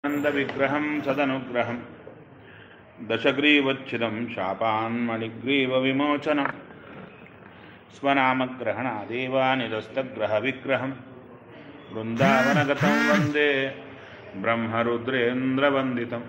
आनन्दविग्रहं सदनुग्रहं दशग्रीवच्छिदं शापान्मणिग्रीवविमोचनं स्वनामग्रहणादेवानिरस्तग्रहविग्रहं वृन्दावनगतं वन्दे ब्रह्मरुद्रेन्द्रवन्दितं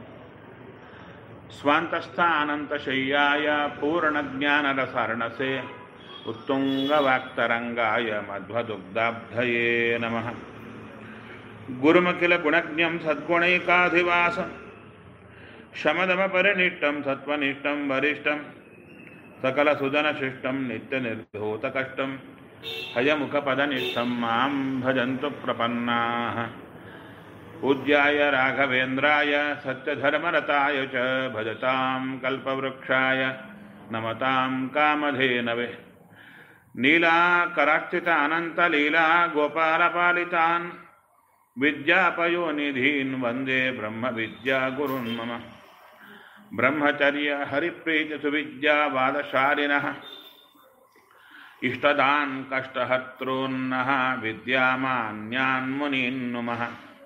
स्वान्तस्थानन्तशय्याय पूर्णज्ञानरसार्णसे उत्तुङ्गवाक्तरङ्गाय मध्वदुग्धाब्धये नमः गुरुमखिलगुणज्ञं सद्गुणैकाधिवासं शमदमपरिनिष्टं सत्त्वनिष्ठं वरिष्ठं सकलसुजनशिष्टं नित्यनिर्धूतकष्टं हयमुखपदनिष्ठं मां भजन्तु प्रपन्नाः पूज्याय राघवेन्द्राय सत्यधर्मरताय च भजतां कल्पवृक्षाय नमतां कामधेनवे नीलाकरार्चित अनन्तलीला गोपालपालितान् विद्यापयोनिधीन् वन्दे ब्रह्मविद्यागुरुन् मम ब्रह्मचर्य हरिप्रीतिसुविद्यावादशालिनः इष्टदान् कष्टहर्तॄन्नः विद्यामान्यान् मुनीन् नुमः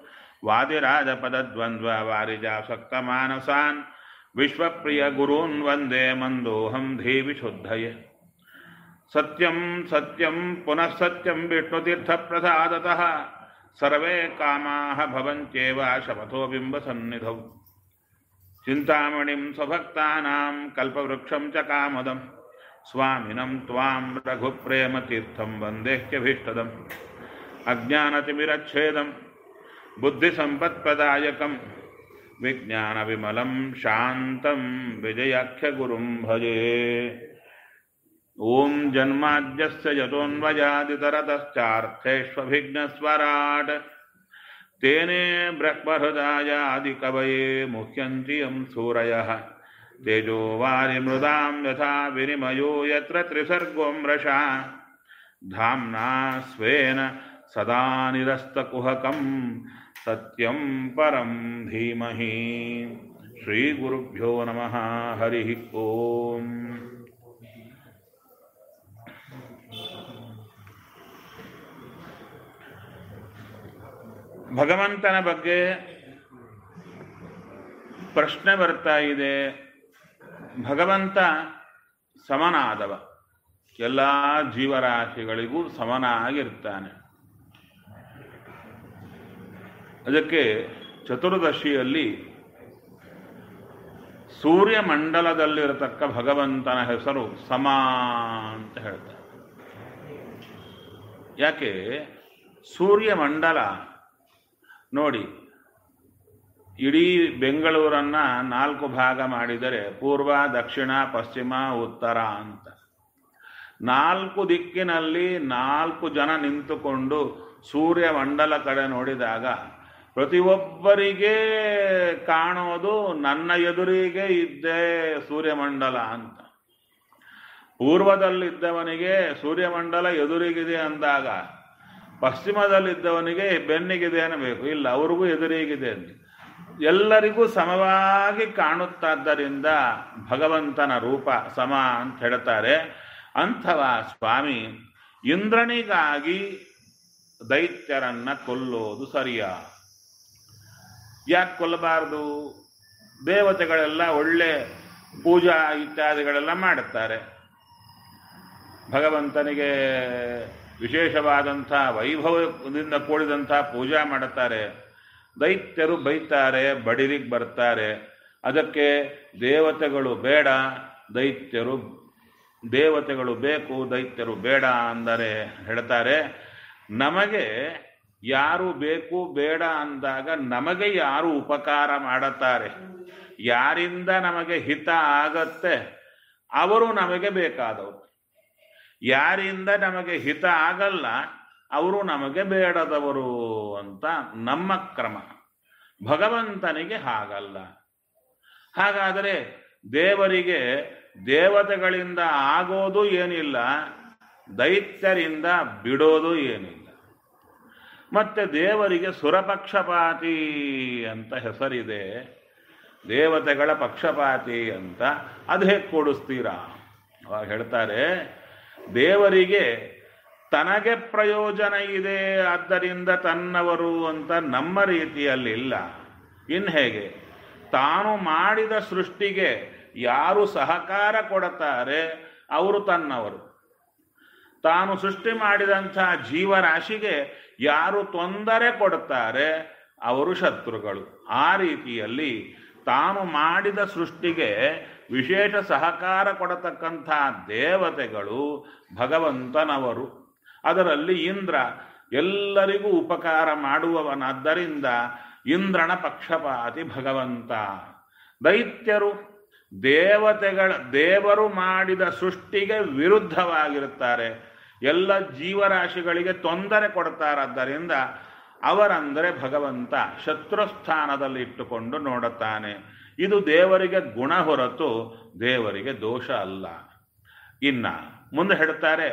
वादिराजपदद्वन्द्ववारिजासक्तमानसान् विश्वप्रियगुरून् वन्दे मन्दोऽहं धीविशुद्धये सत्यं सत्यं पुनः सत्यं विष्णुतीर्थप्रसादतः सर्वे कामाः भवन्त्येव शपथो बिम्बसन्निधौ चिन्तामणिं स्वभक्तानां कल्पवृक्षं च कामदं स्वामिनं त्वां रघुप्रेमतीर्थं वन्देह्यभीष्टदम् अज्ञानतिमिरच्छेदं बुद्धिसम्पत्प्रदायकं विज्ञानविमलं शान्तं विजयाख्यगुरुं भजे ॐ जन्माद्यस्य यतोऽन्वयादितरतश्चार्थेष्वभिघ्नस्वराट् तेने ब्रह्महृदायादिकवये मुह्यन्ति यं सूरयः तेजो वारिमृदां यथा विनिमयो यत्र त्रिसर्गो मृषा धाम्ना स्वेन सदा निरस्तकुहकं सत्यं परं धीमहि श्रीगुरुभ्यो नमः हरिः ओम् ಭಗವಂತನ ಬಗ್ಗೆ ಪ್ರಶ್ನೆ ಬರ್ತಾ ಇದೆ ಭಗವಂತ ಸಮನಾದವ ಎಲ್ಲ ಜೀವರಾಶಿಗಳಿಗೂ ಸಮನಾಗಿರ್ತಾನೆ ಅದಕ್ಕೆ ಚತುರ್ದಶಿಯಲ್ಲಿ ಸೂರ್ಯಮಂಡಲದಲ್ಲಿರತಕ್ಕ ಭಗವಂತನ ಹೆಸರು ಸಮ ಅಂತ ಹೇಳ್ತಾರೆ ಯಾಕೆ ಸೂರ್ಯಮಂಡಲ ನೋಡಿ ಇಡೀ ಬೆಂಗಳೂರನ್ನ ನಾಲ್ಕು ಭಾಗ ಮಾಡಿದರೆ ಪೂರ್ವ ದಕ್ಷಿಣ ಪಶ್ಚಿಮ ಉತ್ತರ ಅಂತ ನಾಲ್ಕು ದಿಕ್ಕಿನಲ್ಲಿ ನಾಲ್ಕು ಜನ ನಿಂತುಕೊಂಡು ಸೂರ್ಯಮಂಡಲ ಕಡೆ ನೋಡಿದಾಗ ಪ್ರತಿಯೊಬ್ಬರಿಗೆ ಕಾಣೋದು ನನ್ನ ಎದುರಿಗೆ ಇದ್ದೇ ಸೂರ್ಯಮಂಡಲ ಅಂತ ಪೂರ್ವದಲ್ಲಿದ್ದವನಿಗೆ ಸೂರ್ಯಮಂಡಲ ಎದುರಿಗಿದೆ ಅಂದಾಗ ಪಶ್ಚಿಮದಲ್ಲಿದ್ದವನಿಗೆ ಬೆನ್ನಿಗಿದೆ ಅನ್ನಬೇಕು ಇಲ್ಲ ಅವ್ರಿಗೂ ಎದುರಿಗಿದೆ ಎಲ್ಲರಿಗೂ ಸಮವಾಗಿ ಕಾಣುತ್ತಾದ್ದರಿಂದ ಭಗವಂತನ ರೂಪ ಸಮ ಅಂತ ಹೇಳ್ತಾರೆ ಅಂಥವ ಸ್ವಾಮಿ ಇಂದ್ರನಿಗಾಗಿ ದೈತ್ಯರನ್ನ ಕೊಲ್ಲೋದು ಸರಿಯ ಯಾಕೆ ಕೊಲ್ಲಬಾರದು ದೇವತೆಗಳೆಲ್ಲ ಒಳ್ಳೆ ಪೂಜಾ ಇತ್ಯಾದಿಗಳೆಲ್ಲ ಮಾಡುತ್ತಾರೆ ಭಗವಂತನಿಗೆ ವಿಶೇಷವಾದಂಥ ವೈಭವದಿಂದ ಕೂಡಿದಂಥ ಪೂಜಾ ಮಾಡುತ್ತಾರೆ ದೈತ್ಯರು ಬೈತಾರೆ ಬಡಿಲಿಗೆ ಬರ್ತಾರೆ ಅದಕ್ಕೆ ದೇವತೆಗಳು ಬೇಡ ದೈತ್ಯರು ದೇವತೆಗಳು ಬೇಕು ದೈತ್ಯರು ಬೇಡ ಅಂದರೆ ಹೇಳ್ತಾರೆ ನಮಗೆ ಯಾರು ಬೇಕು ಬೇಡ ಅಂದಾಗ ನಮಗೆ ಯಾರು ಉಪಕಾರ ಮಾಡುತ್ತಾರೆ ಯಾರಿಂದ ನಮಗೆ ಹಿತ ಆಗತ್ತೆ ಅವರು ನಮಗೆ ಬೇಕಾದವರು ಯಾರಿಂದ ನಮಗೆ ಹಿತ ಆಗಲ್ಲ ಅವರು ನಮಗೆ ಬೇಡದವರು ಅಂತ ನಮ್ಮ ಕ್ರಮ ಭಗವಂತನಿಗೆ ಹಾಗಲ್ಲ ಹಾಗಾದರೆ ದೇವರಿಗೆ ದೇವತೆಗಳಿಂದ ಆಗೋದು ಏನಿಲ್ಲ ದೈತ್ಯರಿಂದ ಬಿಡೋದು ಏನಿಲ್ಲ ಮತ್ತೆ ದೇವರಿಗೆ ಸುರಪಕ್ಷಪಾತಿ ಅಂತ ಹೆಸರಿದೆ ದೇವತೆಗಳ ಪಕ್ಷಪಾತಿ ಅಂತ ಅದು ಹೇಗೆ ಕೊಡಿಸ್ತೀರಾ ಅವಾಗ ಹೇಳ್ತಾರೆ ದೇವರಿಗೆ ತನಗೆ ಪ್ರಯೋಜನ ಇದೆ ಆದ್ದರಿಂದ ತನ್ನವರು ಅಂತ ನಮ್ಮ ರೀತಿಯಲ್ಲಿಲ್ಲ ಇನ್ನು ಹೇಗೆ ತಾನು ಮಾಡಿದ ಸೃಷ್ಟಿಗೆ ಯಾರು ಸಹಕಾರ ಕೊಡುತ್ತಾರೆ ಅವರು ತನ್ನವರು ತಾನು ಸೃಷ್ಟಿ ಮಾಡಿದಂಥ ಜೀವರಾಶಿಗೆ ಯಾರು ತೊಂದರೆ ಕೊಡುತ್ತಾರೆ ಅವರು ಶತ್ರುಗಳು ಆ ರೀತಿಯಲ್ಲಿ ತಾನು ಮಾಡಿದ ಸೃಷ್ಟಿಗೆ ವಿಶೇಷ ಸಹಕಾರ ಕೊಡತಕ್ಕಂಥ ದೇವತೆಗಳು ಭಗವಂತನವರು ಅದರಲ್ಲಿ ಇಂದ್ರ ಎಲ್ಲರಿಗೂ ಉಪಕಾರ ಮಾಡುವವನಾದ್ದರಿಂದ ಇಂದ್ರನ ಪಕ್ಷಪಾತಿ ಭಗವಂತ ದೈತ್ಯರು ದೇವತೆಗಳ ದೇವರು ಮಾಡಿದ ಸೃಷ್ಟಿಗೆ ವಿರುದ್ಧವಾಗಿರುತ್ತಾರೆ ಎಲ್ಲ ಜೀವರಾಶಿಗಳಿಗೆ ತೊಂದರೆ ಕೊಡ್ತಾರಾದ್ದರಿಂದ ಅವರಂದರೆ ಭಗವಂತ ಶತ್ರುಸ್ಥಾನದಲ್ಲಿ ಇಟ್ಟುಕೊಂಡು ನೋಡುತ್ತಾನೆ ಇದು ದೇವರಿಗೆ ಗುಣ ಹೊರತು ದೇವರಿಗೆ ದೋಷ ಅಲ್ಲ ಇನ್ನ ಮುಂದೆ ಹೇಳ್ತಾರೆ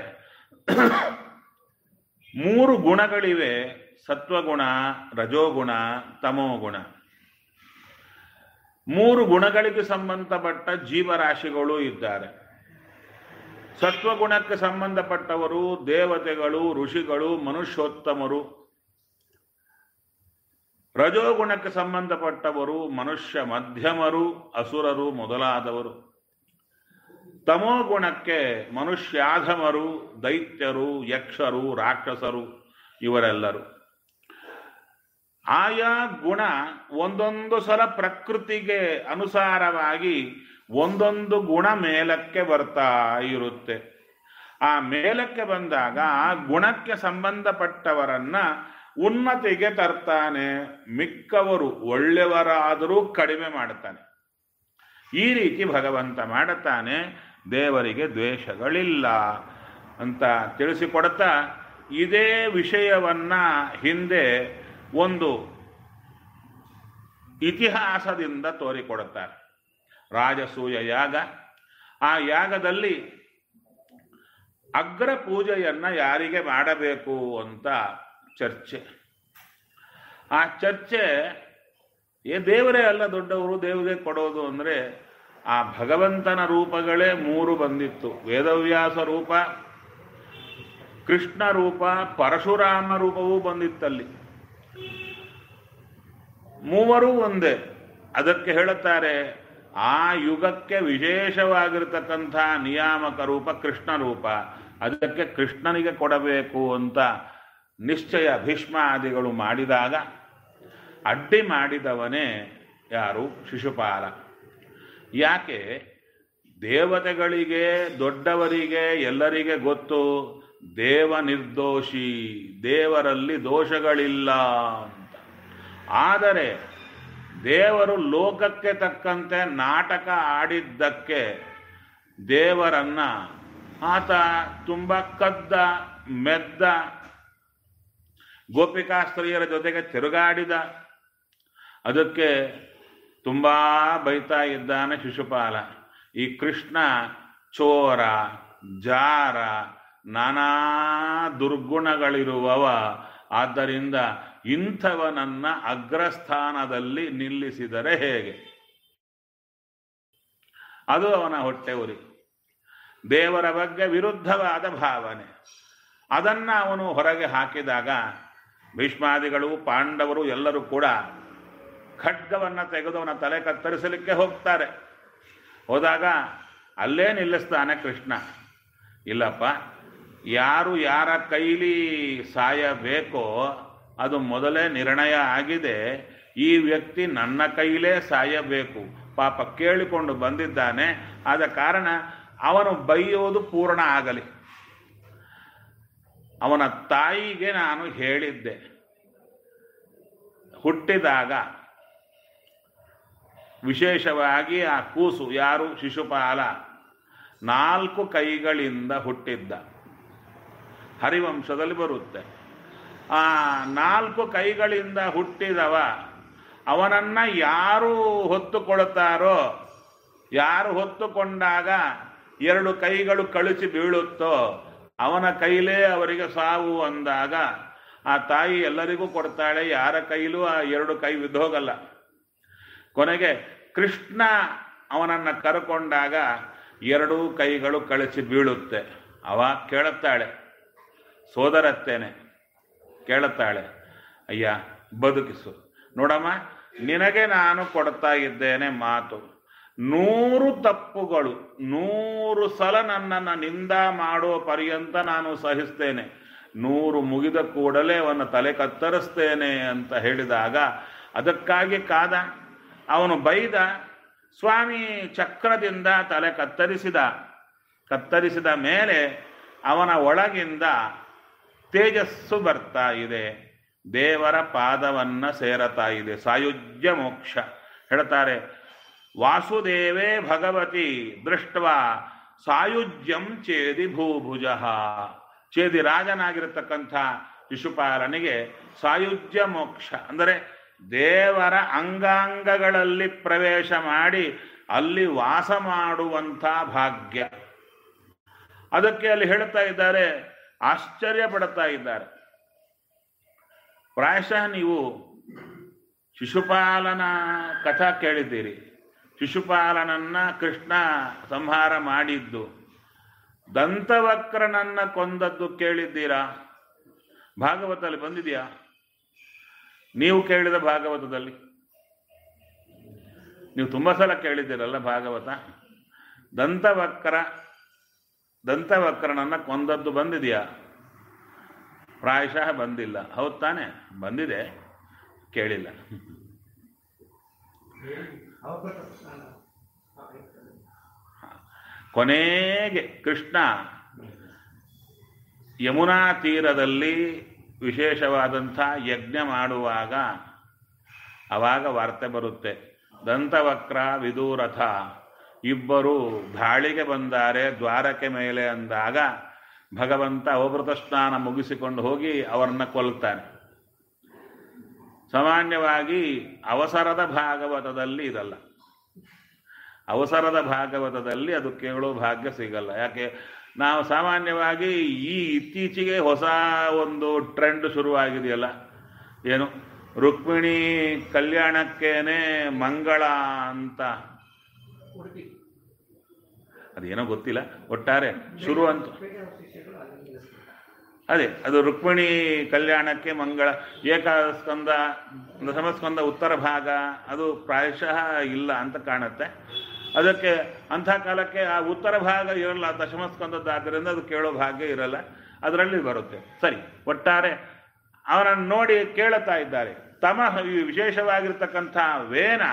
ಮೂರು ಗುಣಗಳಿವೆ ಸತ್ವಗುಣ ರಜೋಗುಣ ತಮೋಗುಣ ಮೂರು ಗುಣಗಳಿಗೆ ಸಂಬಂಧಪಟ್ಟ ಜೀವರಾಶಿಗಳು ಇದ್ದಾರೆ ಸತ್ವಗುಣಕ್ಕೆ ಸಂಬಂಧಪಟ್ಟವರು ದೇವತೆಗಳು ಋಷಿಗಳು ಮನುಷ್ಯೋತ್ತಮರು ರಜೋಗುಣಕ್ಕೆ ಸಂಬಂಧಪಟ್ಟವರು ಮನುಷ್ಯ ಮಧ್ಯಮರು ಅಸುರರು ಮೊದಲಾದವರು ತಮೋಗುಣಕ್ಕೆ ಮನುಷ್ಯಾಧಮರು ದೈತ್ಯರು ಯಕ್ಷರು ರಾಕ್ಷಸರು ಇವರೆಲ್ಲರು ಆಯಾ ಗುಣ ಒಂದೊಂದು ಸಲ ಪ್ರಕೃತಿಗೆ ಅನುಸಾರವಾಗಿ ಒಂದೊಂದು ಗುಣ ಮೇಲಕ್ಕೆ ಬರ್ತಾ ಇರುತ್ತೆ ಆ ಮೇಲಕ್ಕೆ ಬಂದಾಗ ಆ ಗುಣಕ್ಕೆ ಸಂಬಂಧಪಟ್ಟವರನ್ನ ಉನ್ನತಿಗೆ ತರ್ತಾನೆ ಮಿಕ್ಕವರು ಒಳ್ಳೆಯವರಾದರೂ ಕಡಿಮೆ ಮಾಡ್ತಾನೆ ಈ ರೀತಿ ಭಗವಂತ ಮಾಡುತ್ತಾನೆ ದೇವರಿಗೆ ದ್ವೇಷಗಳಿಲ್ಲ ಅಂತ ತಿಳಿಸಿಕೊಡ್ತಾ ಇದೇ ವಿಷಯವನ್ನ ಹಿಂದೆ ಒಂದು ಇತಿಹಾಸದಿಂದ ತೋರಿಕೊಡುತ್ತಾರೆ ರಾಜಸೂಯ ಯಾಗ ಆ ಯಾಗದಲ್ಲಿ ಅಗ್ರ ಪೂಜೆಯನ್ನ ಯಾರಿಗೆ ಮಾಡಬೇಕು ಅಂತ ಚರ್ಚೆ ಆ ಚರ್ಚೆ ಏ ದೇವರೇ ಅಲ್ಲ ದೊಡ್ಡವರು ದೇವರೇ ಕೊಡೋದು ಅಂದರೆ ಆ ಭಗವಂತನ ರೂಪಗಳೇ ಮೂರು ಬಂದಿತ್ತು ವೇದವ್ಯಾಸ ರೂಪ ಕೃಷ್ಣ ರೂಪ ಪರಶುರಾಮ ರೂಪವೂ ಬಂದಿತ್ತಲ್ಲಿ ಮೂವರೂ ಒಂದೇ ಅದಕ್ಕೆ ಹೇಳುತ್ತಾರೆ ಆ ಯುಗಕ್ಕೆ ವಿಶೇಷವಾಗಿರತಕ್ಕಂಥ ನಿಯಾಮಕ ರೂಪ ಕೃಷ್ಣ ರೂಪ ಅದಕ್ಕೆ ಕೃಷ್ಣನಿಗೆ ಕೊಡಬೇಕು ಅಂತ ನಿಶ್ಚಯ ಭೀಷ್ಮಾದಿಗಳು ಮಾಡಿದಾಗ ಅಡ್ಡಿ ಮಾಡಿದವನೇ ಯಾರು ಶಿಶುಪಾಲ ಯಾಕೆ ದೇವತೆಗಳಿಗೆ ದೊಡ್ಡವರಿಗೆ ಎಲ್ಲರಿಗೆ ಗೊತ್ತು ದೇವ ನಿರ್ದೋಷಿ ದೇವರಲ್ಲಿ ದೋಷಗಳಿಲ್ಲ ಅಂತ ಆದರೆ ದೇವರು ಲೋಕಕ್ಕೆ ತಕ್ಕಂತೆ ನಾಟಕ ಆಡಿದ್ದಕ್ಕೆ ದೇವರನ್ನ ಆತ ತುಂಬ ಕದ್ದ ಮೆದ್ದ ಗೋಪಿಕಾಸ್ತ್ರೀಯರ ಜೊತೆಗೆ ತಿರುಗಾಡಿದ ಅದಕ್ಕೆ ತುಂಬ ಬೈತಾ ಇದ್ದಾನೆ ಶಿಶುಪಾಲ ಈ ಕೃಷ್ಣ ಚೋರ ಜಾರ ನಾನಾ ದುರ್ಗುಣಗಳಿರುವವ ಆದ್ದರಿಂದ ಇಂಥವನನ್ನ ಅಗ್ರಸ್ಥಾನದಲ್ಲಿ ನಿಲ್ಲಿಸಿದರೆ ಹೇಗೆ ಅದು ಅವನ ಹೊಟ್ಟೆ ಉರಿ ದೇವರ ಬಗ್ಗೆ ವಿರುದ್ಧವಾದ ಭಾವನೆ ಅದನ್ನ ಅವನು ಹೊರಗೆ ಹಾಕಿದಾಗ ಭೀಷ್ಮಾದಿಗಳು ಪಾಂಡವರು ಎಲ್ಲರೂ ಕೂಡ ಖಡ್ಗವನ್ನ ತೆಗೆದು ಅವನ ತಲೆ ಕತ್ತರಿಸಲಿಕ್ಕೆ ಹೋಗ್ತಾರೆ ಹೋದಾಗ ಅಲ್ಲೇ ನಿಲ್ಲಿಸ್ತಾನೆ ಕೃಷ್ಣ ಇಲ್ಲಪ್ಪ ಯಾರು ಯಾರ ಕೈಲಿ ಸಾಯಬೇಕೋ ಅದು ಮೊದಲೇ ನಿರ್ಣಯ ಆಗಿದೆ ಈ ವ್ಯಕ್ತಿ ನನ್ನ ಕೈಲೇ ಸಾಯಬೇಕು ಪಾಪ ಕೇಳಿಕೊಂಡು ಬಂದಿದ್ದಾನೆ ಆದ ಕಾರಣ ಅವನು ಬೈಯೋದು ಪೂರ್ಣ ಆಗಲಿ ಅವನ ತಾಯಿಗೆ ನಾನು ಹೇಳಿದ್ದೆ ಹುಟ್ಟಿದಾಗ ವಿಶೇಷವಾಗಿ ಆ ಕೂಸು ಯಾರು ಶಿಶುಪಾಲ ನಾಲ್ಕು ಕೈಗಳಿಂದ ಹುಟ್ಟಿದ್ದ ಹರಿವಂಶದಲ್ಲಿ ಬರುತ್ತೆ ಆ ನಾಲ್ಕು ಕೈಗಳಿಂದ ಹುಟ್ಟಿದವ ಅವನನ್ನ ಯಾರು ಹೊತ್ತುಕೊಳ್ತಾರೋ ಯಾರು ಹೊತ್ತುಕೊಂಡಾಗ ಎರಡು ಕೈಗಳು ಕಳಿಸಿ ಬೀಳುತ್ತೋ ಅವನ ಕೈಲೇ ಅವರಿಗೆ ಸಾವು ಅಂದಾಗ ಆ ತಾಯಿ ಎಲ್ಲರಿಗೂ ಕೊಡ್ತಾಳೆ ಯಾರ ಕೈಲೂ ಆ ಎರಡು ಕೈ ಬಿದ್ದೋಗಲ್ಲ ಕೊನೆಗೆ ಕೃಷ್ಣ ಅವನನ್ನ ಕರ್ಕೊಂಡಾಗ ಎರಡೂ ಕೈಗಳು ಕಳಿಸಿ ಬೀಳುತ್ತೆ ಅವ ಕೇಳುತ್ತಾಳೆ ಸೋದರತ್ತೇನೆ ಕೇಳುತ್ತಾಳೆ ಅಯ್ಯ ಬದುಕಿಸು ನೋಡಮ್ಮ ನಿನಗೆ ನಾನು ಕೊಡ್ತಾ ಇದ್ದೇನೆ ಮಾತು ನೂರು ತಪ್ಪುಗಳು ನೂರು ಸಲ ನನ್ನನ್ನು ನಿಂದ ಮಾಡೋ ಪರ್ಯಂತ ನಾನು ಸಹಿಸ್ತೇನೆ ನೂರು ಮುಗಿದ ಕೂಡಲೇ ಅವನ ತಲೆ ಕತ್ತರಿಸ್ತೇನೆ ಅಂತ ಹೇಳಿದಾಗ ಅದಕ್ಕಾಗಿ ಕಾದ ಅವನು ಬೈದ ಸ್ವಾಮಿ ಚಕ್ರದಿಂದ ತಲೆ ಕತ್ತರಿಸಿದ ಕತ್ತರಿಸಿದ ಮೇಲೆ ಅವನ ಒಳಗಿಂದ ತೇಜಸ್ಸು ಬರ್ತಾ ಇದೆ ದೇವರ ಪಾದವನ್ನ ಸೇರತಾ ಇದೆ ಸಾಯುಜ್ಯ ಮೋಕ್ಷ ಹೇಳ್ತಾರೆ ವಾಸುದೇವೇ ಭಗವತಿ ದೃಷ್ಟ ಸಾಯುಜ್ಯಂ ಚೇದಿ ಭೂಭುಜ ಚೇದಿ ರಾಜನಾಗಿರತಕ್ಕಂಥ ಶಿಶುಪಾಲನಿಗೆ ಸಾಯುಜ್ಯ ಮೋಕ್ಷ ಅಂದರೆ ದೇವರ ಅಂಗಾಂಗಗಳಲ್ಲಿ ಪ್ರವೇಶ ಮಾಡಿ ಅಲ್ಲಿ ವಾಸ ಮಾಡುವಂಥ ಭಾಗ್ಯ ಅದಕ್ಕೆ ಅಲ್ಲಿ ಹೇಳ್ತಾ ಇದ್ದಾರೆ ಆಶ್ಚರ್ಯ ಪಡುತ್ತಾ ಇದ್ದಾರೆ ಪ್ರಾಯಶಃ ನೀವು ಶಿಶುಪಾಲನ ಕಥಾ ಕೇಳಿದ್ದೀರಿ ಶಿಶುಪಾಲನನ್ನ ಕೃಷ್ಣ ಸಂಹಾರ ಮಾಡಿದ್ದು ದಂತವಕ್ರನನ್ನ ಕೊಂದದ್ದು ಕೇಳಿದ್ದೀರಾ ಭಾಗವತದಲ್ಲಿ ಬಂದಿದೆಯಾ ನೀವು ಕೇಳಿದ ಭಾಗವತದಲ್ಲಿ ನೀವು ತುಂಬ ಸಲ ಕೇಳಿದ್ದೀರಲ್ಲ ಭಾಗವತ ದಂತವಕ್ರ ದಂತವಕ್ರನನ್ನ ಕೊಂದದ್ದು ಬಂದಿದೆಯಾ ಪ್ರಾಯಶಃ ಬಂದಿಲ್ಲ ಹೌದು ತಾನೆ ಬಂದಿದೆ ಕೇಳಿಲ್ಲ ಕೊನೆಗೆ ಕೃಷ್ಣ ಯಮುನಾ ತೀರದಲ್ಲಿ ವಿಶೇಷವಾದಂಥ ಯಜ್ಞ ಮಾಡುವಾಗ ಅವಾಗ ವಾರ್ತೆ ಬರುತ್ತೆ ದಂತವಕ್ರ ವಿದೂರಥ ಇಬ್ಬರು ದಾಳಿಗೆ ಬಂದಾರೆ ದ್ವಾರಕ್ಕೆ ಮೇಲೆ ಅಂದಾಗ ಭಗವಂತ ಅವಭೃತ ಸ್ನಾನ ಮುಗಿಸಿಕೊಂಡು ಹೋಗಿ ಅವರನ್ನ ಕೊಲ್ತಾನೆ ಸಾಮಾನ್ಯವಾಗಿ ಅವಸರದ ಭಾಗವತದಲ್ಲಿ ಇದಲ್ಲ ಅವಸರದ ಭಾಗವತದಲ್ಲಿ ಅದು ಕೇಳೋ ಭಾಗ್ಯ ಸಿಗಲ್ಲ ಯಾಕೆ ನಾವು ಸಾಮಾನ್ಯವಾಗಿ ಈ ಇತ್ತೀಚೆಗೆ ಹೊಸ ಒಂದು ಟ್ರೆಂಡ್ ಶುರುವಾಗಿದೆಯಲ್ಲ ಏನು ರುಕ್ಮಿಣಿ ಕಲ್ಯಾಣಕ್ಕೇನೆ ಮಂಗಳ ಅಂತ ಅದೇನೋ ಗೊತ್ತಿಲ್ಲ ಒಟ್ಟಾರೆ ಶುರು ಅಂತ ಅದೇ ಅದು ರುಕ್ಮಿಣಿ ಕಲ್ಯಾಣಕ್ಕೆ ಮಂಗಳ ಏಕಸ್ಕಂದ ದಶಮಸ್ಕಂದ ಉತ್ತರ ಭಾಗ ಅದು ಪ್ರಾಯಶಃ ಇಲ್ಲ ಅಂತ ಕಾಣುತ್ತೆ ಅದಕ್ಕೆ ಅಂಥ ಕಾಲಕ್ಕೆ ಆ ಉತ್ತರ ಭಾಗ ಇರಲ್ಲ ದಶಮಸ್ಕಂದದ್ದಾದ್ದರಿಂದ ಅದು ಕೇಳೋ ಭಾಗ್ಯ ಇರಲ್ಲ ಅದರಲ್ಲಿ ಬರುತ್ತೆ ಸರಿ ಒಟ್ಟಾರೆ ಅವನನ್ನು ನೋಡಿ ಕೇಳುತ್ತಾ ಇದ್ದಾರೆ ತಮ ಈ ವಿಶೇಷವಾಗಿರ್ತಕ್ಕಂಥ ವೇನ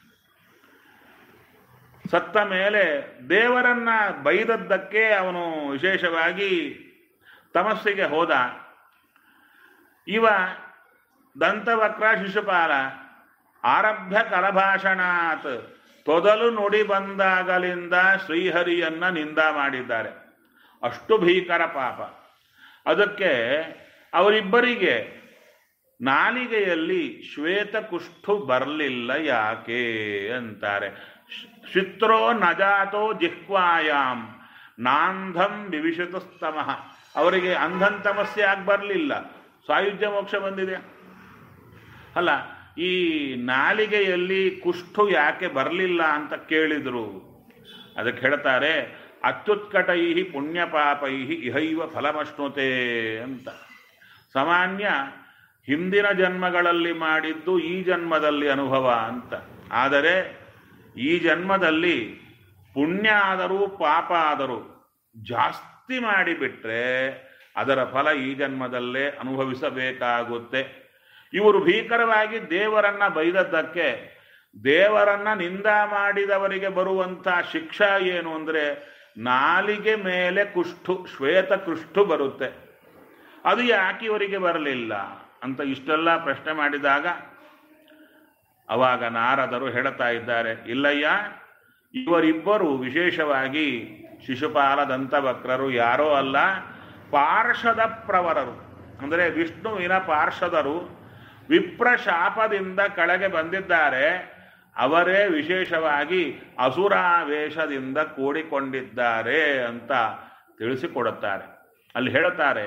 ಸತ್ತ ಮೇಲೆ ದೇವರನ್ನ ಬೈದದ್ದಕ್ಕೆ ಅವನು ವಿಶೇಷವಾಗಿ ತಮಸ್ಸಿಗೆ ಹೋದ ಇವ ದಂತವಕ್ರ ಶಿಶುಪಾಲ ಆರಭ್ಯ ಕಲಭಾಷಣಾತ್ ತೊದಲು ನುಡಿ ಬಂದಾಗಲಿಂದ ಶ್ರೀಹರಿಯನ್ನ ನಿಂದ ಮಾಡಿದ್ದಾರೆ ಅಷ್ಟು ಭೀಕರ ಪಾಪ ಅದಕ್ಕೆ ಅವರಿಬ್ಬರಿಗೆ ನಾಲಿಗೆಯಲ್ಲಿ ಶ್ವೇತಕುಷ್ಠು ಬರಲಿಲ್ಲ ಯಾಕೆ ಅಂತಾರೆ ಶಿತ್ರೋ ನಜಾತೋ ಜಿಹ್ವಾಯಾಮ್ ನಾಂಧಂ ವಿವಿಷತು ಸ್ತಮಃ ಅವರಿಗೆ ಅಂಧನ್ ತಮಸ್ಸೆ ಆಗಿ ಬರಲಿಲ್ಲ ಸಾಯುಜ್ಯ ಮೋಕ್ಷ ಬಂದಿದೆ ಅಲ್ಲ ಈ ನಾಲಿಗೆಯಲ್ಲಿ ಕುಷ್ಠು ಯಾಕೆ ಬರಲಿಲ್ಲ ಅಂತ ಕೇಳಿದ್ರು ಅದಕ್ಕೆ ಹೇಳ್ತಾರೆ ಅತ್ಯುತ್ಕಟೈ ಪುಣ್ಯ ಪಾಪೈ ಇಹೈವ ಫಲಮಶ್ನುತೆ ಅಂತ ಸಾಮಾನ್ಯ ಹಿಂದಿನ ಜನ್ಮಗಳಲ್ಲಿ ಮಾಡಿದ್ದು ಈ ಜನ್ಮದಲ್ಲಿ ಅನುಭವ ಅಂತ ಆದರೆ ಈ ಜನ್ಮದಲ್ಲಿ ಪುಣ್ಯ ಆದರೂ ಪಾಪ ಆದರೂ ಜಾಸ್ತಿ ಮಾಡಿಬಿಟ್ರೆ ಅದರ ಫಲ ಈ ಜನ್ಮದಲ್ಲೇ ಅನುಭವಿಸಬೇಕಾಗುತ್ತೆ ಇವರು ಭೀಕರವಾಗಿ ದೇವರನ್ನ ಬೈದದ್ದಕ್ಕೆ ದೇವರನ್ನ ನಿಂದ ಮಾಡಿದವರಿಗೆ ಬರುವಂಥ ಶಿಕ್ಷಾ ಏನು ಅಂದರೆ ನಾಲಿಗೆ ಮೇಲೆ ಕುಷ್ಠು ಶ್ವೇತ ಕುಷ್ಠು ಬರುತ್ತೆ ಅದು ಯಾಕೆ ಇವರಿಗೆ ಬರಲಿಲ್ಲ ಅಂತ ಇಷ್ಟೆಲ್ಲ ಪ್ರಶ್ನೆ ಮಾಡಿದಾಗ ಅವಾಗ ನಾರದರು ಹೇಳ್ತಾ ಇದ್ದಾರೆ ಇಲ್ಲಯ್ಯ ಇವರಿಬ್ಬರು ವಿಶೇಷವಾಗಿ ಶಿಶುಪಾಲ ದಂತವಕ್ರರು ಯಾರೋ ಅಲ್ಲ ಪಾರ್ಷದ ಪ್ರವರರು ಅಂದರೆ ವಿಷ್ಣುವಿನ ಪಾರ್ಷದರು ವಿಪ್ರಶಾಪದಿಂದ ಕೆಳಗೆ ಬಂದಿದ್ದಾರೆ ಅವರೇ ವಿಶೇಷವಾಗಿ ಅಸುರಾವೇಶದಿಂದ ಕೂಡಿಕೊಂಡಿದ್ದಾರೆ ಅಂತ ತಿಳಿಸಿಕೊಡುತ್ತಾರೆ ಅಲ್ಲಿ ಹೇಳುತ್ತಾರೆ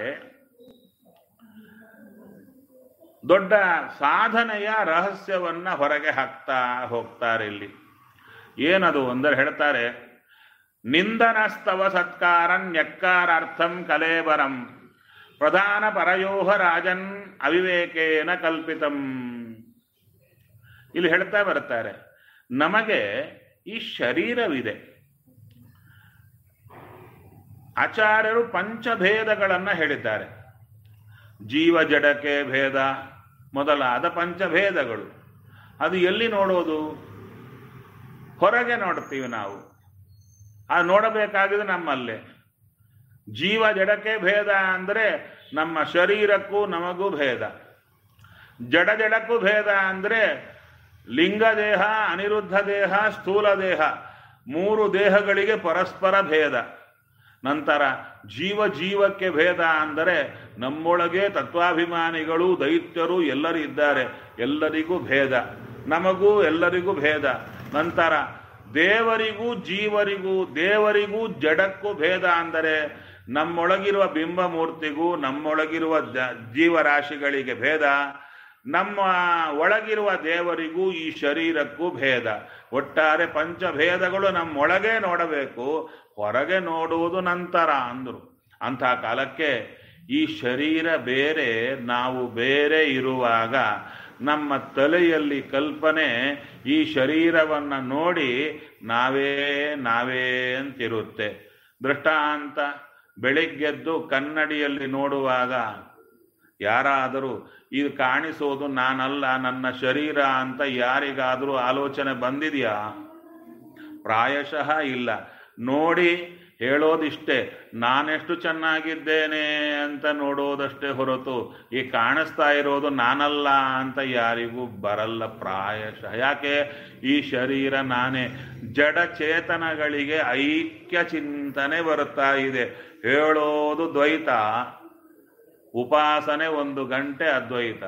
ದೊಡ್ಡ ಸಾಧನೆಯ ರಹಸ್ಯವನ್ನ ಹೊರಗೆ ಹಾಕ್ತಾ ಹೋಗ್ತಾರೆ ಇಲ್ಲಿ ಏನದು ಅಂದರೆ ಹೇಳ್ತಾರೆ ನಿಂದನಸ್ತವ ಸತ್ಕಾರನ್ ನ್ಯಕ್ಕಾರಾರ್ಥಂ ಕಲೇಬರಂ ಪ್ರಧಾನ ಪರಯೋಹ ರಾಜನ್ ಅವಿವೇಕೇನ ಕಲ್ಪಿತಂ ಇಲ್ಲಿ ಹೇಳ್ತಾ ಬರ್ತಾರೆ ನಮಗೆ ಈ ಶರೀರವಿದೆ ಆಚಾರ್ಯರು ಪಂಚಭೇದಗಳನ್ನ ಹೇಳಿದ್ದಾರೆ ಜೀವ ಜಡಕ್ಕೆ ಭೇದ ಮೊದಲಾದ ಪಂಚಭೇದಗಳು ಅದು ಎಲ್ಲಿ ನೋಡೋದು ಹೊರಗೆ ನೋಡ್ತೀವಿ ನಾವು ಆ ನೋಡಬೇಕಾಗಿದೆ ನಮ್ಮಲ್ಲೇ ಜೀವ ಜಡಕ್ಕೆ ಭೇದ ಅಂದರೆ ನಮ್ಮ ಶರೀರಕ್ಕೂ ನಮಗೂ ಭೇದ ಜಡ ಜಡಕ್ಕೂ ಭೇದ ಅಂದರೆ ಲಿಂಗ ದೇಹ ಅನಿರುದ್ಧ ದೇಹ ಸ್ಥೂಲ ದೇಹ ಮೂರು ದೇಹಗಳಿಗೆ ಪರಸ್ಪರ ಭೇದ ನಂತರ ಜೀವ ಜೀವಕ್ಕೆ ಭೇದ ಅಂದರೆ ನಮ್ಮೊಳಗೆ ತತ್ವಾಭಿಮಾನಿಗಳು ದೈತ್ಯರು ಎಲ್ಲರೂ ಇದ್ದಾರೆ ಎಲ್ಲರಿಗೂ ಭೇದ ನಮಗೂ ಎಲ್ಲರಿಗೂ ಭೇದ ನಂತರ ದೇವರಿಗೂ ಜೀವರಿಗೂ ದೇವರಿಗೂ ಜಡಕ್ಕೂ ಭೇದ ಅಂದರೆ ನಮ್ಮೊಳಗಿರುವ ಬಿಂಬಮೂರ್ತಿಗೂ ನಮ್ಮೊಳಗಿರುವ ಜ- ಜೀವರಾಶಿಗಳಿಗೆ ಭೇದ ನಮ್ಮ ಒಳಗಿರುವ ದೇವರಿಗೂ ಈ ಶರೀರಕ್ಕೂ ಭೇದ ಒಟ್ಟಾರೆ ಪಂಚಭೇದಗಳು ನಮ್ಮೊಳಗೆ ನೋಡಬೇಕು ಹೊರಗೆ ನೋಡುವುದು ನಂತರ ಅಂದರು ಅಂಥ ಕಾಲಕ್ಕೆ ಈ ಶರೀರ ಬೇರೆ ನಾವು ಬೇರೆ ಇರುವಾಗ ನಮ್ಮ ತಲೆಯಲ್ಲಿ ಕಲ್ಪನೆ ಈ ಶರೀರವನ್ನು ನೋಡಿ ನಾವೇ ನಾವೇ ಅಂತಿರುತ್ತೆ ದೃಷ್ಟಾಂತ ಬೆಳಿಗ್ಗೆದ್ದು ಕನ್ನಡಿಯಲ್ಲಿ ನೋಡುವಾಗ ಯಾರಾದರೂ ಇದು ಕಾಣಿಸೋದು ನಾನಲ್ಲ ನನ್ನ ಶರೀರ ಅಂತ ಯಾರಿಗಾದರೂ ಆಲೋಚನೆ ಬಂದಿದೆಯಾ ಪ್ರಾಯಶಃ ಇಲ್ಲ ನೋಡಿ ಹೇಳೋದಿಷ್ಟೇ ನಾನೆಷ್ಟು ಚೆನ್ನಾಗಿದ್ದೇನೆ ಅಂತ ನೋಡೋದಷ್ಟೇ ಹೊರತು ಈ ಕಾಣಿಸ್ತಾ ಇರೋದು ನಾನಲ್ಲ ಅಂತ ಯಾರಿಗೂ ಬರಲ್ಲ ಪ್ರಾಯಶಃ ಯಾಕೆ ಈ ಶರೀರ ನಾನೇ ಜಡ ಚೇತನಗಳಿಗೆ ಐಕ್ಯ ಚಿಂತನೆ ಬರುತ್ತಾ ಇದೆ ಹೇಳೋದು ದ್ವೈತ ಉಪಾಸನೆ ಒಂದು ಗಂಟೆ ಅದ್ವೈತ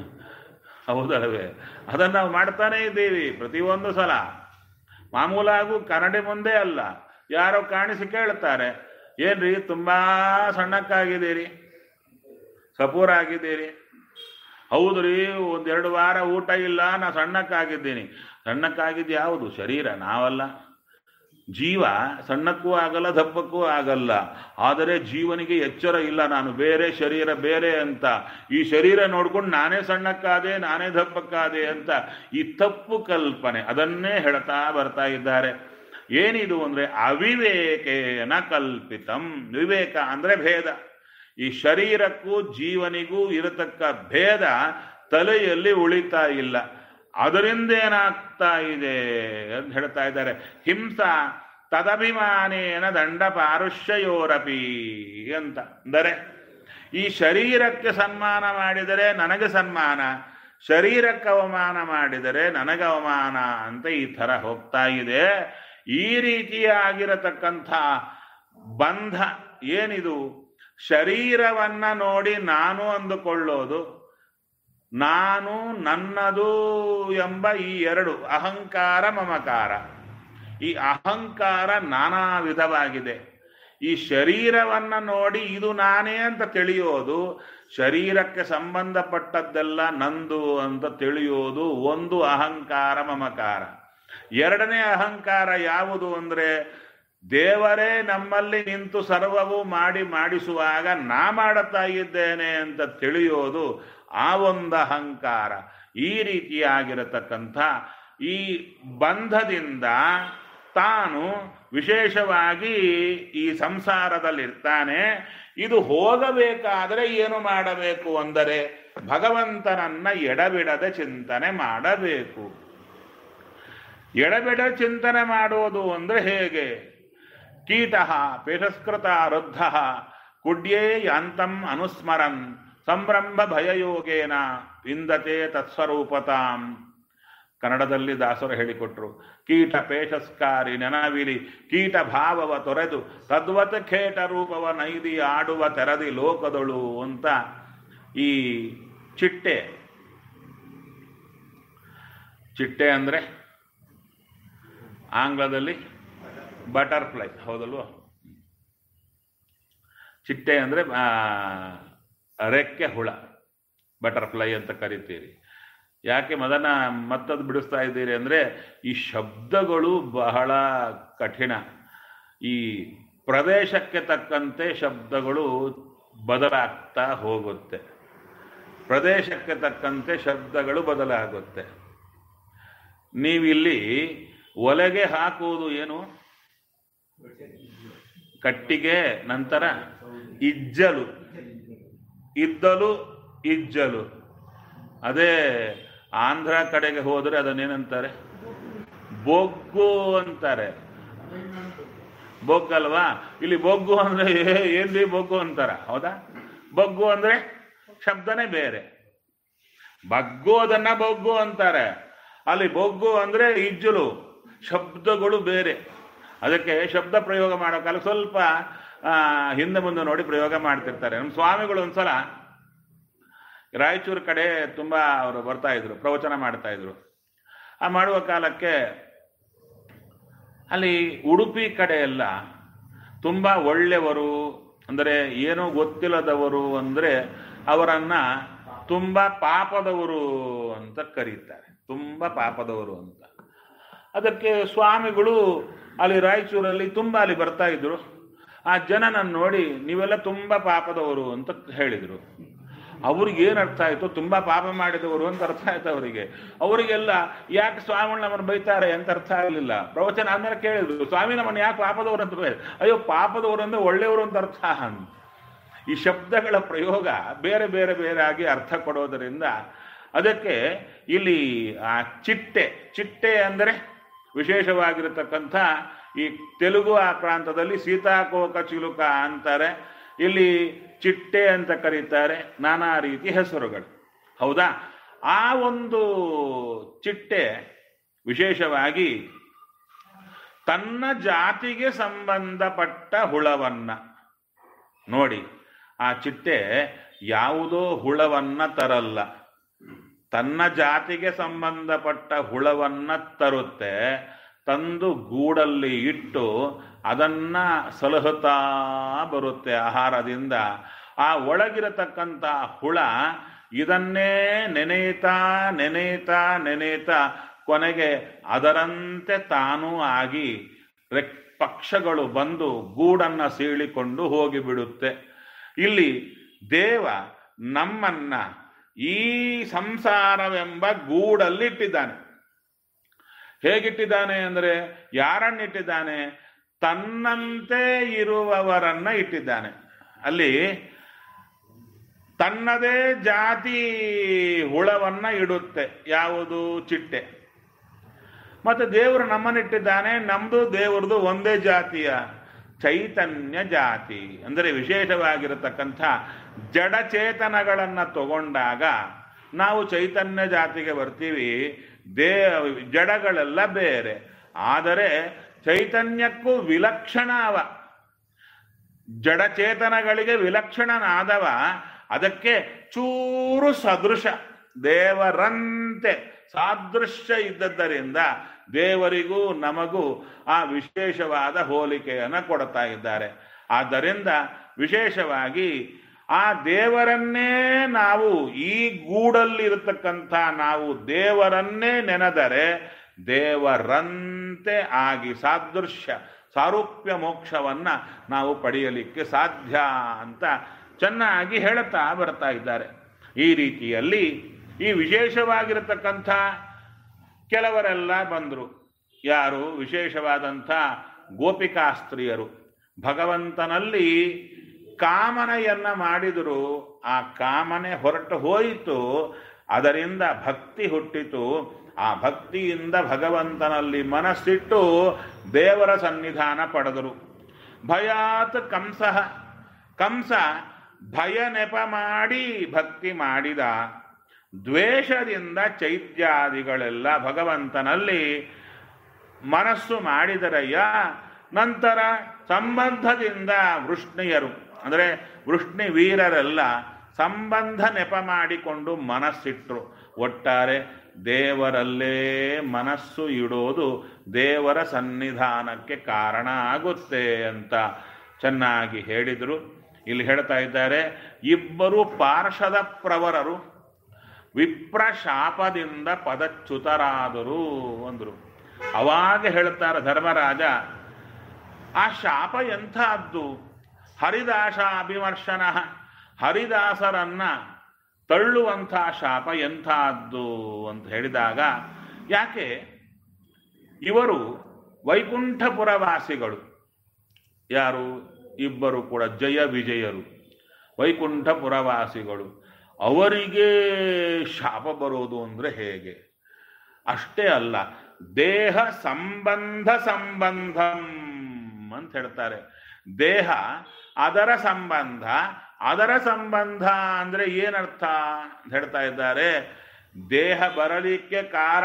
ಹೌದಲ್ವೇ ಅದನ್ನು ನಾವು ಮಾಡ್ತಾನೇ ಇದ್ದೀವಿ ಪ್ರತಿಯೊಂದು ಸಲ ಮಾಮೂಲಾಗೂ ಕನ್ನಡಿ ಮುಂದೆ ಅಲ್ಲ ಯಾರೋ ಕಾಣಿಸಿ ಕೇಳ್ತಾರೆ ಏನ್ರಿ ತುಂಬಾ ಸಣ್ಣಕ್ಕಾಗಿದ್ದೀರಿ ಸಪೂರ ಆಗಿದ್ದೀರಿ ಹೌದ್ರಿ ಒಂದೆರಡು ವಾರ ಊಟ ಇಲ್ಲ ನಾ ಸಣ್ಣಕ್ಕಾಗಿದ್ದೀನಿ ಸಣ್ಣಕ್ಕಾಗಿದ್ದು ಯಾವುದು ಶರೀರ ನಾವಲ್ಲ ಜೀವ ಸಣ್ಣಕ್ಕೂ ಆಗಲ್ಲ ದಪ್ಪಕ್ಕೂ ಆಗಲ್ಲ ಆದರೆ ಜೀವನಿಗೆ ಎಚ್ಚರ ಇಲ್ಲ ನಾನು ಬೇರೆ ಶರೀರ ಬೇರೆ ಅಂತ ಈ ಶರೀರ ನೋಡ್ಕೊಂಡು ನಾನೇ ಸಣ್ಣಕ್ಕಾದೆ ನಾನೇ ದಪ್ಪಕ್ಕಾದೆ ಅಂತ ಈ ತಪ್ಪು ಕಲ್ಪನೆ ಅದನ್ನೇ ಹೇಳ್ತಾ ಬರ್ತಾ ಇದ್ದಾರೆ ಏನಿದು ಅಂದ್ರೆ ಅವಿವೇಕೇನ ಕಲ್ಪಿತಂ ವಿವೇಕ ಅಂದ್ರೆ ಭೇದ ಈ ಶರೀರಕ್ಕೂ ಜೀವನಿಗೂ ಇರತಕ್ಕ ಭೇದ ತಲೆಯಲ್ಲಿ ಉಳಿತಾ ಇಲ್ಲ ಅದರಿಂದ ಏನಾಗ್ತಾ ಇದೆ ಅಂತ ಹೇಳ್ತಾ ಇದ್ದಾರೆ ಹಿಂಸಾ ತದಭಿಮಾನೇನ ದಂಡ ಪಾರುಷ್ಯಯೋರಪಿ ಅಂತ ಅಂದರೆ ಈ ಶರೀರಕ್ಕೆ ಸನ್ಮಾನ ಮಾಡಿದರೆ ನನಗೆ ಸನ್ಮಾನ ಶರೀರಕ್ಕೆ ಅವಮಾನ ಮಾಡಿದರೆ ನನಗೆ ಅವಮಾನ ಅಂತ ಈ ಥರ ಹೋಗ್ತಾ ಇದೆ ಈ ರೀತಿಯಾಗಿರತಕ್ಕಂಥ ಬಂಧ ಏನಿದು ಶರೀರವನ್ನ ನೋಡಿ ನಾನು ಅಂದುಕೊಳ್ಳೋದು ನಾನು ನನ್ನದು ಎಂಬ ಈ ಎರಡು ಅಹಂಕಾರ ಮಮಕಾರ ಈ ಅಹಂಕಾರ ನಾನಾ ವಿಧವಾಗಿದೆ ಈ ಶರೀರವನ್ನ ನೋಡಿ ಇದು ನಾನೇ ಅಂತ ತಿಳಿಯೋದು ಶರೀರಕ್ಕೆ ಸಂಬಂಧಪಟ್ಟದ್ದೆಲ್ಲ ನಂದು ಅಂತ ತಿಳಿಯೋದು ಒಂದು ಅಹಂಕಾರ ಮಮಕಾರ ಎರಡನೇ ಅಹಂಕಾರ ಯಾವುದು ಅಂದ್ರೆ ದೇವರೇ ನಮ್ಮಲ್ಲಿ ನಿಂತು ಸರ್ವವು ಮಾಡಿ ಮಾಡಿಸುವಾಗ ನಾ ಮಾಡುತ್ತಾ ಇದ್ದೇನೆ ಅಂತ ತಿಳಿಯೋದು ಆ ಒಂದು ಅಹಂಕಾರ ಈ ರೀತಿಯಾಗಿರತಕ್ಕಂಥ ಈ ಬಂಧದಿಂದ ತಾನು ವಿಶೇಷವಾಗಿ ಈ ಸಂಸಾರದಲ್ಲಿರ್ತಾನೆ ಇದು ಹೋಗಬೇಕಾದರೆ ಏನು ಮಾಡಬೇಕು ಅಂದರೆ ಭಗವಂತನನ್ನ ಎಡಬಿಡದೆ ಚಿಂತನೆ ಮಾಡಬೇಕು ಎಡಬಿಡ ಚಿಂತನೆ ಮಾಡೋದು ಅಂದ್ರೆ ಹೇಗೆ ಕೀಟ ಪೇಟಸ್ಕೃತ ವೃದ್ಧ ಕುಡ್ಯೇ ಯಾಂತಂ ಅನುಸ್ಮರನ್ ಸಂಭ್ರಂಭ ಭಯಯೋಗೇನ ವಿಂದತೆ ತತ್ಸ್ವರೂಪತಾಂ ಕನ್ನಡದಲ್ಲಿ ದಾಸರು ಹೇಳಿಕೊಟ್ರು ಕೀಟ ಪೇಷಸ್ಕಾರಿ ನೆನವಿಲಿ ಕೀಟ ಭಾವವ ತೊರೆದು ತದ್ವತ್ ಖೇಟ ರೂಪವ ನೈದಿ ಆಡುವ ತೆರದಿ ಲೋಕದಳು ಅಂತ ಈ ಚಿಟ್ಟೆ ಚಿಟ್ಟೆ ಅಂದರೆ ಆಂಗ್ಲದಲ್ಲಿ ಬಟರ್ಫ್ಲೈ ಹೌದಲ್ವ ಚಿಟ್ಟೆ ಅಂದರೆ ರೆಕ್ಕೆ ಹುಳ ಬಟರ್ಫ್ಲೈ ಅಂತ ಕರಿತೀರಿ ಯಾಕೆ ಮದನ ಮತ್ತದು ಬಿಡಿಸ್ತಾ ಇದ್ದೀರಿ ಅಂದರೆ ಈ ಶಬ್ದಗಳು ಬಹಳ ಕಠಿಣ ಈ ಪ್ರದೇಶಕ್ಕೆ ತಕ್ಕಂತೆ ಶಬ್ದಗಳು ಬದಲಾಗ್ತಾ ಹೋಗುತ್ತೆ ಪ್ರದೇಶಕ್ಕೆ ತಕ್ಕಂತೆ ಶಬ್ದಗಳು ಬದಲಾಗುತ್ತೆ ನೀವಿಲ್ಲಿ ಒಲೆಗೆ ಹಾಕುವುದು ಏನು ಕಟ್ಟಿಗೆ ನಂತರ ಇಜ್ಜಲು ಇದ್ದಲು ಇಜ್ಜಲು ಅದೇ ಆಂಧ್ರ ಕಡೆಗೆ ಹೋದರೆ ಅದನ್ನೇನಂತಾರೆ ಬೊಗ್ಗು ಅಂತಾರೆ ಬೊಗ್ಗಲ್ವಾ ಇಲ್ಲಿ ಬೊಗ್ಗು ಅಂದ್ರೆ ಏ- ಏನ್ರಿ ಬೊಗ್ಗು ಅಂತಾರ ಹೌದಾ ಬೊಗ್ಗು ಅಂದ್ರೆ ಶಬ್ದನೇ ಬೇರೆ ಬಗ್ಗೋದನ್ನ ಬೊಗ್ಗು ಅಂತಾರೆ ಅಲ್ಲಿ ಬೊಗ್ಗು ಅಂದ್ರೆ ಇಜ್ಜಲು ಶಬ್ದಗಳು ಬೇರೆ ಅದಕ್ಕೆ ಶಬ್ದ ಪ್ರಯೋಗ ಮಾಡೋ ಕಾಲ ಸ್ವಲ್ಪ ಆ, ಹಿಂದೆ ಮುಂದೆ ನೋಡಿ ಪ್ರಯೋಗ ಮಾಡ್ತಿರ್ತಾರೆ ನಮ್ಮ ಸ್ವಾಮಿಗಳು ಒಂದ್ಸಲ ರಾಯಚೂರು ಕಡೆ ತುಂಬಾ ಅವರು ಬರ್ತಾ ಇದ್ರು ಪ್ರವಚನ ಮಾಡ್ತಾ ಇದ್ರು ಆ ಮಾಡುವ ಕಾಲಕ್ಕೆ ಅಲ್ಲಿ ಉಡುಪಿ ಕಡೆ ಎಲ್ಲ ತುಂಬ ಒಳ್ಳೆಯವರು ಅಂದರೆ ಏನೂ ಗೊತ್ತಿಲ್ಲದವರು ಅಂದರೆ ಅವರನ್ನ ತುಂಬ ಪಾಪದವರು ಅಂತ ಕರೀತಾರೆ ತುಂಬ ಪಾಪದವರು ಅಂತ ಅದಕ್ಕೆ ಸ್ವಾಮಿಗಳು ಅಲ್ಲಿ ರಾಯಚೂರಲ್ಲಿ ತುಂಬ ಅಲ್ಲಿ ಬರ್ತಾ ಇದ್ರು ಆ ಜನನನ್ನು ನೋಡಿ ನೀವೆಲ್ಲ ತುಂಬ ಪಾಪದವರು ಅಂತ ಹೇಳಿದರು ಅವ್ರಿಗೆ ಏನು ಅರ್ಥ ಆಯಿತು ತುಂಬ ಪಾಪ ಮಾಡಿದವರು ಅಂತ ಅರ್ಥ ಆಯ್ತು ಅವರಿಗೆ ಅವರಿಗೆಲ್ಲ ಯಾಕೆ ಸ್ವಾಮಿ ನಮ್ಮನ್ನು ಬೈತಾರೆ ಅಂತ ಅರ್ಥ ಆಗಲಿಲ್ಲ ಪ್ರವಚನ ಆದ್ಮೇಲೆ ಕೇಳಿದ್ರು ಸ್ವಾಮಿ ನಮ್ಮನ್ನು ಯಾಕೆ ಪಾಪದವರು ಅಂತ ಬೈ ಅಯ್ಯೋ ಪಾಪದವರು ಅಂದ್ರೆ ಒಳ್ಳೆಯವರು ಅಂತ ಅರ್ಥ ಅಂತ ಈ ಶಬ್ದಗಳ ಪ್ರಯೋಗ ಬೇರೆ ಬೇರೆ ಬೇರೆ ಆಗಿ ಅರ್ಥ ಕೊಡೋದರಿಂದ ಅದಕ್ಕೆ ಇಲ್ಲಿ ಆ ಚಿಟ್ಟೆ ಚಿಟ್ಟೆ ಅಂದರೆ ವಿಶೇಷವಾಗಿರತಕ್ಕಂಥ ಈ ತೆಲುಗು ಆ ಪ್ರಾಂತದಲ್ಲಿ ಸೀತಾಕೋಕ ಚಿಲುಕ ಅಂತಾರೆ ಇಲ್ಲಿ ಚಿಟ್ಟೆ ಅಂತ ಕರೀತಾರೆ ನಾನಾ ರೀತಿ ಹೆಸರುಗಳು ಹೌದಾ ಆ ಒಂದು ಚಿಟ್ಟೆ ವಿಶೇಷವಾಗಿ ತನ್ನ ಜಾತಿಗೆ ಸಂಬಂಧಪಟ್ಟ ಹುಳವನ್ನ ನೋಡಿ ಆ ಚಿಟ್ಟೆ ಯಾವುದೋ ಹುಳವನ್ನ ತರಲ್ಲ ತನ್ನ ಜಾತಿಗೆ ಸಂಬಂಧಪಟ್ಟ ಹುಳವನ್ನ ತರುತ್ತೆ ತಂದು ಗೂಡಲ್ಲಿ ಇಟ್ಟು ಅದನ್ನ ಸಲಹುತ್ತಾ ಬರುತ್ತೆ ಆಹಾರದಿಂದ ಆ ಒಳಗಿರತಕ್ಕಂಥ ಹುಳ ಇದನ್ನೇ ನೆನೆಯುತ್ತಾ ನೆನೆಯುತ್ತಾ ನೆನೆಯುತ್ತಾ ಕೊನೆಗೆ ಅದರಂತೆ ತಾನೂ ಆಗಿ ರೆಕ್ ಪಕ್ಷಗಳು ಬಂದು ಗೂಡನ್ನ ಸೀಳಿಕೊಂಡು ಹೋಗಿಬಿಡುತ್ತೆ ಇಲ್ಲಿ ದೇವ ನಮ್ಮನ್ನ ಈ ಸಂಸಾರವೆಂಬ ಗೂಡಲ್ಲಿ ಇಟ್ಟಿದ್ದಾನೆ ಹೇಗಿಟ್ಟಿದ್ದಾನೆ ಅಂದರೆ ಯಾರನ್ನಿಟ್ಟಿದ್ದಾನೆ ತನ್ನಂತೆ ಇರುವವರನ್ನ ಇಟ್ಟಿದ್ದಾನೆ ಅಲ್ಲಿ ತನ್ನದೇ ಜಾತಿ ಹುಳವನ್ನ ಇಡುತ್ತೆ ಯಾವುದು ಚಿಟ್ಟೆ ಮತ್ತೆ ದೇವರು ನಮ್ಮನ್ನಿಟ್ಟಿದ್ದಾನೆ ನಮ್ದು ದೇವರದು ಒಂದೇ ಜಾತಿಯ ಚೈತನ್ಯ ಜಾತಿ ಅಂದರೆ ವಿಶೇಷವಾಗಿರತಕ್ಕಂಥ ಜಡಚೇತನಗಳನ್ನು ತಗೊಂಡಾಗ ನಾವು ಚೈತನ್ಯ ಜಾತಿಗೆ ಬರ್ತೀವಿ ದೇ ಜಡಗಳೆಲ್ಲ ಬೇರೆ ಆದರೆ ಚೈತನ್ಯಕ್ಕೂ ವಿಲಕ್ಷಣ ಅವ ಜಡಚೇತನಗಳಿಗೆ ವಿಲಕ್ಷಣನಾದವ ಅದಕ್ಕೆ ಚೂರು ಸದೃಶ ದೇವರಂತೆ ಸಾದೃಶ್ಯ ಇದ್ದದ್ದರಿಂದ ದೇವರಿಗೂ ನಮಗೂ ಆ ವಿಶೇಷವಾದ ಹೋಲಿಕೆಯನ್ನು ಕೊಡ್ತಾ ಇದ್ದಾರೆ ಆದ್ದರಿಂದ ವಿಶೇಷವಾಗಿ ಆ ದೇವರನ್ನೇ ನಾವು ಈ ಗೂಡಲ್ಲಿರತಕ್ಕಂಥ ನಾವು ದೇವರನ್ನೇ ನೆನೆದರೆ ದೇವರಂತೆ ಆಗಿ ಸಾದೃಶ್ಯ ಸಾರೂಪ್ಯ ಮೋಕ್ಷವನ್ನ ನಾವು ಪಡೆಯಲಿಕ್ಕೆ ಸಾಧ್ಯ ಅಂತ ಚೆನ್ನಾಗಿ ಹೇಳುತ್ತಾ ಬರ್ತಾ ಇದ್ದಾರೆ ಈ ರೀತಿಯಲ್ಲಿ ಈ ವಿಶೇಷವಾಗಿರತಕ್ಕಂಥ ಕೆಲವರೆಲ್ಲ ಬಂದರು ಯಾರು ವಿಶೇಷವಾದಂಥ ಗೋಪಿಕಾಸ್ತ್ರೀಯರು ಭಗವಂತನಲ್ಲಿ ಕಾಮನೆಯನ್ನ ಮಾಡಿದರು ಆ ಕಾಮನೆ ಹೊರಟು ಹೋಯಿತು ಅದರಿಂದ ಭಕ್ತಿ ಹುಟ್ಟಿತು ಆ ಭಕ್ತಿಯಿಂದ ಭಗವಂತನಲ್ಲಿ ಮನಸ್ಸಿಟ್ಟು ದೇವರ ಸನ್ನಿಧಾನ ಪಡೆದರು ಭಯಾತ್ ಕಂಸ ಕಂಸ ಭಯ ನೆಪ ಮಾಡಿ ಭಕ್ತಿ ಮಾಡಿದ ದ್ವೇಷದಿಂದ ಚೈತ್ಯಾದಿಗಳೆಲ್ಲ ಭಗವಂತನಲ್ಲಿ ಮನಸ್ಸು ಮಾಡಿದರಯ್ಯ ನಂತರ ಸಂಬಂಧದಿಂದ ವೃಷ್ಣಿಯರು ಅಂದರೆ ವೃಷ್ಣಿ ವೀರರೆಲ್ಲ ಸಂಬಂಧ ನೆಪ ಮಾಡಿಕೊಂಡು ಮನಸ್ಸಿಟ್ರು ಒಟ್ಟಾರೆ ದೇವರಲ್ಲೇ ಮನಸ್ಸು ಇಡೋದು ದೇವರ ಸನ್ನಿಧಾನಕ್ಕೆ ಕಾರಣ ಆಗುತ್ತೆ ಅಂತ ಚೆನ್ನಾಗಿ ಹೇಳಿದರು ಇಲ್ಲಿ ಹೇಳ್ತಾ ಇದ್ದಾರೆ ಇಬ್ಬರು ಪಾರ್ಷದ ಪ್ರವರರು ವಿಪ್ರ ಶಾಪದಿಂದ ಪದಚ್ಯುತರಾದರು ಅಂದರು ಅವಾಗ ಹೇಳ್ತಾರೆ ಧರ್ಮರಾಜ ಆ ಶಾಪ ಎಂಥದ್ದು ಹರಿದಾಸ ಅಭಿಮರ್ಶನ ಹರಿದಾಸರನ್ನ ತಳ್ಳುವಂಥ ಶಾಪ ಎಂಥದ್ದು ಅಂತ ಹೇಳಿದಾಗ ಯಾಕೆ ಇವರು ವೈಕುಂಠಪುರವಾಸಿಗಳು ಯಾರು ಇಬ್ಬರು ಕೂಡ ಜಯ ವಿಜಯರು ವೈಕುಂಠಪುರವಾಸಿಗಳು ಅವರಿಗೆ ಶಾಪ ಬರೋದು ಅಂದರೆ ಹೇಗೆ ಅಷ್ಟೇ ಅಲ್ಲ ದೇಹ ಸಂಬಂಧ ಸಂಬಂಧಂ ಅಂತ ಹೇಳ್ತಾರೆ ದೇಹ ಅದರ ಸಂಬಂಧ ಅದರ ಸಂಬಂಧ ಅಂದ್ರೆ ಏನರ್ಥ ಅಂತ ಹೇಳ್ತಾ ಇದ್ದಾರೆ ದೇಹ ಬರಲಿಕ್ಕೆ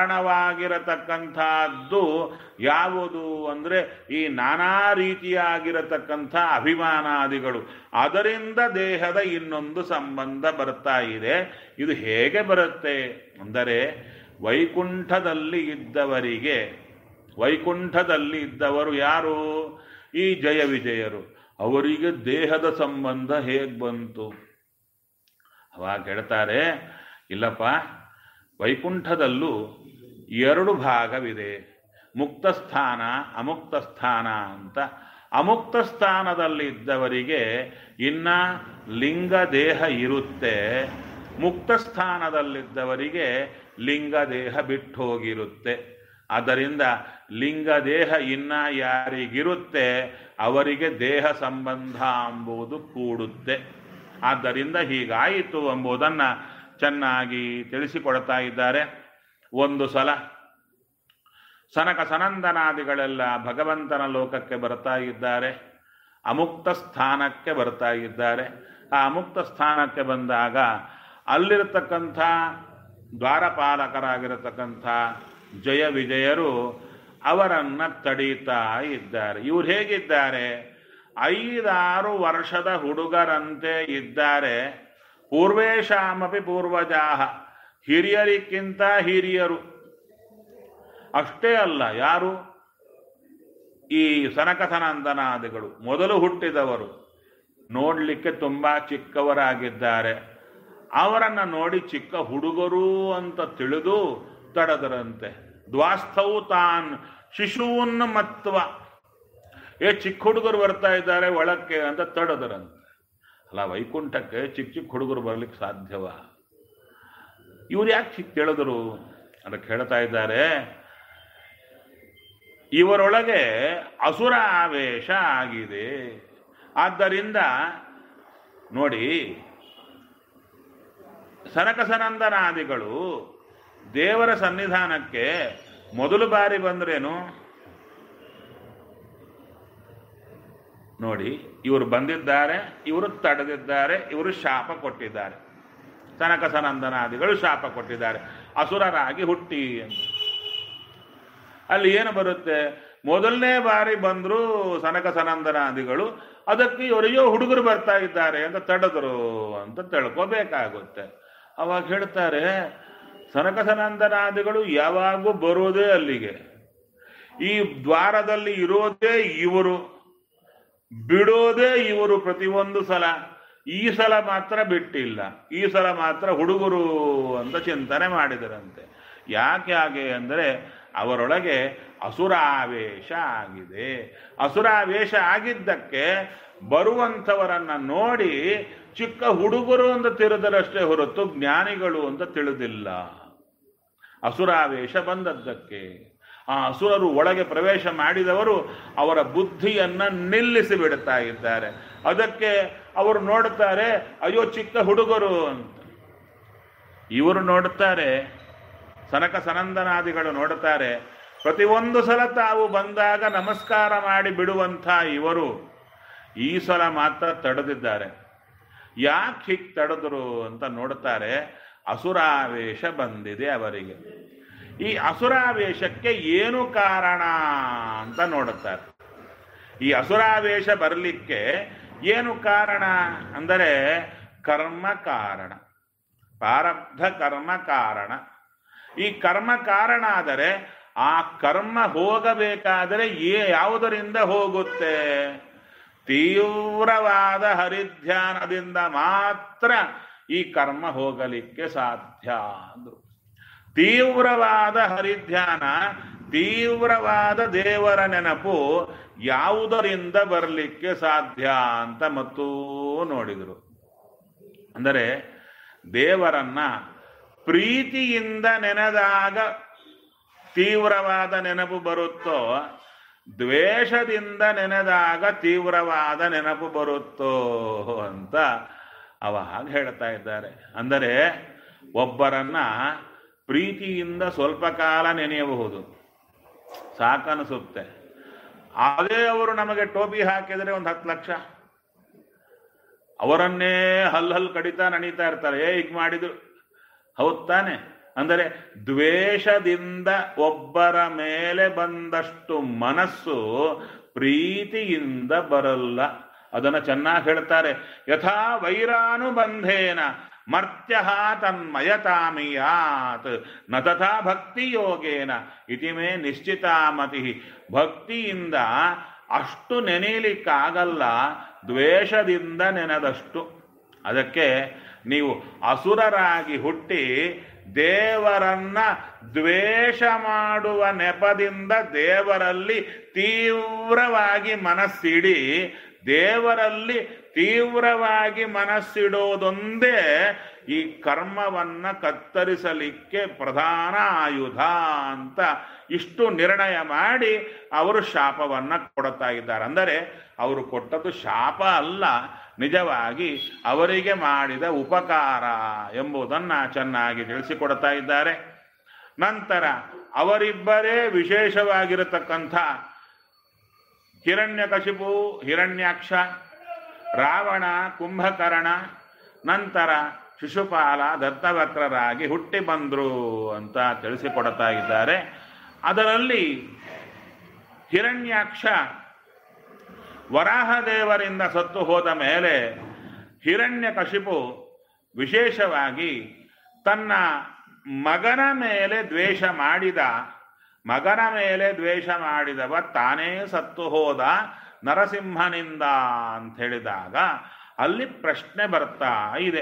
ಕಾರಣವಾಗಿರತಕ್ಕಂಥದ್ದು ಯಾವುದು ಅಂದ್ರೆ ಈ ನಾನಾ ರೀತಿಯಾಗಿರತಕ್ಕಂಥ ಅಭಿಮಾನಾದಿಗಳು ಅದರಿಂದ ದೇಹದ ಇನ್ನೊಂದು ಸಂಬಂಧ ಬರ್ತಾ ಇದೆ ಇದು ಹೇಗೆ ಬರುತ್ತೆ ಅಂದರೆ ವೈಕುಂಠದಲ್ಲಿ ಇದ್ದವರಿಗೆ ವೈಕುಂಠದಲ್ಲಿ ಇದ್ದವರು ಯಾರು ಈ ಜಯ ವಿಜಯರು ಅವರಿಗೆ ದೇಹದ ಸಂಬಂಧ ಹೇಗೆ ಬಂತು ಅವಾಗ ಹೇಳ್ತಾರೆ ಇಲ್ಲಪ್ಪ ವೈಕುಂಠದಲ್ಲೂ ಎರಡು ಭಾಗವಿದೆ ಮುಕ್ತ ಸ್ಥಾನ ಅಮುಕ್ತ ಸ್ಥಾನ ಅಂತ ಅಮುಕ್ತ ಸ್ಥಾನದಲ್ಲಿ ಇದ್ದವರಿಗೆ ಇನ್ನ ಲಿಂಗ ದೇಹ ಇರುತ್ತೆ ಮುಕ್ತ ಸ್ಥಾನದಲ್ಲಿದ್ದವರಿಗೆ ಲಿಂಗ ದೇಹ ಬಿಟ್ಟು ಹೋಗಿರುತ್ತೆ ಆದ್ದರಿಂದ ಲಿಂಗ ದೇಹ ಇನ್ನ ಯಾರಿಗಿರುತ್ತೆ ಅವರಿಗೆ ದೇಹ ಸಂಬಂಧ ಎಂಬುದು ಕೂಡುತ್ತೆ ಆದ್ದರಿಂದ ಹೀಗಾಯಿತು ಎಂಬುದನ್ನು ಚೆನ್ನಾಗಿ ತಿಳಿಸಿಕೊಡ್ತಾ ಇದ್ದಾರೆ ಒಂದು ಸಲ ಸನಕ ಸನಂದನಾದಿಗಳೆಲ್ಲ ಭಗವಂತನ ಲೋಕಕ್ಕೆ ಬರ್ತಾ ಇದ್ದಾರೆ ಅಮುಕ್ತ ಸ್ಥಾನಕ್ಕೆ ಬರ್ತಾ ಇದ್ದಾರೆ ಆ ಅಮುಕ್ತ ಸ್ಥಾನಕ್ಕೆ ಬಂದಾಗ ಅಲ್ಲಿರತಕ್ಕಂಥ ದ್ವಾರಪಾಲಕರಾಗಿರತಕ್ಕಂಥ ಜಯ ವಿಜಯರು ಅವರನ್ನ ತಡೀತಾ ಇದ್ದಾರೆ ಇವ್ರು ಹೇಗಿದ್ದಾರೆ ಐದಾರು ವರ್ಷದ ಹುಡುಗರಂತೆ ಇದ್ದಾರೆ ಪೂರ್ವೇಶಾಮಪಿ ಪೂರ್ವಜಾಹ ಹಿರಿಯರಿಕ್ಕಿಂತ ಹಿರಿಯರು ಅಷ್ಟೇ ಅಲ್ಲ ಯಾರು ಈ ಸನಕಸನಂದನಾದಿಗಳು ಮೊದಲು ಹುಟ್ಟಿದವರು ನೋಡಲಿಕ್ಕೆ ತುಂಬಾ ಚಿಕ್ಕವರಾಗಿದ್ದಾರೆ ಅವರನ್ನ ನೋಡಿ ಚಿಕ್ಕ ಹುಡುಗರು ಅಂತ ತಿಳಿದು ತಡದರಂತೆ ದ್ವಾಸ್ಥವು ತಾನ್ ಶಿಶೂನ್ ಮತ್ವ ಏ ಚಿಕ್ಕ ಹುಡುಗರು ಬರ್ತಾ ಇದ್ದಾರೆ ಒಳಕ್ಕೆ ಅಂತ ತಡದರಂತೆ ಅಲ್ಲ ವೈಕುಂಠಕ್ಕೆ ಚಿಕ್ಕ ಚಿಕ್ಕ ಹುಡುಗರು ಬರ್ಲಿಕ್ಕೆ ಸಾಧ್ಯವ ಇವ್ರು ಯಾಕೆ ಚಿಕ್ಕ ತಿಳಿದ್ರು ಅದಕ್ಕೆ ಹೇಳ್ತಾ ಇದ್ದಾರೆ ಇವರೊಳಗೆ ಅಸುರ ಆವೇಶ ಆಗಿದೆ ಆದ್ದರಿಂದ ನೋಡಿ ಸನಕಸನಂದನಾದಿಗಳು ದೇವರ ಸನ್ನಿಧಾನಕ್ಕೆ ಮೊದಲು ಬಾರಿ ಬಂದ್ರೇನು ನೋಡಿ ಇವರು ಬಂದಿದ್ದಾರೆ ಇವರು ತಡೆದಿದ್ದಾರೆ ಇವರು ಶಾಪ ಕೊಟ್ಟಿದ್ದಾರೆ ಸನಕಸನಂದನಾದಿಗಳು ಶಾಪ ಕೊಟ್ಟಿದ್ದಾರೆ ಅಸುರರಾಗಿ ಹುಟ್ಟಿ ಅಂತ ಅಲ್ಲಿ ಏನು ಬರುತ್ತೆ ಮೊದಲನೇ ಬಾರಿ ಬಂದ್ರು ಸನಕ ಸನಂದನಾದಿಗಳು ಅದಕ್ಕೆ ಇವರಿಗೋ ಹುಡುಗರು ಬರ್ತಾ ಇದ್ದಾರೆ ಅಂತ ತಡೆದ್ರು ಅಂತ ತಿಳ್ಕೋಬೇಕಾಗುತ್ತೆ ಅವಾಗ ಹೇಳ್ತಾರೆ ಸನಕ ಸನಂದನಾದಿಗಳು ಯಾವಾಗೂ ಬರೋದೇ ಅಲ್ಲಿಗೆ ಈ ದ್ವಾರದಲ್ಲಿ ಇರೋದೇ ಇವರು ಬಿಡೋದೇ ಇವರು ಪ್ರತಿಯೊಂದು ಸಲ ಈ ಸಲ ಮಾತ್ರ ಬಿಟ್ಟಿಲ್ಲ ಈ ಸಲ ಮಾತ್ರ ಹುಡುಗರು ಅಂತ ಚಿಂತನೆ ಮಾಡಿದರಂತೆ ಯಾಕೆ ಹಾಗೆ ಅಂದರೆ ಅವರೊಳಗೆ ಅಸುರಾವೇಶ ಆಗಿದೆ ಅಸುರಾವೇಶ ಆಗಿದ್ದಕ್ಕೆ ಬರುವಂಥವರನ್ನ ನೋಡಿ ಚಿಕ್ಕ ಹುಡುಗರು ಅಂತ ತಿಳಿದರಷ್ಟೇ ಹೊರತು ಜ್ಞಾನಿಗಳು ಅಂತ ತಿಳಿದಿಲ್ಲ ಅಸುರಾವೇಶ ಬಂದದ್ದಕ್ಕೆ ಆ ಅಸುರರು ಒಳಗೆ ಪ್ರವೇಶ ಮಾಡಿದವರು ಅವರ ಬುದ್ಧಿಯನ್ನ ನಿಲ್ಲಿಸಿ ಬಿಡ್ತಾ ಇದ್ದಾರೆ ಅದಕ್ಕೆ ಅವರು ನೋಡುತ್ತಾರೆ ಅಯ್ಯೋ ಚಿಕ್ಕ ಹುಡುಗರು ಅಂತ ಇವರು ನೋಡುತ್ತಾರೆ ಸನಕ ಸನಂದನಾದಿಗಳು ನೋಡುತ್ತಾರೆ ಪ್ರತಿಯೊಂದು ಸಲ ತಾವು ಬಂದಾಗ ನಮಸ್ಕಾರ ಮಾಡಿ ಬಿಡುವಂಥ ಇವರು ಈ ಸಲ ಮಾತ್ರ ತಡೆದಿದ್ದಾರೆ ಯಾಕೆ ಹೀಗೆ ತಡೆದ್ರು ಅಂತ ನೋಡುತ್ತಾರೆ ಅಸುರಾವೇಶ ಬಂದಿದೆ ಅವರಿಗೆ ಈ ಅಸುರಾವೇಶಕ್ಕೆ ಏನು ಕಾರಣ ಅಂತ ನೋಡುತ್ತಾರೆ ಈ ಅಸುರಾವೇಶ ಬರಲಿಕ್ಕೆ ಏನು ಕಾರಣ ಅಂದರೆ ಕರ್ಮ ಕಾರಣ ಪ್ರಾರಬ್ಧ ಕರ್ಮ ಕಾರಣ ಈ ಕರ್ಮ ಕಾರಣ ಆದರೆ ಆ ಕರ್ಮ ಹೋಗಬೇಕಾದರೆ ಏ ಯಾವುದರಿಂದ ಹೋಗುತ್ತೆ ತೀವ್ರವಾದ ಹರಿಧ್ಯಾನದಿಂದ ಮಾತ್ರ ಈ ಕರ್ಮ ಹೋಗಲಿಕ್ಕೆ ಸಾಧ್ಯ ಅಂದ್ರು ತೀವ್ರವಾದ ಹರಿಧ್ಯಾನ ತೀವ್ರವಾದ ದೇವರ ನೆನಪು ಯಾವುದರಿಂದ ಬರಲಿಕ್ಕೆ ಸಾಧ್ಯ ಅಂತ ಮತ್ತೂ ನೋಡಿದರು ಅಂದರೆ ದೇವರನ್ನ ಪ್ರೀತಿಯಿಂದ ನೆನೆದಾಗ ತೀವ್ರವಾದ ನೆನಪು ಬರುತ್ತೋ ದ್ವೇಷದಿಂದ ನೆನೆದಾಗ ತೀವ್ರವಾದ ನೆನಪು ಬರುತ್ತೋ ಅಂತ ಅವಾಗ ಹೇಳ್ತಾ ಇದ್ದಾರೆ ಅಂದರೆ ಒಬ್ಬರನ್ನ ಪ್ರೀತಿಯಿಂದ ಸ್ವಲ್ಪ ಕಾಲ ನೆನೆಯಬಹುದು ಸಾಕನಿಸುತ್ತೆ ಅದೇ ಅವರು ನಮಗೆ ಟೋಪಿ ಹಾಕಿದರೆ ಒಂದು ಹತ್ತು ಲಕ್ಷ ಅವರನ್ನೇ ಹಲ್ ಹಲ್ ಕಡಿತಾ ನಡೀತಾ ಇರ್ತಾರೆ ಏ ಈಗ ಮಾಡಿದ್ರು ಹೌದ್ ತಾನೆ ಅಂದರೆ ದ್ವೇಷದಿಂದ ಒಬ್ಬರ ಮೇಲೆ ಬಂದಷ್ಟು ಮನಸ್ಸು ಪ್ರೀತಿಯಿಂದ ಬರಲ್ಲ ಅದನ್ನ ಚೆನ್ನಾಗಿ ಹೇಳ್ತಾರೆ ಯಥಾ ವೈರಾನುಬಂಧೇನ ಮರ್ತ್ಯ ತನ್ಮಯತಾಮಿಯಾತ್ ನ ತಥಾ ಭಕ್ತಿ ಯೋಗೇನ ಇತಿ ಮೇ ನಿಶ್ಚಿತಾಮತಿ ಭಕ್ತಿಯಿಂದ ಅಷ್ಟು ನೆನೆಯಲಿಕ್ಕಾಗಲ್ಲ ದ್ವೇಷದಿಂದ ನೆನೆದಷ್ಟು ಅದಕ್ಕೆ ನೀವು ಅಸುರರಾಗಿ ಹುಟ್ಟಿ ದೇವರನ್ನ ದ್ವೇಷ ಮಾಡುವ ನೆಪದಿಂದ ದೇವರಲ್ಲಿ ತೀವ್ರವಾಗಿ ಮನಸ್ಸಿಡಿ ದೇವರಲ್ಲಿ ತೀವ್ರವಾಗಿ ಮನಸ್ಸಿಡೋದೊಂದೇ ಈ ಕರ್ಮವನ್ನ ಕತ್ತರಿಸಲಿಕ್ಕೆ ಪ್ರಧಾನ ಆಯುಧ ಅಂತ ಇಷ್ಟು ನಿರ್ಣಯ ಮಾಡಿ ಅವರು ಶಾಪವನ್ನ ಕೊಡ್ತಾ ಇದ್ದಾರೆ ಅಂದರೆ ಅವರು ಕೊಟ್ಟದ್ದು ಶಾಪ ಅಲ್ಲ ನಿಜವಾಗಿ ಅವರಿಗೆ ಮಾಡಿದ ಉಪಕಾರ ಎಂಬುದನ್ನ ಚೆನ್ನಾಗಿ ತಿಳಿಸಿಕೊಡ್ತಾ ಇದ್ದಾರೆ ನಂತರ ಅವರಿಬ್ಬರೇ ವಿಶೇಷವಾಗಿರತಕ್ಕಂಥ ಹಿರಣ್ಯಕಶಿಪು ಹಿರಣ್ಯಾಕ್ಷ ರಾವಣ ಕುಂಭಕರ್ಣ ನಂತರ ಶಿಶುಪಾಲ ದತ್ತವಕ್ರರಾಗಿ ಹುಟ್ಟಿ ಬಂದ್ರು ಅಂತ ತಿಳಿಸಿಕೊಡ್ತಾ ಇದ್ದಾರೆ ಅದರಲ್ಲಿ ಹಿರಣ್ಯಾಕ್ಷ ವರಾಹದೇವರಿಂದ ಸತ್ತು ಹೋದ ಮೇಲೆ ಹಿರಣ್ಯಕಶಿಪು ವಿಶೇಷವಾಗಿ ತನ್ನ ಮಗನ ಮೇಲೆ ದ್ವೇಷ ಮಾಡಿದ ಮಗನ ಮೇಲೆ ದ್ವೇಷ ಮಾಡಿದವ ತಾನೇ ಸತ್ತು ಹೋದ ನರಸಿಂಹನಿಂದ ಅಂತ ಹೇಳಿದಾಗ ಅಲ್ಲಿ ಪ್ರಶ್ನೆ ಬರ್ತಾ ಇದೆ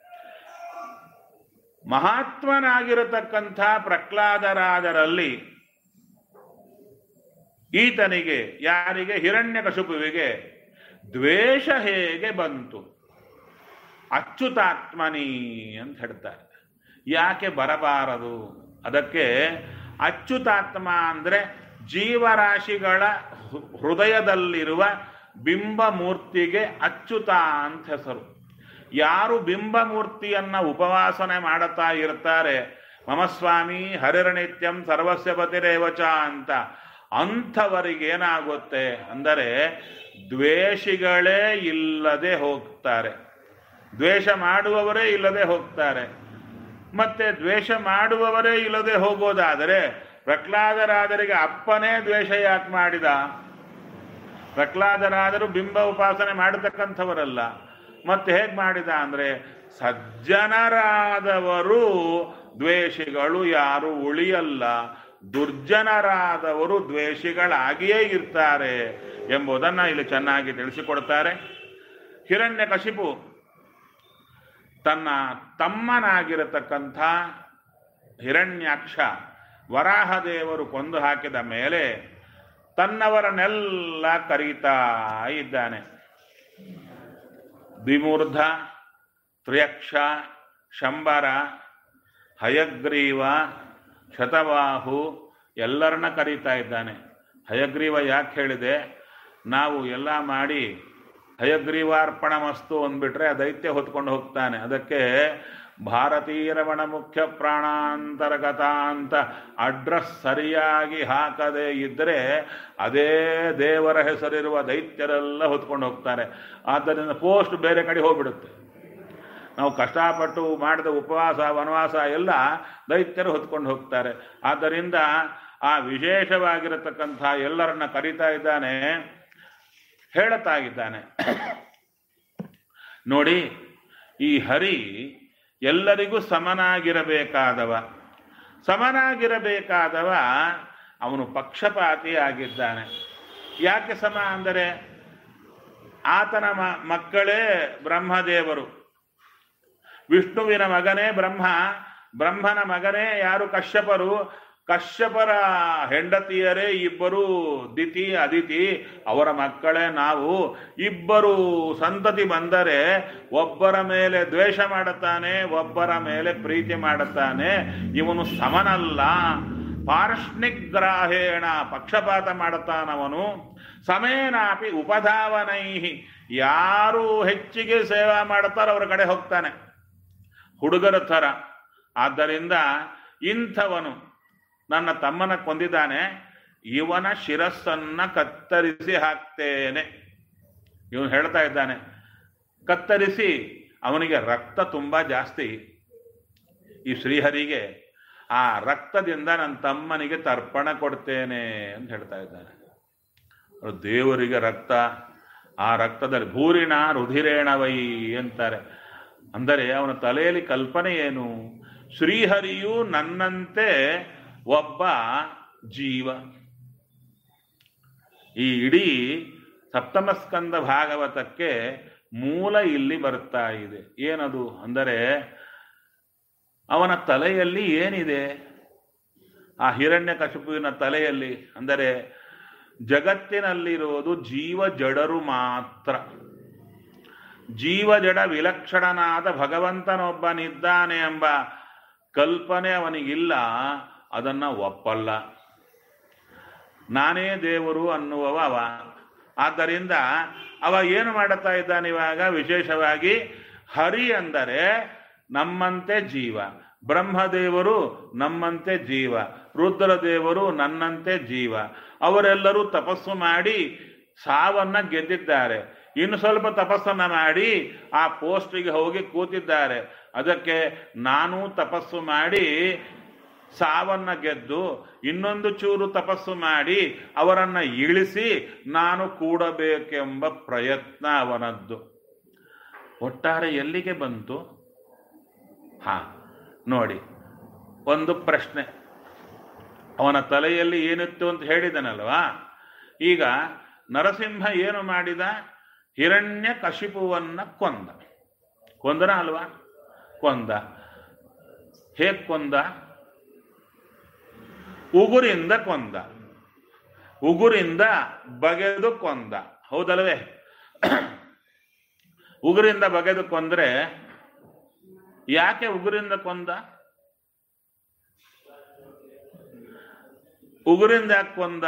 ಮಹಾತ್ಮನಾಗಿರತಕ್ಕಂಥ ಪ್ರಹ್ಲಾದರಾಜರಲ್ಲಿ ಈತನಿಗೆ ಯಾರಿಗೆ ಹಿರಣ್ಯಕಶುಪುವಿಗೆ ದ್ವೇಷ ಹೇಗೆ ಬಂತು ಅಚ್ಯುತಾತ್ಮನಿ ಅಂತ ಹೇಳ್ತಾರೆ ಯಾಕೆ ಬರಬಾರದು ಅದಕ್ಕೆ ಅಚ್ಯುತಾತ್ಮ ಅಂದ್ರೆ ಜೀವರಾಶಿಗಳ ಹೃ- ಹೃದಯದಲ್ಲಿರುವ ಬಿಂಬ ಮೂರ್ತಿಗೆ ಅಚ್ಯುತ ಅಂತ ಹೆಸರು ಯಾರು ಬಿಂಬ ಮೂರ್ತಿಯನ್ನ ಉಪವಾಸನೆ ಮಾಡುತ್ತಾ ಇರ್ತಾರೆ ಮಮ ಸ್ವಾಮಿ ಹರಿರನಿತ್ಯಂ ಸರ್ವಸ್ಯ ಪತಿರೇವಚ ಅಂತ ಅಂಥವರಿಗೇನಾಗುತ್ತೆ ಅಂದರೆ ದ್ವೇಷಿಗಳೇ ಇಲ್ಲದೆ ಹೋಗ್ತಾರೆ ದ್ವೇಷ ಮಾಡುವವರೇ ಇಲ್ಲದೆ ಹೋಗ್ತಾರೆ ಮತ್ತೆ ದ್ವೇಷ ಮಾಡುವವರೇ ಇಲ್ಲದೆ ಹೋಗೋದಾದರೆ ಪ್ರಹ್ಲಾದರಾದರಿಗೆ ಅಪ್ಪನೇ ದ್ವೇಷ ಯಾಕೆ ಮಾಡಿದ ಪ್ರಹ್ಲಾದರಾದರು ಬಿಂಬ ಉಪಾಸನೆ ಮಾಡತಕ್ಕಂಥವರಲ್ಲ ಮತ್ತೆ ಹೇಗೆ ಮಾಡಿದ ಅಂದ್ರೆ ಸಜ್ಜನರಾದವರು ದ್ವೇಷಿಗಳು ಯಾರು ಉಳಿಯಲ್ಲ ದುರ್ಜನರಾದವರು ದ್ವೇಷಿಗಳಾಗಿಯೇ ಇರ್ತಾರೆ ಎಂಬುದನ್ನು ಇಲ್ಲಿ ಚೆನ್ನಾಗಿ ತಿಳಿಸಿಕೊಡ್ತಾರೆ ಹಿರಣ್ಯಕಶಿಪು ತನ್ನ ತಮ್ಮನಾಗಿರತಕ್ಕಂಥ ಹಿರಣ್ಯಾಕ್ಷ ವರಾಹದೇವರು ಕೊಂದು ಹಾಕಿದ ಮೇಲೆ ತನ್ನವರನ್ನೆಲ್ಲ ಕರೀತಾ ಇದ್ದಾನೆ ದ್ವಿಮೂರ್ಧ ತ್ರಿಯಕ್ಷ ಶಂಬರ ಹಯಗ್ರೀವ ಶತಬಾಹು ಎಲ್ಲರನ್ನ ಕರೀತಾ ಇದ್ದಾನೆ ಹಯಗ್ರೀವ ಯಾಕೆ ಹೇಳಿದೆ ನಾವು ಎಲ್ಲ ಮಾಡಿ ಹಯಗ್ರೀವಾರ್ಪಣ ಮಸ್ತು ಅಂದ್ಬಿಟ್ರೆ ಆ ದೈತ್ಯ ಹೊತ್ಕೊಂಡು ಹೋಗ್ತಾನೆ ಅದಕ್ಕೆ ಭಾರತೀಯ ರಮಣ ಮುಖ್ಯ ಪ್ರಾಣಾಂತರ್ಗತ ಅಂತ ಅಡ್ರೆಸ್ ಸರಿಯಾಗಿ ಹಾಕದೇ ಇದ್ದರೆ ಅದೇ ದೇವರ ಹೆಸರಿರುವ ದೈತ್ಯರೆಲ್ಲ ಹೊತ್ಕೊಂಡು ಹೋಗ್ತಾರೆ ಆದ್ದರಿಂದ ಪೋಸ್ಟ್ ಬೇರೆ ಕಡೆ ಹೋಗ್ಬಿಡುತ್ತೆ ನಾವು ಕಷ್ಟಪಟ್ಟು ಮಾಡಿದ ಉಪವಾಸ ವನವಾಸ ಎಲ್ಲ ದೈತ್ಯರು ಹೊತ್ಕೊಂಡು ಹೋಗ್ತಾರೆ ಆದ್ದರಿಂದ ಆ ವಿಶೇಷವಾಗಿರತಕ್ಕಂಥ ಎಲ್ಲರನ್ನ ಕರೀತಾ ಇದ್ದಾನೆ ಹೇಳುತ್ತಾ ಇದ್ದಾನೆ ನೋಡಿ ಈ ಹರಿ ಎಲ್ಲರಿಗೂ ಸಮನಾಗಿರಬೇಕಾದವ ಸಮನಾಗಿರಬೇಕಾದವ ಅವನು ಪಕ್ಷಪಾತಿ ಆಗಿದ್ದಾನೆ ಯಾಕೆ ಸಮ ಅಂದರೆ ಆತನ ಮ ಮಕ್ಕಳೇ ಬ್ರಹ್ಮದೇವರು ವಿಷ್ಣುವಿನ ಮಗನೇ ಬ್ರಹ್ಮ ಬ್ರಹ್ಮನ ಮಗನೇ ಯಾರು ಕಶ್ಯಪರು ಕಶ್ಯಪರ ಹೆಂಡತಿಯರೇ ಇಬ್ಬರು ದಿತಿ ಅದಿತಿ ಅವರ ಮಕ್ಕಳೇ ನಾವು ಇಬ್ಬರು ಸಂತತಿ ಬಂದರೆ ಒಬ್ಬರ ಮೇಲೆ ದ್ವೇಷ ಮಾಡುತ್ತಾನೆ ಒಬ್ಬರ ಮೇಲೆ ಪ್ರೀತಿ ಮಾಡುತ್ತಾನೆ ಇವನು ಸಮನಲ್ಲ ಪಾರ್ಷ್ಣಿಗ್ರಾಹೇಣ ಪಕ್ಷಪಾತ ಮಾಡುತ್ತಾನವನು ಸಮೇನಾಪಿ ಉಪಧಾವನೈ ಯಾರು ಹೆಚ್ಚಿಗೆ ಸೇವಾ ಮಾಡುತ್ತಾರೋ ಅವರ ಕಡೆ ಹೋಗ್ತಾನೆ ಹುಡುಗರ ಥರ ಆದ್ದರಿಂದ ಇಂಥವನು ನನ್ನ ತಮ್ಮನ ಕೊಂದಿದ್ದಾನೆ ಇವನ ಶಿರಸ್ಸನ್ನ ಕತ್ತರಿಸಿ ಹಾಕ್ತೇನೆ ಇವನು ಹೇಳ್ತಾ ಇದ್ದಾನೆ ಕತ್ತರಿಸಿ ಅವನಿಗೆ ರಕ್ತ ತುಂಬ ಜಾಸ್ತಿ ಈ ಶ್ರೀಹರಿಗೆ ಆ ರಕ್ತದಿಂದ ನನ್ನ ತಮ್ಮನಿಗೆ ತರ್ಪಣ ಕೊಡ್ತೇನೆ ಅಂತ ಹೇಳ್ತಾ ಇದ್ದಾನೆ ಅವ್ರು ದೇವರಿಗೆ ರಕ್ತ ಆ ರಕ್ತದಲ್ಲಿ ಭೂರಿಣ ರುಧಿರೇಣವೈ ಅಂತಾರೆ ಅಂದರೆ ಅವನ ತಲೆಯಲ್ಲಿ ಕಲ್ಪನೆ ಏನು ಶ್ರೀಹರಿಯು ನನ್ನಂತೆ ಒಬ್ಬ ಜೀವ ಈ ಇಡೀ ಸಪ್ತಮಸ್ಕಂದ ಭಾಗವತಕ್ಕೆ ಮೂಲ ಇಲ್ಲಿ ಬರ್ತಾ ಇದೆ ಏನದು ಅಂದರೆ ಅವನ ತಲೆಯಲ್ಲಿ ಏನಿದೆ ಆ ಹಿರಣ್ಯ ಕಶಪುವಿನ ತಲೆಯಲ್ಲಿ ಅಂದರೆ ಜಗತ್ತಿನಲ್ಲಿರೋದು ಜೀವ ಜಡರು ಮಾತ್ರ ಜೀವ ಜಡ ವಿಲಕ್ಷಣನಾದ ಭಗವಂತನೊಬ್ಬನಿದ್ದಾನೆ ಎಂಬ ಕಲ್ಪನೆ ಅವನಿಗಿಲ್ಲ ಅದನ್ನ ಒಪ್ಪಲ್ಲ ನಾನೇ ದೇವರು ಅನ್ನುವವ ಅವ ಆದ್ದರಿಂದ ಅವ ಏನು ಮಾಡುತ್ತಾ ಇದ್ದಾನೆ ಇವಾಗ ವಿಶೇಷವಾಗಿ ಹರಿ ಅಂದರೆ ನಮ್ಮಂತೆ ಜೀವ ಬ್ರಹ್ಮದೇವರು ನಮ್ಮಂತೆ ಜೀವ ರುದ್ರದೇವರು ನನ್ನಂತೆ ಜೀವ ಅವರೆಲ್ಲರೂ ತಪಸ್ಸು ಮಾಡಿ ಸಾವನ್ನ ಗೆದ್ದಿದ್ದಾರೆ ಇನ್ನು ಸ್ವಲ್ಪ ತಪಸ್ಸನ್ನ ಮಾಡಿ ಆ ಪೋಸ್ಟಿಗೆ ಹೋಗಿ ಕೂತಿದ್ದಾರೆ ಅದಕ್ಕೆ ನಾನು ತಪಸ್ಸು ಮಾಡಿ ಸಾವನ್ನ ಗೆದ್ದು ಇನ್ನೊಂದು ಚೂರು ತಪಸ್ಸು ಮಾಡಿ ಅವರನ್ನ ಇಳಿಸಿ ನಾನು ಕೂಡಬೇಕೆಂಬ ಪ್ರಯತ್ನ ಅವನದ್ದು ಒಟ್ಟಾರೆ ಎಲ್ಲಿಗೆ ಬಂತು ಹಾ ನೋಡಿ ಒಂದು ಪ್ರಶ್ನೆ ಅವನ ತಲೆಯಲ್ಲಿ ಏನಿತ್ತು ಅಂತ ಹೇಳಿದನಲ್ವಾ ಈಗ ನರಸಿಂಹ ಏನು ಮಾಡಿದ ಹಿರಣ್ಯ ಕಶಿಪುವನ್ನ ಕೊಂದ ಕೊಂದನ ಅಲ್ವಾ ಕೊಂದ ಹೇಗ್ ಕೊಂದ ಉಗುರಿಂದ ಕೊಂದ ಉಗುರಿಂದ ಬಗೆದು ಕೊಂದ ಹೌದಲ್ವೇ ಉಗುರಿಂದ ಬಗೆದು ಕೊಂದ್ರೆ ಯಾಕೆ ಉಗುರಿಂದ ಕೊಂದ ಉಗುರಿಂದ ಯಾಕೆ ಕೊಂದ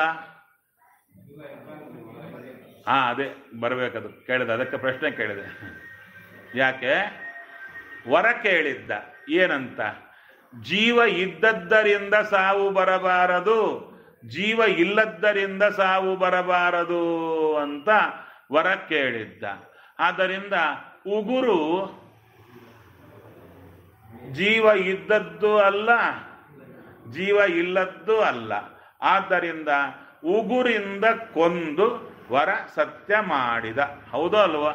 ಹಾ ಅದೇ ಬರ್ಬೇಕದು ಕೇಳಿದೆ ಅದಕ್ಕೆ ಪ್ರಶ್ನೆ ಕೇಳಿದೆ ಯಾಕೆ ವರ ಕೇಳಿದ್ದ ಏನಂತ ಜೀವ ಇದ್ದದ್ದರಿಂದ ಸಾವು ಬರಬಾರದು ಜೀವ ಇಲ್ಲದ್ದರಿಂದ ಸಾವು ಬರಬಾರದು ಅಂತ ವರ ಕೇಳಿದ್ದ ಆದ್ದರಿಂದ ಉಗುರು ಜೀವ ಇದ್ದದ್ದು ಅಲ್ಲ ಜೀವ ಇಲ್ಲದ್ದು ಅಲ್ಲ ಆದ್ದರಿಂದ ಉಗುರಿಂದ ಕೊಂದು ವರ ಸತ್ಯ ಮಾಡಿದ ಹೌದು ಅಲ್ವಾ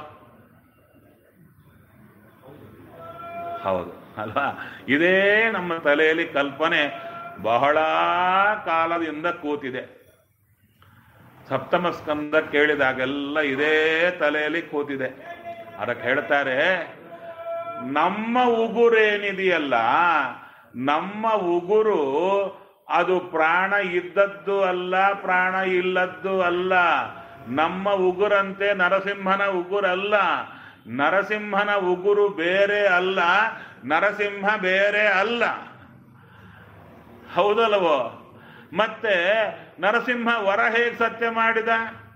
ಹೌದು ಅಲ್ವಾ ಇದೇ ನಮ್ಮ ತಲೆಯಲ್ಲಿ ಕಲ್ಪನೆ ಬಹಳ ಕಾಲದಿಂದ ಕೂತಿದೆ ಸಪ್ತಮ ಸ್ಕಂದ ಕೇಳಿದಾಗೆಲ್ಲ ಇದೇ ತಲೆಯಲ್ಲಿ ಕೂತಿದೆ ಅದಕ್ಕೆ ಹೇಳ್ತಾರೆ ನಮ್ಮ ಉಗುರೇನಿದೆಯಲ್ಲ ನಮ್ಮ ಉಗುರು ಅದು ಪ್ರಾಣ ಇದ್ದದ್ದು ಅಲ್ಲ ಪ್ರಾಣ ಇಲ್ಲದ್ದು ಅಲ್ಲ ನಮ್ಮ ಉಗುರಂತೆ ನರಸಿಂಹನ ಉಗುರಲ್ಲ ನರಸಿಂಹನ ಉಗುರು ಬೇರೆ ಅಲ್ಲ ನರಸಿಂಹ ಬೇರೆ ಅಲ್ಲ ಹೌದಲ್ವೋ ಮತ್ತೆ ನರಸಿಂಹ ವರ ಹೇಗೆ ಸತ್ಯ ಮಾಡಿದ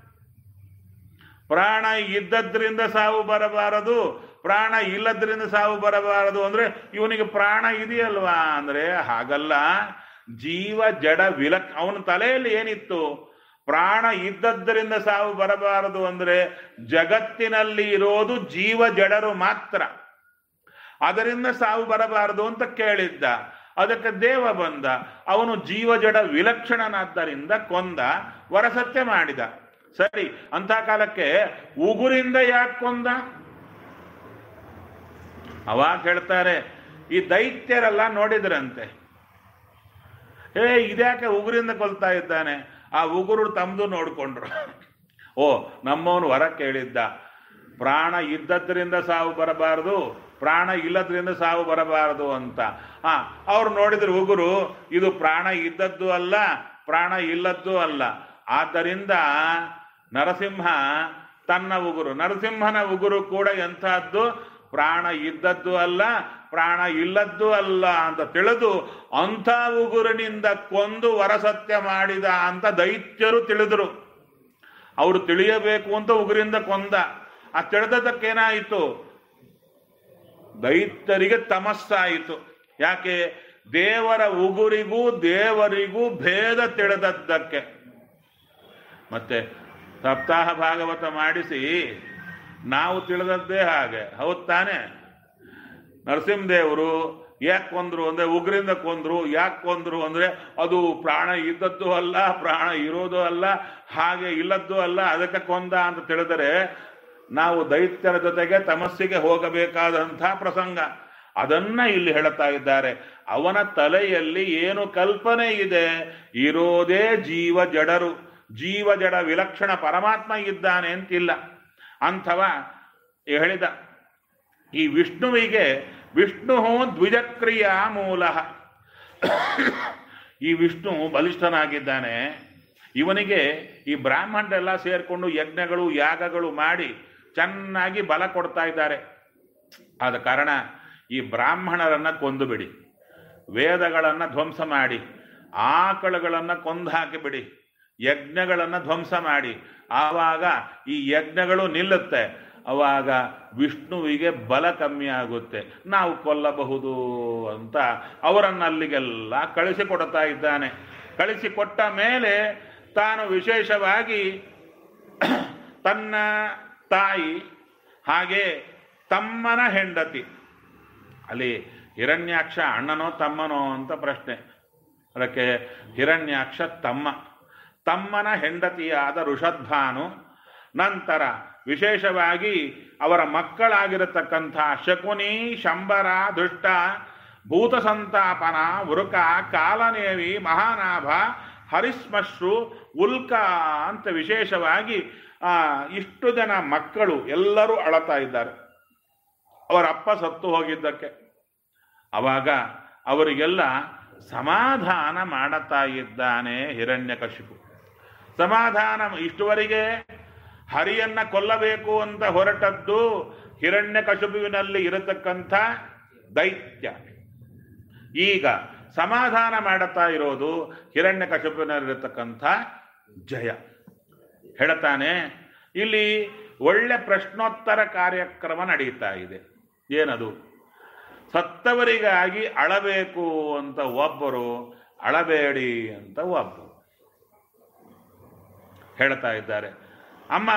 ಪ್ರಾಣ ಇದ್ದದ್ರಿಂದ ಸಾವು ಬರಬಾರದು ಪ್ರಾಣ ಇಲ್ಲದ್ರಿಂದ ಸಾವು ಬರಬಾರದು ಅಂದ್ರೆ ಇವನಿಗೆ ಪ್ರಾಣ ಇದೆಯಲ್ವಾ ಅಂದ್ರೆ ಹಾಗಲ್ಲ ಜೀವ ಜಡ ವಿಲಕ್ ಅವನ ತಲೆಯಲ್ಲಿ ಏನಿತ್ತು ಪ್ರಾಣ ಇದ್ದದ್ದರಿಂದ ಸಾವು ಬರಬಾರದು ಅಂದ್ರೆ ಜಗತ್ತಿನಲ್ಲಿ ಇರೋದು ಜೀವ ಜಡರು ಮಾತ್ರ ಅದರಿಂದ ಸಾವು ಬರಬಾರದು ಅಂತ ಕೇಳಿದ್ದ ಅದಕ್ಕೆ ದೇವ ಬಂದ ಅವನು ಜೀವ ಜಡ ವಿಲಕ್ಷಣನಾದ್ದರಿಂದ ಕೊಂದ ವರಸತ್ಯ ಮಾಡಿದ ಸರಿ ಅಂತ ಕಾಲಕ್ಕೆ ಉಗುರಿಂದ ಯಾಕೆ ಕೊಂದ ಅವಾಗ ಹೇಳ್ತಾರೆ ಈ ದೈತ್ಯರೆಲ್ಲ ನೋಡಿದ್ರಂತೆ ಏ ಇದ್ಯಾಕೆ ಉಗುರಿಂದ ಕೊಲ್ತಾ ಇದ್ದಾನೆ ಆ ಉಗುರು ತಮ್ದು ನೋಡ್ಕೊಂಡ್ರು ಓ ನಮ್ಮವನು ವರ ಕೇಳಿದ್ದ ಪ್ರಾಣ ಇದ್ದದ್ರಿಂದ ಸಾವು ಬರಬಾರದು ಪ್ರಾಣ ಇಲ್ಲದ್ರಿಂದ ಸಾವು ಬರಬಾರದು ಅಂತ ಆ ಅವ್ರು ನೋಡಿದ್ರು ಉಗುರು ಇದು ಪ್ರಾಣ ಇದ್ದದ್ದು ಅಲ್ಲ ಪ್ರಾಣ ಇಲ್ಲದ್ದು ಅಲ್ಲ ಆದ್ದರಿಂದ ನರಸಿಂಹ ತನ್ನ ಉಗುರು ನರಸಿಂಹನ ಉಗುರು ಕೂಡ ಎಂತಹದ್ದು ಪ್ರಾಣ ಇದ್ದದ್ದು ಅಲ್ಲ ಪ್ರಾಣ ಇಲ್ಲದ್ದು ಅಲ್ಲ ಅಂತ ತಿಳಿದು ಅಂಥ ಉಗುರಿನಿಂದ ಕೊಂದು ವರಸತ್ಯ ಮಾಡಿದ ಅಂತ ದೈತ್ಯರು ತಿಳಿದರು ಅವರು ತಿಳಿಯಬೇಕು ಅಂತ ಉಗುರಿಂದ ಕೊಂದ ಆ ತಿಳಿದದ್ದಕ್ಕೇನಾಯಿತು ದೈತ್ಯರಿಗೆ ತಮಸ್ಸಾಯಿತು ಯಾಕೆ ದೇವರ ಉಗುರಿಗೂ ದೇವರಿಗೂ ಭೇದ ತಿಳಿದದ್ದಕ್ಕೆ ಮತ್ತೆ ಸಪ್ತಾಹ ಭಾಗವತ ಮಾಡಿಸಿ ನಾವು ತಿಳಿದದ್ದೇ ಹಾಗೆ ಹೌದ್ ತಾನೆ ನರಸಿಂಹದೇವರು ಯಾಕೆ ಕೊಂದ್ರು ಅಂದ್ರೆ ಉಗ್ರಿಂದ ಕೊಂದ್ರು ಯಾಕೆ ಕೊಂದ್ರು ಅಂದ್ರೆ ಅದು ಪ್ರಾಣ ಇದ್ದದ್ದು ಅಲ್ಲ ಪ್ರಾಣ ಇರೋದು ಅಲ್ಲ ಹಾಗೆ ಇಲ್ಲದ್ದು ಅಲ್ಲ ಅದಕ್ಕೆ ಕೊಂದ ಅಂತ ತಿಳಿದರೆ ನಾವು ದೈತ್ಯರ ಜೊತೆಗೆ ತಮಸ್ಸಿಗೆ ಹೋಗಬೇಕಾದಂಥ ಪ್ರಸಂಗ ಅದನ್ನ ಇಲ್ಲಿ ಹೇಳುತ್ತಾ ಇದ್ದಾರೆ ಅವನ ತಲೆಯಲ್ಲಿ ಏನು ಕಲ್ಪನೆ ಇದೆ ಇರೋದೇ ಜೀವ ಜಡರು ಜೀವ ಜಡ ವಿಲಕ್ಷಣ ಪರಮಾತ್ಮ ಇದ್ದಾನೆ ಅಂತಿಲ್ಲ ಅಂಥವ ಹೇಳಿದ ಈ ವಿಷ್ಣುವಿಗೆ ವಿಷ್ಣು ದ್ವಿಜಕ್ರಿಯ ಮೂಲ ಈ ವಿಷ್ಣು ಬಲಿಷ್ಠನಾಗಿದ್ದಾನೆ ಇವನಿಗೆ ಈ ಬ್ರಾಹ್ಮಣರೆಲ್ಲ ಸೇರಿಕೊಂಡು ಯಜ್ಞಗಳು ಯಾಗಗಳು ಮಾಡಿ ಚೆನ್ನಾಗಿ ಬಲ ಕೊಡ್ತಾ ಇದ್ದಾರೆ ಆದ ಕಾರಣ ಈ ಬ್ರಾಹ್ಮಣರನ್ನ ಕೊಂದು ಬಿಡಿ ವೇದಗಳನ್ನು ಧ್ವಂಸ ಮಾಡಿ ಆಕಳುಗಳನ್ನು ಕೊಂದು ಹಾಕಿಬಿಡಿ ಯಜ್ಞಗಳನ್ನು ಧ್ವಂಸ ಮಾಡಿ ಆವಾಗ ಈ ಯಜ್ಞಗಳು ನಿಲ್ಲುತ್ತೆ ಅವಾಗ ವಿಷ್ಣುವಿಗೆ ಬಲ ಕಮ್ಮಿ ಆಗುತ್ತೆ ನಾವು ಕೊಲ್ಲಬಹುದು ಅಂತ ಅವರನ್ನು ಅಲ್ಲಿಗೆಲ್ಲ ಕಳಿಸಿಕೊಡ್ತಾ ಇದ್ದಾನೆ ಕಳಿಸಿಕೊಟ್ಟ ಮೇಲೆ ತಾನು ವಿಶೇಷವಾಗಿ ತನ್ನ ತಾಯಿ ಹಾಗೆ ತಮ್ಮನ ಹೆಂಡತಿ ಅಲ್ಲಿ ಹಿರಣ್ಯಾಕ್ಷ ಅಣ್ಣನೋ ತಮ್ಮನೋ ಅಂತ ಪ್ರಶ್ನೆ ಅದಕ್ಕೆ ಹಿರಣ್ಯಾಕ್ಷ ತಮ್ಮ ತಮ್ಮನ ಹೆಂಡತಿಯಾದ ಋಷದ್ಭಾನು ನಂತರ ವಿಶೇಷವಾಗಿ ಅವರ ಮಕ್ಕಳಾಗಿರತಕ್ಕಂಥ ಶಕುನಿ ಶಂಬರ ದುಷ್ಟ ಭೂತ ಸಂತಾಪನ ಉರುಕ ಕಾಲನೇವಿ ಮಹಾನಾಭ ಹರಿಸ್ಮಶ್ರು ಉಲ್ಕ ಅಂತ ವಿಶೇಷವಾಗಿ ಆ, ಇಷ್ಟು ಜನ ಮಕ್ಕಳು ಎಲ್ಲರೂ ಅಳತಾ ಇದ್ದಾರೆ ಅವರ ಅಪ್ಪ ಸತ್ತು ಹೋಗಿದ್ದಕ್ಕೆ ಅವಾಗ ಅವರಿಗೆಲ್ಲ ಸಮಾಧಾನ ಮಾಡುತ್ತಾ ಇದ್ದಾನೆ ಹಿರಣ್ಯಕಶಿಪು ಸಮಾಧಾನ ಇಷ್ಟುವರೆಗೆ ಹರಿಯನ್ನ ಕೊಲ್ಲಬೇಕು ಅಂತ ಹೊರಟದ್ದು ಹಿರಣ್ಯಕಶಿಪುವಿನಲ್ಲಿ ಇರತಕ್ಕಂಥ ದೈತ್ಯ ಈಗ ಸಮಾಧಾನ ಮಾಡುತ್ತಾ ಇರೋದು ಹಿರಣ್ಯಕಶಿಪುವಿನಲ್ಲಿರತಕ್ಕಂಥ ಜಯ ಹೇಳ್ತಾನೆ ಇಲ್ಲಿ ಒಳ್ಳೆ ಪ್ರಶ್ನೋತ್ತರ ಕಾರ್ಯಕ್ರಮ ನಡೀತಾ ಇದೆ ಏನದು ಸತ್ತವರಿಗಾಗಿ ಅಳಬೇಕು ಅಂತ ಒಬ್ಬರು ಅಳಬೇಡಿ ಅಂತ ಒಬ್ಬರು ಹೇಳ್ತಾ ಇದ್ದಾರೆ ಅಮ್ಮ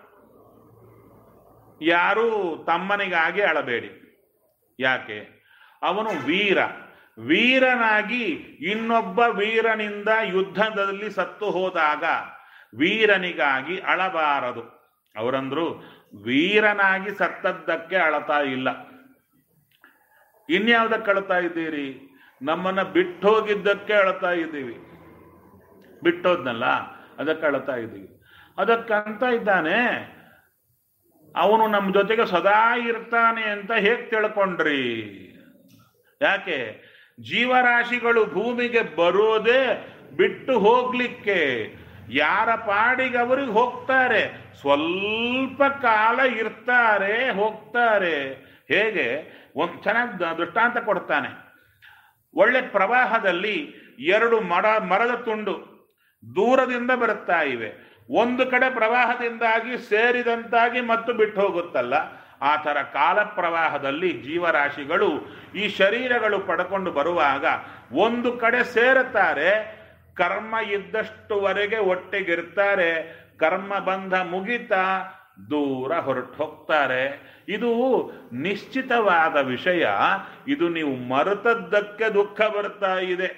ಯಾರೂ ತಮ್ಮನಿಗಾಗಿ ಅಳಬೇಡಿ ಯಾಕೆ ಅವನು ವೀರ ವೀರನಾಗಿ ಇನ್ನೊಬ್ಬ ವೀರನಿಂದ ಯುದ್ಧದಲ್ಲಿ ಸತ್ತು ಹೋದಾಗ ವೀರನಿಗಾಗಿ ಅಳಬಾರದು ಅವರಂದ್ರು ವೀರನಾಗಿ ಸತ್ತದ್ದಕ್ಕೆ ಅಳತಾ ಇಲ್ಲ ಇನ್ಯಾವುದಕ್ಕೆ ಅಳ್ತಾ ಇದ್ದೀರಿ ನಮ್ಮನ್ನ ಬಿಟ್ಟು ಹೋಗಿದ್ದಕ್ಕೆ ಅಳ್ತಾ ಇದ್ದೀವಿ ಬಿಟ್ಟೋದ್ನಲ್ಲ ಅದಕ್ಕೆ ಅಳ್ತಾ ಇದ್ದೀವಿ ಅದಕ್ಕಂತ ಇದ್ದಾನೆ ಅವನು ನಮ್ಮ ಜೊತೆಗೆ ಸದಾ ಇರ್ತಾನೆ ಅಂತ ಹೇಗೆ ತಿಳ್ಕೊಂಡ್ರಿ ಯಾಕೆ ಜೀವರಾಶಿಗಳು ಭೂಮಿಗೆ ಬರೋದೇ ಬಿಟ್ಟು ಹೋಗ್ಲಿಕ್ಕೆ ಯಾರ ಪಾಡಿಗೆ ಅವರಿಗೆ ಹೋಗ್ತಾರೆ ಸ್ವಲ್ಪ ಕಾಲ ಇರ್ತಾರೆ ಹೋಗ್ತಾರೆ ಹೇಗೆ ಒಂದು ಚೆನ್ನಾಗಿ ದೃಷ್ಟಾಂತ ಕೊಡ್ತಾನೆ ಒಳ್ಳೆ ಪ್ರವಾಹದಲ್ಲಿ ಎರಡು ಮರ ಮರದ ತುಂಡು ದೂರದಿಂದ ಬರುತ್ತಾ ಇವೆ ಒಂದು ಕಡೆ ಪ್ರವಾಹದಿಂದಾಗಿ ಸೇರಿದಂತಾಗಿ ಮತ್ತು ಬಿಟ್ಟು ಹೋಗುತ್ತಲ್ಲ ಆ ಥರ ಕಾಲ ಪ್ರವಾಹದಲ್ಲಿ ಜೀವರಾಶಿಗಳು ಈ ಶರೀರಗಳು ಪಡ್ಕೊಂಡು ಬರುವಾಗ ಒಂದು ಕಡೆ ಸೇರುತ್ತಾರೆ ಕರ್ಮ ಇದ್ದಷ್ಟುವರೆಗೆ ಒಟ್ಟಿಗಿರ್ತಾರೆ ಕರ್ಮ ಬಂಧ ಮುಗಿತಾ ದೂರ ಹೊರಟು ಹೋಗ್ತಾರೆ ಇದು ನಿಶ್ಚಿತವಾದ ವಿಷಯ ಇದು ನೀವು ಮರೆತದ್ದಕ್ಕೆ ದುಃಖ ಬರ್ತಾ ಇದೆ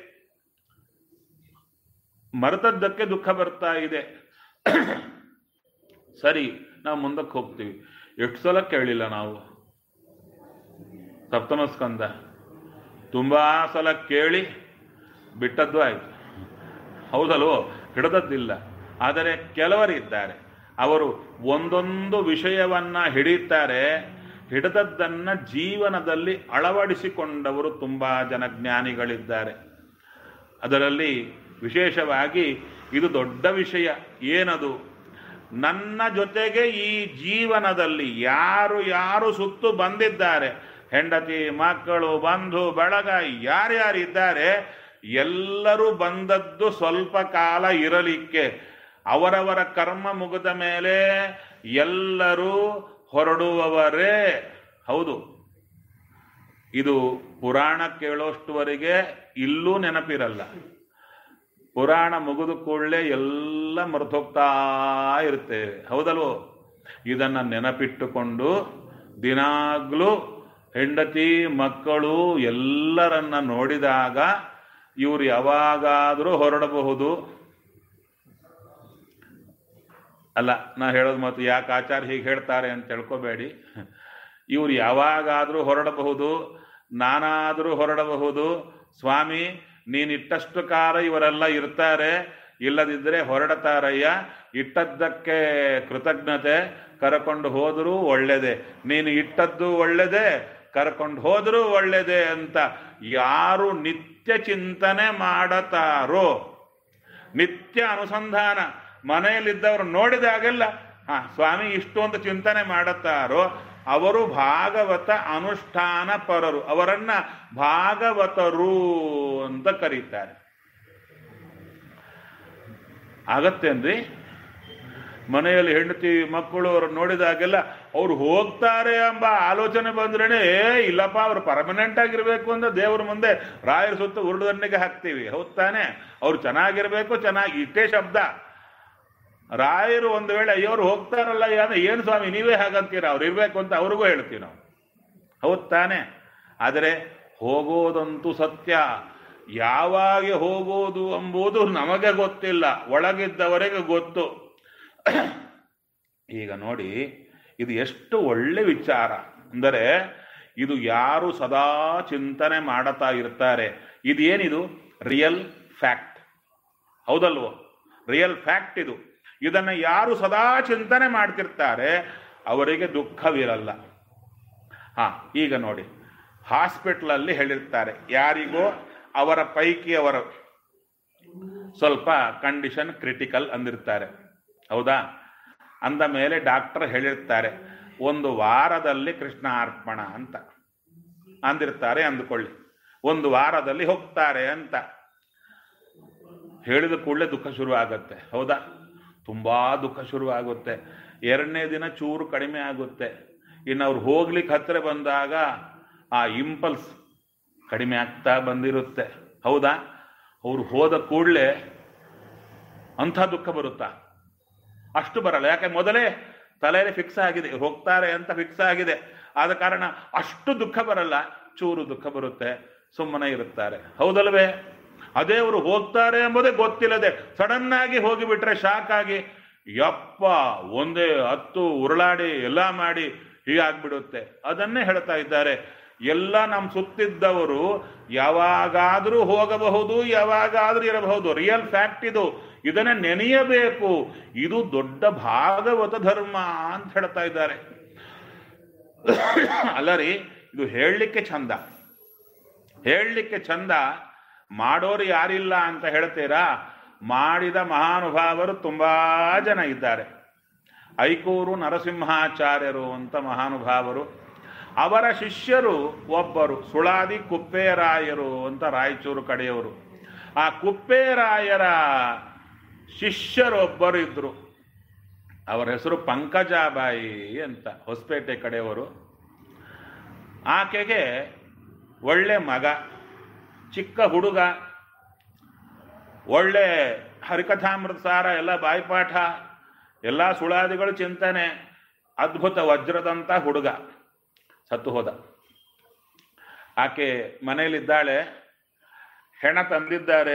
ಮರೆತದ್ದಕ್ಕೆ ದುಃಖ ಬರ್ತಾ ಇದೆ ಸರಿ ನಾವು ಮುಂದಕ್ಕೆ ಹೋಗ್ತೀವಿ ಎಷ್ಟು ಸಲ ಕೇಳಿಲ್ಲ ನಾವು ಸಪ್ತಮ ಸ್ಕಂದ ತುಂಬಾ ಸಲ ಕೇಳಿ ಬಿಟ್ಟದ್ದು ಆಯ್ತು ಹೌದಲ್ವೋ ಹಿಡಿದದ್ದಿಲ್ಲ ಆದರೆ ಕೆಲವರಿದ್ದಾರೆ ಅವರು ಒಂದೊಂದು ವಿಷಯವನ್ನ ಹಿಡಿತಾರೆ ಹಿಡಿದದ್ದನ್ನ ಜೀವನದಲ್ಲಿ ಅಳವಡಿಸಿಕೊಂಡವರು ತುಂಬಾ ಜನ ಜ್ಞಾನಿಗಳಿದ್ದಾರೆ ಅದರಲ್ಲಿ ವಿಶೇಷವಾಗಿ ಇದು ದೊಡ್ಡ ವಿಷಯ ಏನದು ನನ್ನ ಜೊತೆಗೆ ಈ ಜೀವನದಲ್ಲಿ ಯಾರು ಯಾರು ಸುತ್ತು ಬಂದಿದ್ದಾರೆ ಹೆಂಡತಿ ಮಕ್ಕಳು ಬಂಧು ಬಳಗ ಯಾರ್ಯಾರಿದ್ದಾರೆ ಎಲ್ಲರೂ ಬಂದದ್ದು ಸ್ವಲ್ಪ ಕಾಲ ಇರಲಿಕ್ಕೆ ಅವರವರ ಕರ್ಮ ಮುಗಿದ ಮೇಲೆ ಎಲ್ಲರೂ ಹೊರಡುವವರೇ ಹೌದು ಇದು ಪುರಾಣ ಕೇಳೋಷ್ಟುವರೆಗೆ ಇಲ್ಲೂ ನೆನಪಿರಲ್ಲ ಪುರಾಣ ಮುಗಿದ ಕೂಡಲೇ ಎಲ್ಲ ಮರೆತೋಗ್ತಾ ಇರ್ತೇವೆ ಹೌದಲ್ವೋ ಇದನ್ನ ನೆನಪಿಟ್ಟುಕೊಂಡು ದಿನಾಗ್ಲೂ ಹೆಂಡತಿ ಮಕ್ಕಳು ಎಲ್ಲರನ್ನ ನೋಡಿದಾಗ ಇವರು ಯಾವಾಗಾದರೂ ಹೊರಡಬಹುದು ಅಲ್ಲ ನಾ ಹೇಳೋದು ಮತ್ತು ಯಾಕೆ ಆಚಾರ್ಯ ಹೀಗೆ ಹೇಳ್ತಾರೆ ಅಂತ ತಿಳ್ಕೊಬೇಡಿ ಇವ್ರು ಯಾವಾಗಾದರೂ ಹೊರಡಬಹುದು ನಾನಾದರೂ ಹೊರಡಬಹುದು ಸ್ವಾಮಿ ನೀನಿಟ್ಟಷ್ಟು ಕಾಲ ಇವರೆಲ್ಲ ಇರ್ತಾರೆ ಇಲ್ಲದಿದ್ದರೆ ಹೊರಡತಾರಯ್ಯ ಇಟ್ಟದ್ದಕ್ಕೆ ಕೃತಜ್ಞತೆ ಕರ್ಕೊಂಡು ಹೋದರೂ ಒಳ್ಳೆಯದೇ ನೀನು ಇಟ್ಟದ್ದು ಒಳ್ಳೆಯದೇ ಕರ್ಕೊಂಡು ಹೋದರೂ ಒಳ್ಳೆಯದೇ ಅಂತ ಯಾರು ನಿತ್ಯ ಚಿಂತನೆ ಮಾಡತಾರೋ ನಿತ್ಯ ಅನುಸಂಧಾನ ಮನೆಯಲ್ಲಿದ್ದವರು ನೋಡಿದಾಗೆಲ್ಲ ಹಾ ಸ್ವಾಮಿ ಇಷ್ಟೊಂದು ಚಿಂತನೆ ಮಾಡುತ್ತಾರೋ ಅವರು ಭಾಗವತ ಅನುಷ್ಠಾನ ಪರರು ಅವರನ್ನ ಭಾಗವತರು ಅಂತ ಕರೀತಾರೆ ಆಗತ್ತೇನ್ರಿ ಮನೆಯಲ್ಲಿ ಹೆಂಡತಿ ಮಕ್ಕಳು ಅವರು ನೋಡಿದಾಗೆಲ್ಲ ಅವ್ರು ಹೋಗ್ತಾರೆ ಎಂಬ ಆಲೋಚನೆ ಬಂದ್ರೇನೆ ಏ ಇಲ್ಲಪ್ಪ ಅವ್ರು ಪರ್ಮನೆಂಟ್ ಆಗಿರ್ಬೇಕು ಅಂತ ದೇವ್ರ ಮುಂದೆ ರಾಯರ ಸುತ್ತ ಉರುಡದನ್ನಿಗೆ ಹಾಕ್ತೀವಿ ಹೌದ್ ತಾನೆ ಅವ್ರು ಚೆನ್ನಾಗಿರ್ಬೇಕು ಚೆನ್ನಾಗಿ ಇಷ್ಟೇ ಶಬ್ದ ರಾಯರು ಒಂದು ವೇಳೆ ಅಯ್ಯೋರು ಹೋಗ್ತಾರಲ್ಲ ಅಂದ್ರೆ ಏನು ಸ್ವಾಮಿ ನೀವೇ ಹಾಗಂತೀರ ಅವ್ರು ಇರ್ಬೇಕು ಅಂತ ಅವ್ರಿಗೂ ಹೇಳ್ತೀವಿ ನಾವು ಹೌದ್ ತಾನೆ ಆದರೆ ಹೋಗೋದಂತೂ ಸತ್ಯ ಯಾವಾಗ ಹೋಗೋದು ಎಂಬುದು ನಮಗೆ ಗೊತ್ತಿಲ್ಲ ಒಳಗಿದ್ದವರೆಗೆ ಗೊತ್ತು ಈಗ ನೋಡಿ ಇದು ಎಷ್ಟು ಒಳ್ಳೆ ವಿಚಾರ ಅಂದರೆ ಇದು ಯಾರು ಸದಾ ಚಿಂತನೆ ಮಾಡುತ್ತಾ ಇರ್ತಾರೆ ಇದೇನಿದು ರಿಯಲ್ ಫ್ಯಾಕ್ಟ್ ಹೌದಲ್ವೋ ರಿಯಲ್ ಫ್ಯಾಕ್ಟ್ ಇದು ಇದನ್ನು ಯಾರು ಸದಾ ಚಿಂತನೆ ಮಾಡ್ತಿರ್ತಾರೆ ಅವರಿಗೆ ದುಃಖವಿರಲ್ಲ ಹಾ ಈಗ ನೋಡಿ ಹಾಸ್ಪಿಟ್ಲಲ್ಲಿ ಹೇಳಿರ್ತಾರೆ ಯಾರಿಗೋ ಅವರ ಪೈಕಿ ಅವರ ಸ್ವಲ್ಪ ಕಂಡೀಷನ್ ಕ್ರಿಟಿಕಲ್ ಅಂದಿರ್ತಾರೆ ಹೌದಾ ಅಂದ ಮೇಲೆ ಡಾಕ್ಟರ್ ಹೇಳಿರ್ತಾರೆ ಒಂದು ವಾರದಲ್ಲಿ ಕೃಷ್ಣ ಅರ್ಪಣ ಅಂತ ಅಂದಿರ್ತಾರೆ ಅಂದುಕೊಳ್ಳಿ ಒಂದು ವಾರದಲ್ಲಿ ಹೋಗ್ತಾರೆ ಅಂತ ಹೇಳಿದ ಕೂಡಲೇ ದುಃಖ ಶುರು ಆಗತ್ತೆ ಹೌದಾ ತುಂಬಾ ದುಃಖ ಶುರು ಆಗುತ್ತೆ ಎರಡನೇ ದಿನ ಚೂರು ಕಡಿಮೆ ಆಗುತ್ತೆ ಇನ್ನು ಅವ್ರು ಹೋಗ್ಲಿಕ್ಕೆ ಹತ್ತಿರ ಬಂದಾಗ ಆ ಇಂಪಲ್ಸ್ ಕಡಿಮೆ ಆಗ್ತಾ ಬಂದಿರುತ್ತೆ ಹೌದಾ ಅವ್ರು ಹೋದ ಕೂಡಲೇ ಅಂಥ ದುಃಖ ಬರುತ್ತಾ ಅಷ್ಟು ಬರಲ್ಲ ಯಾಕೆ ಮೊದಲೇ ತಲೆಯಲ್ಲಿ ಫಿಕ್ಸ್ ಆಗಿದೆ ಹೋಗ್ತಾರೆ ಅಂತ ಫಿಕ್ಸ್ ಆಗಿದೆ ಆದ ಕಾರಣ ಅಷ್ಟು ದುಃಖ ಬರಲ್ಲ ಚೂರು ದುಃಖ ಬರುತ್ತೆ ಸುಮ್ಮನೆ ಇರುತ್ತಾರೆ ಹೌದಲ್ವೇ ಅದೇ ಅವರು ಹೋಗ್ತಾರೆ ಎಂಬುದೇ ಗೊತ್ತಿಲ್ಲದೆ ಸಡನ್ ಆಗಿ ಹೋಗಿಬಿಟ್ರೆ ಶಾಕ್ ಆಗಿ ಯಪ್ಪ ಒಂದೇ ಹತ್ತು ಉರುಳಾಡಿ ಎಲ್ಲ ಮಾಡಿ ಹೀಗಾಗ್ಬಿಡುತ್ತೆ ಅದನ್ನೇ ಹೇಳ್ತಾ ಇದ್ದಾರೆ ಎಲ್ಲ ನಮ್ಮ ಸುತ್ತಿದ್ದವರು ಯಾವಾಗಾದರೂ ಹೋಗಬಹುದು ಯಾವಾಗಾದ್ರೂ ಇರಬಹುದು ರಿಯಲ್ ಫ್ಯಾಕ್ಟ್ ಇದು ಇದನ್ನ ನೆನೆಯಬೇಕು ಇದು ದೊಡ್ಡ ಭಾಗವತ ಧರ್ಮ ಅಂತ ಹೇಳ್ತಾ ಇದ್ದಾರೆ ಅಲ್ಲ ರೀ ಇದು ಹೇಳಲಿಕ್ಕೆ ಚಂದ ಹೇಳಲಿಕ್ಕೆ ಚಂದ ಮಾಡೋರು ಯಾರಿಲ್ಲ ಅಂತ ಹೇಳ್ತೀರಾ ಮಾಡಿದ ಮಹಾನುಭಾವರು ತುಂಬಾ ಜನ ಇದ್ದಾರೆ ಐಕೂರು ನರಸಿಂಹಾಚಾರ್ಯರು ಅಂತ ಮಹಾನುಭಾವರು ಅವರ ಶಿಷ್ಯರು ಒಬ್ಬರು ಸುಳಾದಿ ಕುಪ್ಪೇರಾಯರು ಅಂತ ರಾಯಚೂರು ಕಡೆಯವರು ಆ ಕುಪ್ಪೇರಾಯರ ಶಿಷ್ಯರೊಬ್ಬರು ಇದ್ರು ಅವರ ಹೆಸರು ಪಂಕಜಾಬಾಯಿ ಅಂತ ಹೊಸಪೇಟೆ ಕಡೆಯವರು ಆಕೆಗೆ ಒಳ್ಳೆ ಮಗ ಚಿಕ್ಕ ಹುಡುಗ ಒಳ್ಳೆ ಹರಿಕಥಾಮೃತ ಸಾರ ಎಲ್ಲ ಬಾಯ್ಪಾಠ ಎಲ್ಲ ಸುಳಾದಿಗಳು ಚಿಂತನೆ ಅದ್ಭುತ ವಜ್ರದಂತ ಹುಡುಗ ಸತ್ತು ಹೋದ ಆಕೆ ಮನೆಯಲ್ಲಿದ್ದಾಳೆ ಹೆಣ ತಂದಿದ್ದಾರೆ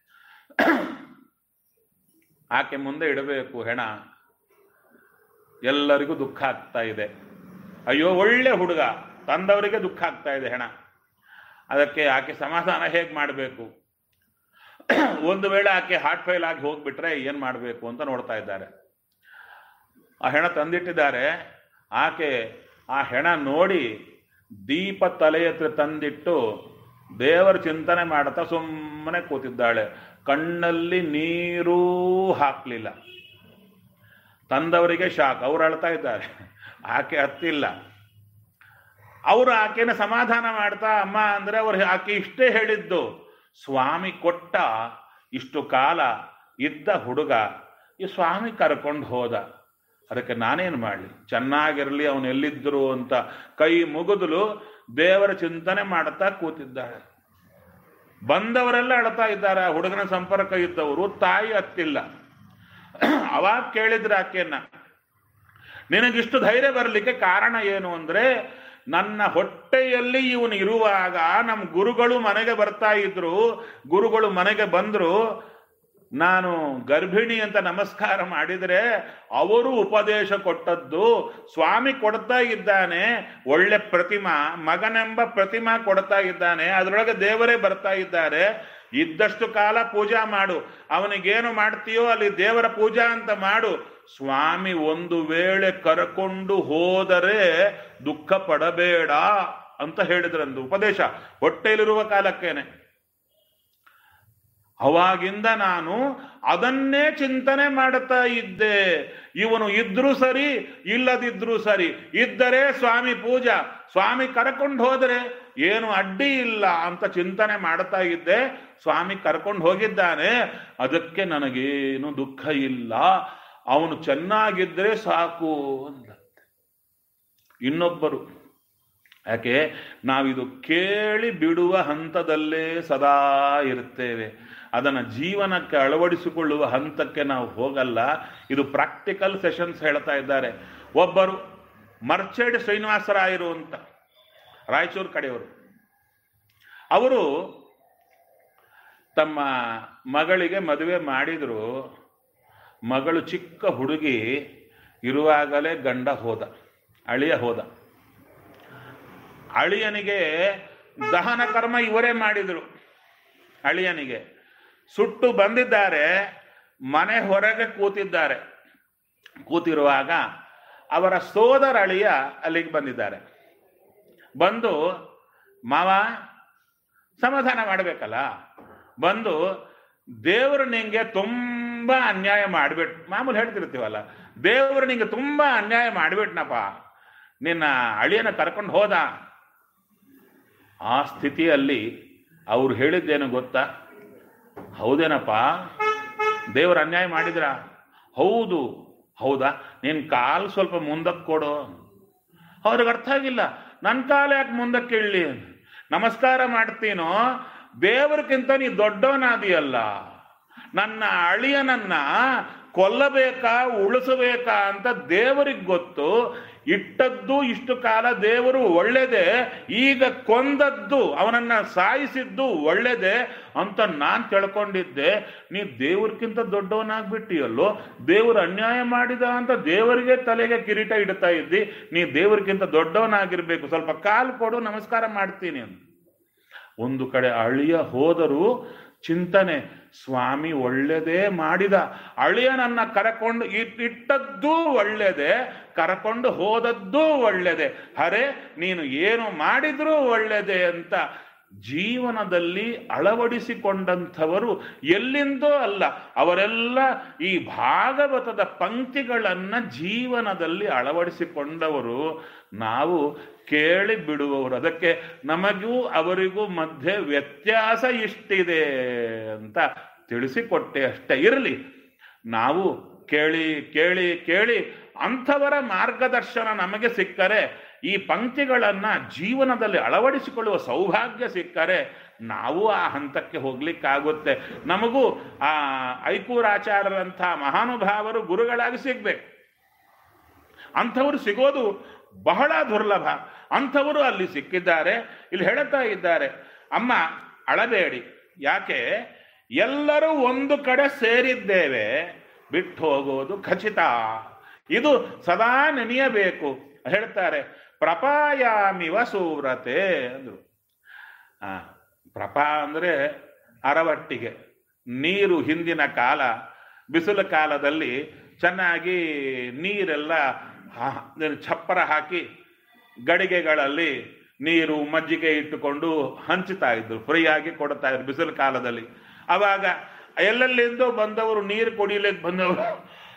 ಆಕೆ ಮುಂದೆ ಇಡಬೇಕು ಹೆಣ ಎಲ್ಲರಿಗೂ ದುಃಖ ಆಗ್ತಾ ಇದೆ ಅಯ್ಯೋ ಒಳ್ಳೆ ಹುಡುಗ ತಂದವರಿಗೆ ದುಃಖ ಆಗ್ತಾ ಇದೆ ಹೆಣ ಅದಕ್ಕೆ ಆಕೆ ಸಮಾಧಾನ ಹೇಗೆ ಮಾಡಬೇಕು ಒಂದು ವೇಳೆ ಆಕೆ ಹಾರ್ಟ್ ಫೈಲ್ ಆಗಿ ಹೋಗ್ಬಿಟ್ರೆ ಏನು ಮಾಡಬೇಕು ಅಂತ ನೋಡ್ತಾ ಇದ್ದಾರೆ ಆ ಹೆಣ ತಂದಿಟ್ಟಿದ್ದಾರೆ ಆಕೆ ಆ ಹೆಣ ನೋಡಿ ದೀಪ ತಲೆ ಹತ್ರ ತಂದಿಟ್ಟು ದೇವರ ಚಿಂತನೆ ಮಾಡ್ತಾ ಸುಮ್ಮನೆ ಕೂತಿದ್ದಾಳೆ ಕಣ್ಣಲ್ಲಿ ನೀರೂ ಹಾಕ್ಲಿಲ್ಲ ತಂದವರಿಗೆ ಶಾಕ್ ಅವ್ರು ಅಳ್ತಾ ಇದ್ದಾರೆ ಆಕೆ ಹತ್ತಿಲ್ಲ ಅವರು ಆಕೆನ ಸಮಾಧಾನ ಮಾಡ್ತಾ ಅಮ್ಮ ಅಂದ್ರೆ ಅವ್ರು ಆಕೆ ಇಷ್ಟೇ ಹೇಳಿದ್ದು ಸ್ವಾಮಿ ಕೊಟ್ಟ ಇಷ್ಟು ಕಾಲ ಇದ್ದ ಹುಡುಗ ಈ ಸ್ವಾಮಿ ಕರ್ಕೊಂಡು ಹೋದ ಅದಕ್ಕೆ ನಾನೇನು ಮಾಡಲಿ ಚೆನ್ನಾಗಿರಲಿ ಅವನು ಎಲ್ಲಿದ್ದರು ಅಂತ ಕೈ ಮುಗಿದಲು ದೇವರ ಚಿಂತನೆ ಮಾಡ್ತಾ ಕೂತಿದ್ದಾಳೆ ಬಂದವರೆಲ್ಲ ಅಳ್ತಾ ಇದ್ದಾರೆ ಆ ಹುಡುಗನ ಸಂಪರ್ಕ ಇದ್ದವರು ತಾಯಿ ಹತ್ತಿಲ್ಲ ಅವಾಗ ಕೇಳಿದ್ರೆ ಆಕೆಯನ್ನ ನಿನಗಿಷ್ಟು ಧೈರ್ಯ ಬರಲಿಕ್ಕೆ ಕಾರಣ ಏನು ಅಂದ್ರೆ ನನ್ನ ಹೊಟ್ಟೆಯಲ್ಲಿ ಇವನು ಇರುವಾಗ ನಮ್ಮ ಗುರುಗಳು ಮನೆಗೆ ಬರ್ತಾ ಇದ್ರು ಗುರುಗಳು ಮನೆಗೆ ಬಂದ್ರು ನಾನು ಗರ್ಭಿಣಿ ಅಂತ ನಮಸ್ಕಾರ ಮಾಡಿದರೆ ಅವರು ಉಪದೇಶ ಕೊಟ್ಟದ್ದು ಸ್ವಾಮಿ ಕೊಡ್ತಾ ಇದ್ದಾನೆ ಒಳ್ಳೆ ಪ್ರತಿಮಾ ಮಗನೆಂಬ ಪ್ರತಿಮಾ ಕೊಡ್ತಾ ಇದ್ದಾನೆ ಅದರೊಳಗೆ ದೇವರೇ ಬರ್ತಾ ಇದ್ದಾರೆ ಇದ್ದಷ್ಟು ಕಾಲ ಪೂಜಾ ಮಾಡು ಅವನಿಗೇನು ಮಾಡ್ತೀಯೋ ಅಲ್ಲಿ ದೇವರ ಪೂಜಾ ಅಂತ ಮಾಡು ಸ್ವಾಮಿ ಒಂದು ವೇಳೆ ಕರ್ಕೊಂಡು ಹೋದರೆ ದುಃಖ ಪಡಬೇಡ ಅಂತ ಹೇಳಿದ್ರಂದು ಉಪದೇಶ ಹೊಟ್ಟೆಯಲ್ಲಿರುವ ಕಾಲಕ್ಕೇನೆ ಅವಾಗಿಂದ ನಾನು ಅದನ್ನೇ ಚಿಂತನೆ ಮಾಡುತ್ತಾ ಇದ್ದೆ ಇವನು ಇದ್ರೂ ಸರಿ ಇಲ್ಲದಿದ್ರೂ ಸರಿ ಇದ್ದರೆ ಸ್ವಾಮಿ ಪೂಜಾ ಸ್ವಾಮಿ ಕರ್ಕೊಂಡು ಹೋದರೆ ಏನು ಅಡ್ಡಿ ಇಲ್ಲ ಅಂತ ಚಿಂತನೆ ಮಾಡ್ತಾ ಇದ್ದೆ ಸ್ವಾಮಿ ಕರ್ಕೊಂಡು ಹೋಗಿದ್ದಾನೆ ಅದಕ್ಕೆ ನನಗೇನು ದುಃಖ ಇಲ್ಲ ಅವನು ಚೆನ್ನಾಗಿದ್ರೆ ಸಾಕು ಅಂದ ಇನ್ನೊಬ್ಬರು ಯಾಕೆ ನಾವಿದು ಕೇಳಿ ಬಿಡುವ ಹಂತದಲ್ಲೇ ಸದಾ ಇರ್ತೇವೆ ಅದನ್ನು ಜೀವನಕ್ಕೆ ಅಳವಡಿಸಿಕೊಳ್ಳುವ ಹಂತಕ್ಕೆ ನಾವು ಹೋಗಲ್ಲ ಇದು ಪ್ರಾಕ್ಟಿಕಲ್ ಸೆಷನ್ಸ್ ಹೇಳ್ತಾ ಇದ್ದಾರೆ ಒಬ್ಬರು ಮರ್ಚೆಡ್ ಶ್ರೀನಿವಾಸರಾಯರು ಅಂತ ರಾಯಚೂರು ಕಡೆಯವರು ಅವರು ತಮ್ಮ ಮಗಳಿಗೆ ಮದುವೆ ಮಾಡಿದ್ರು ಮಗಳು ಚಿಕ್ಕ ಹುಡುಗಿ ಇರುವಾಗಲೇ ಗಂಡ ಹೋದ ಅಳಿಯ ಹೋದ ಅಳಿಯನಿಗೆ ದಹನ ಕರ್ಮ ಇವರೇ ಮಾಡಿದರು ಅಳಿಯನಿಗೆ ಸುಟ್ಟು ಬಂದಿದ್ದಾರೆ ಮನೆ ಹೊರಗೆ ಕೂತಿದ್ದಾರೆ ಕೂತಿರುವಾಗ ಅವರ ಸೋದರ ಅಳಿಯ ಅಲ್ಲಿಗೆ ಬಂದಿದ್ದಾರೆ ಬಂದು ಮಾವ ಸಮಾಧಾನ ಮಾಡಬೇಕಲ್ಲ ಬಂದು ದೇವರು ನಿಂಗೆ ತುಂಬ ಅನ್ಯಾಯ ಮಾಡಿಬಿಟ್ಟು ಮಾಮೂಲು ಹೇಳ್ತಿರ್ತೀವಲ್ಲ ದೇವರು ನಿಂಗೆ ತುಂಬ ಅನ್ಯಾಯ ಮಾಡಿಬಿಟ್ನಪ್ಪ ನಿನ್ನ ಅಳಿಯನ ಕರ್ಕೊಂಡು ಹೋದ ಆ ಸ್ಥಿತಿಯಲ್ಲಿ ಅವ್ರು ಹೇಳಿದ್ದೇನು ಗೊತ್ತಾ ಹೌದೇನಪ್ಪ ದೇವ್ರ ಅನ್ಯಾಯ ಮಾಡಿದ್ರ ಹೌದು ಹೌದಾ ನಿನ್ ಕಾಲು ಸ್ವಲ್ಪ ಮುಂದಕ್ಕೆ ಕೊಡು ಅವ್ರಿಗೆ ಅರ್ಥ ಆಗಿಲ್ಲ ನನ್ನ ಕಾಲು ಯಾಕೆ ಮುಂದಕ್ಕೆ ಇಳ್ಳಿ ನಮಸ್ಕಾರ ಮಾಡ್ತೀನೋ ದೇವರಿಗಿಂತ ನೀ ದೊಡ್ಡವನಾದಿಯಲ್ಲ ನನ್ನ ಅಳಿಯನನ್ನ ಕೊಲ್ಲಬೇಕಾ ಉಳಿಸಬೇಕಾ ಅಂತ ದೇವರಿಗೆ ಗೊತ್ತು ಇಟ್ಟದ್ದು ಇಷ್ಟು ಕಾಲ ದೇವರು ಒಳ್ಳೇದೆ ಈಗ ಕೊಂದದ್ದು ಅವನನ್ನ ಸಾಯಿಸಿದ್ದು ಒಳ್ಳೇದೆ ಅಂತ ನಾನು ತಿಳ್ಕೊಂಡಿದ್ದೆ ನೀ ದೇವ್ರಕ್ಕಿಂತ ದೊಡ್ಡವನಾಗ್ಬಿಟ್ಟಿಯಲ್ಲೋ ದೇವರು ಅನ್ಯಾಯ ಮಾಡಿದ ಅಂತ ದೇವರಿಗೆ ತಲೆಗೆ ಕಿರೀಟ ಇಡ್ತಾ ಇದ್ದಿ ನೀ ದೇವರಿಗಿಂತ ದೊಡ್ಡವನಾಗಿರ್ಬೇಕು ಸ್ವಲ್ಪ ಕಾಲು ಕೊಡು ನಮಸ್ಕಾರ ಮಾಡ್ತೀನಿ ಅಂತ ಒಂದು ಕಡೆ ಅಳಿಯ ಹೋದರೂ ಚಿಂತನೆ ಸ್ವಾಮಿ ಒಳ್ಳೆದೇ ಮಾಡಿದ ಅಳಿಯನನ್ನ ಕರಕೊಂಡು ಇಟ್ಟದ್ದೂ ಒಳ್ಳೆದೆ ಕರಕೊಂಡು ಹೋದದ್ದೂ ಒಳ್ಳೆದೆ ಹರೇ ನೀನು ಏನು ಮಾಡಿದ್ರೂ ಒಳ್ಳೆದೆ ಅಂತ ಜೀವನದಲ್ಲಿ ಅಳವಡಿಸಿಕೊಂಡಂಥವರು ಎಲ್ಲಿಂದೋ ಅಲ್ಲ ಅವರೆಲ್ಲ ಈ ಭಾಗವತದ ಪಂಕ್ತಿಗಳನ್ನ ಜೀವನದಲ್ಲಿ ಅಳವಡಿಸಿಕೊಂಡವರು ನಾವು ಕೇಳಿ ಬಿಡುವವರು ಅದಕ್ಕೆ ನಮಗೂ ಅವರಿಗೂ ಮಧ್ಯೆ ವ್ಯತ್ಯಾಸ ಇಷ್ಟಿದೆ ಅಂತ ತಿಳಿಸಿಕೊಟ್ಟೆ ಅಷ್ಟೇ ಇರಲಿ ನಾವು ಕೇಳಿ ಕೇಳಿ ಕೇಳಿ ಅಂಥವರ ಮಾರ್ಗದರ್ಶನ ನಮಗೆ ಸಿಕ್ಕರೆ ಈ ಪಂಕ್ತಿಗಳನ್ನ ಜೀವನದಲ್ಲಿ ಅಳವಡಿಸಿಕೊಳ್ಳುವ ಸೌಭಾಗ್ಯ ಸಿಕ್ಕರೆ ನಾವು ಆ ಹಂತಕ್ಕೆ ಹೋಗ್ಲಿಕ್ಕಾಗುತ್ತೆ ನಮಗೂ ಆ ಐಕೂರಾಚಾರ್ಯರಂಥ ಮಹಾನುಭಾವರು ಗುರುಗಳಾಗಿ ಸಿಗ್ಬೇಕು ಅಂಥವರು ಸಿಗೋದು ಬಹಳ ದುರ್ಲಭ ಅಂಥವರು ಅಲ್ಲಿ ಸಿಕ್ಕಿದ್ದಾರೆ ಇಲ್ಲಿ ಹೇಳುತ್ತಾ ಇದ್ದಾರೆ ಅಮ್ಮ ಅಳಬೇಡಿ ಯಾಕೆ ಎಲ್ಲರೂ ಒಂದು ಕಡೆ ಸೇರಿದ್ದೇವೆ ಬಿಟ್ಟು ಹೋಗೋದು ಖಚಿತ ಇದು ಸದಾ ನೆನೆಯಬೇಕು ಹೇಳ್ತಾರೆ ಪ್ರಪಾಯಾಮಿವ ಸೂರತೆ ಅಂದ್ರು ಆ ಪ್ರಪಾ ಅಂದ್ರೆ ಅರವಟ್ಟಿಗೆ ನೀರು ಹಿಂದಿನ ಕಾಲ ಬಿಸಿಲು ಕಾಲದಲ್ಲಿ ಚೆನ್ನಾಗಿ ನೀರೆಲ್ಲ ಛಪ್ಪರ ಹಾಕಿ ಗಡಿಗೆಗಳಲ್ಲಿ ನೀರು ಮಜ್ಜಿಗೆ ಇಟ್ಟುಕೊಂಡು ಹಂಚುತ್ತಾ ಇದ್ರು ಫ್ರೀಯಾಗಿ ಕೊಡ್ತಾ ಇದ್ರು ಬಿಸಿಲು ಕಾಲದಲ್ಲಿ ಅವಾಗ ಎಲ್ಲೆಲ್ಲಿಂದೋ ಬಂದವರು ನೀರು ಕುಡಿಲಿಕ್ಕೆ ಬಂದವರು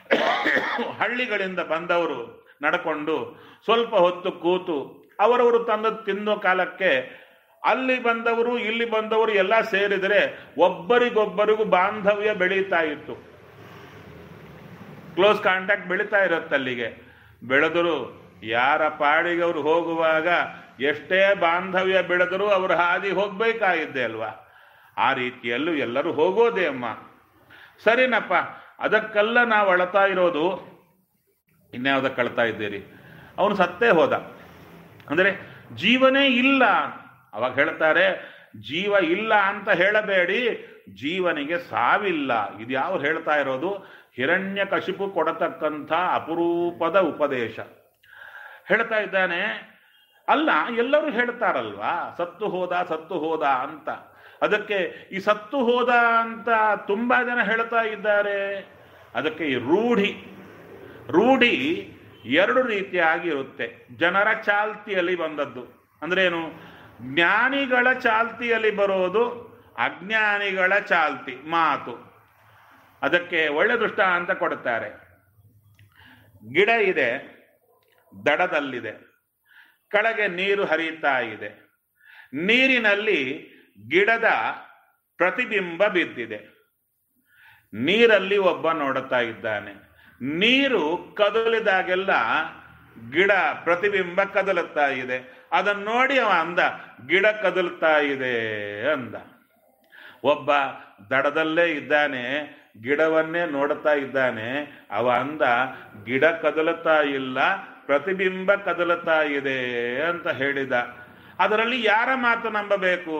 ಹಳ್ಳಿಗಳಿಂದ ಬಂದವರು ನಡ್ಕೊಂಡು ಸ್ವಲ್ಪ ಹೊತ್ತು ಕೂತು ಅವರವರು ತಂದು ತಿನ್ನೋ ಕಾಲಕ್ಕೆ ಅಲ್ಲಿ ಬಂದವರು ಇಲ್ಲಿ ಬಂದವರು ಎಲ್ಲ ಸೇರಿದರೆ ಒಬ್ಬರಿಗೊಬ್ಬರಿಗೂ ಬಾಂಧವ್ಯ ಬೆಳೀತಾ ಇತ್ತು ಕ್ಲೋಸ್ ಕಾಂಟ್ಯಾಕ್ಟ್ ಬೆಳೀತಾ ಇರುತ್ತೆ ಅಲ್ಲಿಗೆ ಬೆಳೆದರು ಯಾರ ಪಾಡಿಗೆ ಅವರು ಹೋಗುವಾಗ ಎಷ್ಟೇ ಬಾಂಧವ್ಯ ಬೆಳೆದರೂ ಅವರು ಹಾದಿ ಹೋಗ್ಬೇಕಾಗಿದ್ದೆ ಅಲ್ವಾ ಆ ರೀತಿಯಲ್ಲೂ ಎಲ್ಲರೂ ಹೋಗೋದೇ ಅಮ್ಮ ಸರಿನಪ್ಪ ಅದಕ್ಕೆಲ್ಲ ನಾವು ಅಳತಾ ಇರೋದು ಇನ್ಯಾವುದಕ್ಕೆ ಅಳ್ತಾ ಇದ್ದೀರಿ ಅವನು ಸತ್ತೇ ಹೋದ ಅಂದರೆ ಜೀವನೇ ಇಲ್ಲ ಅವಾಗ ಹೇಳ್ತಾರೆ ಜೀವ ಇಲ್ಲ ಅಂತ ಹೇಳಬೇಡಿ ಜೀವನಿಗೆ ಸಾವಿಲ್ಲ ಇದು ಯಾವ ಹೇಳ್ತಾ ಇರೋದು ಹಿರಣ್ಯ ಕಶಿಪು ಕೊಡತಕ್ಕಂಥ ಅಪರೂಪದ ಉಪದೇಶ ಹೇಳ್ತಾ ಇದ್ದಾನೆ ಅಲ್ಲ ಎಲ್ಲರೂ ಹೇಳ್ತಾರಲ್ವಾ ಸತ್ತು ಹೋದ ಸತ್ತು ಹೋದ ಅಂತ ಅದಕ್ಕೆ ಈ ಸತ್ತು ಹೋದ ಅಂತ ತುಂಬಾ ಜನ ಹೇಳ್ತಾ ಇದ್ದಾರೆ ಅದಕ್ಕೆ ಈ ರೂಢಿ ರೂಢಿ ಎರಡು ರೀತಿಯಾಗಿ ಇರುತ್ತೆ ಜನರ ಚಾಲ್ತಿಯಲ್ಲಿ ಬಂದದ್ದು ಅಂದ್ರೇನು ಜ್ಞಾನಿಗಳ ಚಾಲ್ತಿಯಲ್ಲಿ ಬರೋದು ಅಜ್ಞಾನಿಗಳ ಚಾಲ್ತಿ ಮಾತು ಅದಕ್ಕೆ ಒಳ್ಳೆ ದೃಷ್ಟ ಅಂತ ಕೊಡುತ್ತಾರೆ ಗಿಡ ಇದೆ ದಡದಲ್ಲಿದೆ ಕೆಳಗೆ ನೀರು ಹರಿಯುತ್ತಾ ಇದೆ ನೀರಿನಲ್ಲಿ ಗಿಡದ ಪ್ರತಿಬಿಂಬ ಬಿದ್ದಿದೆ ನೀರಲ್ಲಿ ಒಬ್ಬ ನೋಡುತ್ತಾ ಇದ್ದಾನೆ ನೀರು ಕದಲಿದಾಗೆಲ್ಲ ಗಿಡ ಪ್ರತಿಬಿಂಬ ಕದಲುತ್ತಾ ಇದೆ ಅದನ್ನು ನೋಡಿ ಅವ ಅಂದ ಗಿಡ ಕದಲ್ತಾ ಇದೆ ಅಂದ ಒಬ್ಬ ದಡದಲ್ಲೇ ಇದ್ದಾನೆ ಗಿಡವನ್ನೇ ನೋಡುತ್ತಾ ಇದ್ದಾನೆ ಅವ ಅಂದ ಗಿಡ ಕದಲುತ್ತಾ ಇಲ್ಲ ಪ್ರತಿಬಿಂಬ ಕದಲುತ್ತಾ ಇದೆ ಅಂತ ಹೇಳಿದ ಅದರಲ್ಲಿ ಯಾರ ಮಾತು ನಂಬಬೇಕು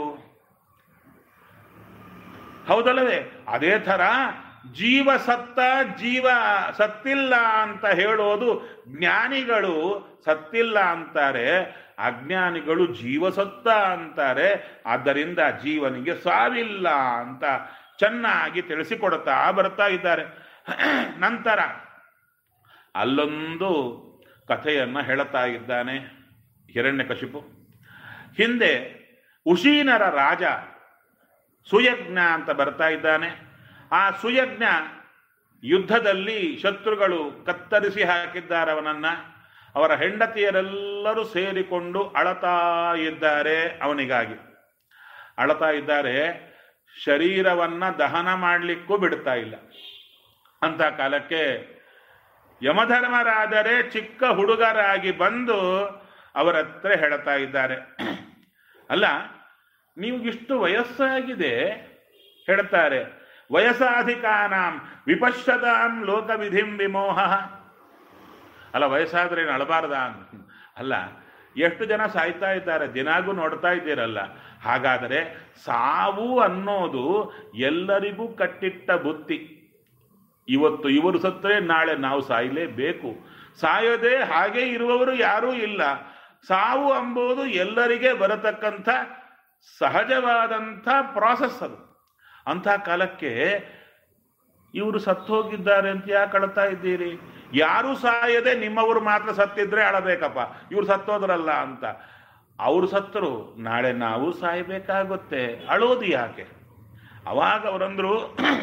ಹೌದಲ್ಲವೇ ಅದೇ ಥರ ಜೀವ ಸತ್ತ ಜೀವ ಸತ್ತಿಲ್ಲ ಅಂತ ಹೇಳೋದು ಜ್ಞಾನಿಗಳು ಸತ್ತಿಲ್ಲ ಅಂತಾರೆ ಅಜ್ಞಾನಿಗಳು ಜೀವ ಸತ್ತ ಅಂತಾರೆ ಆದ್ದರಿಂದ ಜೀವನಿಗೆ ಸಾವಿಲ್ಲ ಅಂತ ಚೆನ್ನಾಗಿ ತಿಳಿಸಿಕೊಡುತ್ತಾ ಬರ್ತಾ ಇದ್ದಾರೆ ನಂತರ ಅಲ್ಲೊಂದು ಕಥೆಯನ್ನ ಹೇಳುತ್ತಾ ಇದ್ದಾನೆ ಹಿರಣ್ಯಕಶಿಪು ಹಿಂದೆ ಉಶೀನರ ರಾಜ ಸುಯಜ್ಞ ಅಂತ ಬರ್ತಾ ಇದ್ದಾನೆ ಆ ಸುಯಜ್ಞ ಯುದ್ಧದಲ್ಲಿ ಶತ್ರುಗಳು ಕತ್ತರಿಸಿ ಹಾಕಿದ್ದಾರೆ ಅವನನ್ನ ಅವರ ಹೆಂಡತಿಯರೆಲ್ಲರೂ ಸೇರಿಕೊಂಡು ಅಳತಾ ಇದ್ದಾರೆ ಅವನಿಗಾಗಿ ಅಳತಾ ಇದ್ದಾರೆ ಶರೀರವನ್ನ ದಹನ ಮಾಡಲಿಕ್ಕೂ ಬಿಡ್ತಾ ಇಲ್ಲ ಅಂತ ಕಾಲಕ್ಕೆ ಯಮಧರ್ಮರಾದರೆ ಚಿಕ್ಕ ಹುಡುಗರಾಗಿ ಬಂದು ಅವರ ಹತ್ರ ಹೇಳ್ತಾ ಇದ್ದಾರೆ ಅಲ್ಲ ನೀವು ಇಷ್ಟು ವಯಸ್ಸಾಗಿದೆ ಹೇಳ್ತಾರೆ ವಯಸ್ಸಾಧಿಕಾನಾಂ ವಿಪಶ್ಯತಾಂ ಲೋಕವಿಧಿಂ ವಿಮೋಹ ಅಲ್ಲ ವಯಸ್ಸಾದ್ರೆ ಏನು ಅಳಬಾರ್ದ ಅಲ್ಲ ಎಷ್ಟು ಜನ ಸಾಯ್ತಾ ಇದ್ದಾರೆ ದಿನಾಗೂ ನೋಡ್ತಾ ಇದ್ದೀರಲ್ಲ ಹಾಗಾದರೆ ಸಾವು ಅನ್ನೋದು ಎಲ್ಲರಿಗೂ ಕಟ್ಟಿಟ್ಟ ಬುತ್ತಿ ಇವತ್ತು ಇವರು ಸತ್ತರೆ ನಾಳೆ ನಾವು ಸಾಯಲೇಬೇಕು ಸಾಯದೆ ಹಾಗೆ ಇರುವವರು ಯಾರೂ ಇಲ್ಲ ಸಾವು ಎಂಬುದು ಎಲ್ಲರಿಗೆ ಬರತಕ್ಕಂಥ ಸಹಜವಾದಂಥ ಪ್ರಾಸೆಸ್ ಅದು ಅಂಥ ಕಾಲಕ್ಕೆ ಇವರು ಸತ್ತು ಹೋಗಿದ್ದಾರೆ ಅಂತ ಯಾಕೆ ಅಳ್ತಾ ಇದ್ದೀರಿ ಯಾರು ಸಾಯದೆ ನಿಮ್ಮವರು ಮಾತ್ರ ಸತ್ತಿದ್ರೆ ಅಳಬೇಕಪ್ಪ ಇವ್ರು ಸತ್ತೋದ್ರಲ್ಲ ಅಂತ ಅವರು ಸತ್ತರು ನಾಳೆ ನಾವು ಸಾಯಬೇಕಾಗುತ್ತೆ ಅಳೋದು ಯಾಕೆ ಅವಾಗ ಅವರಂದ್ರು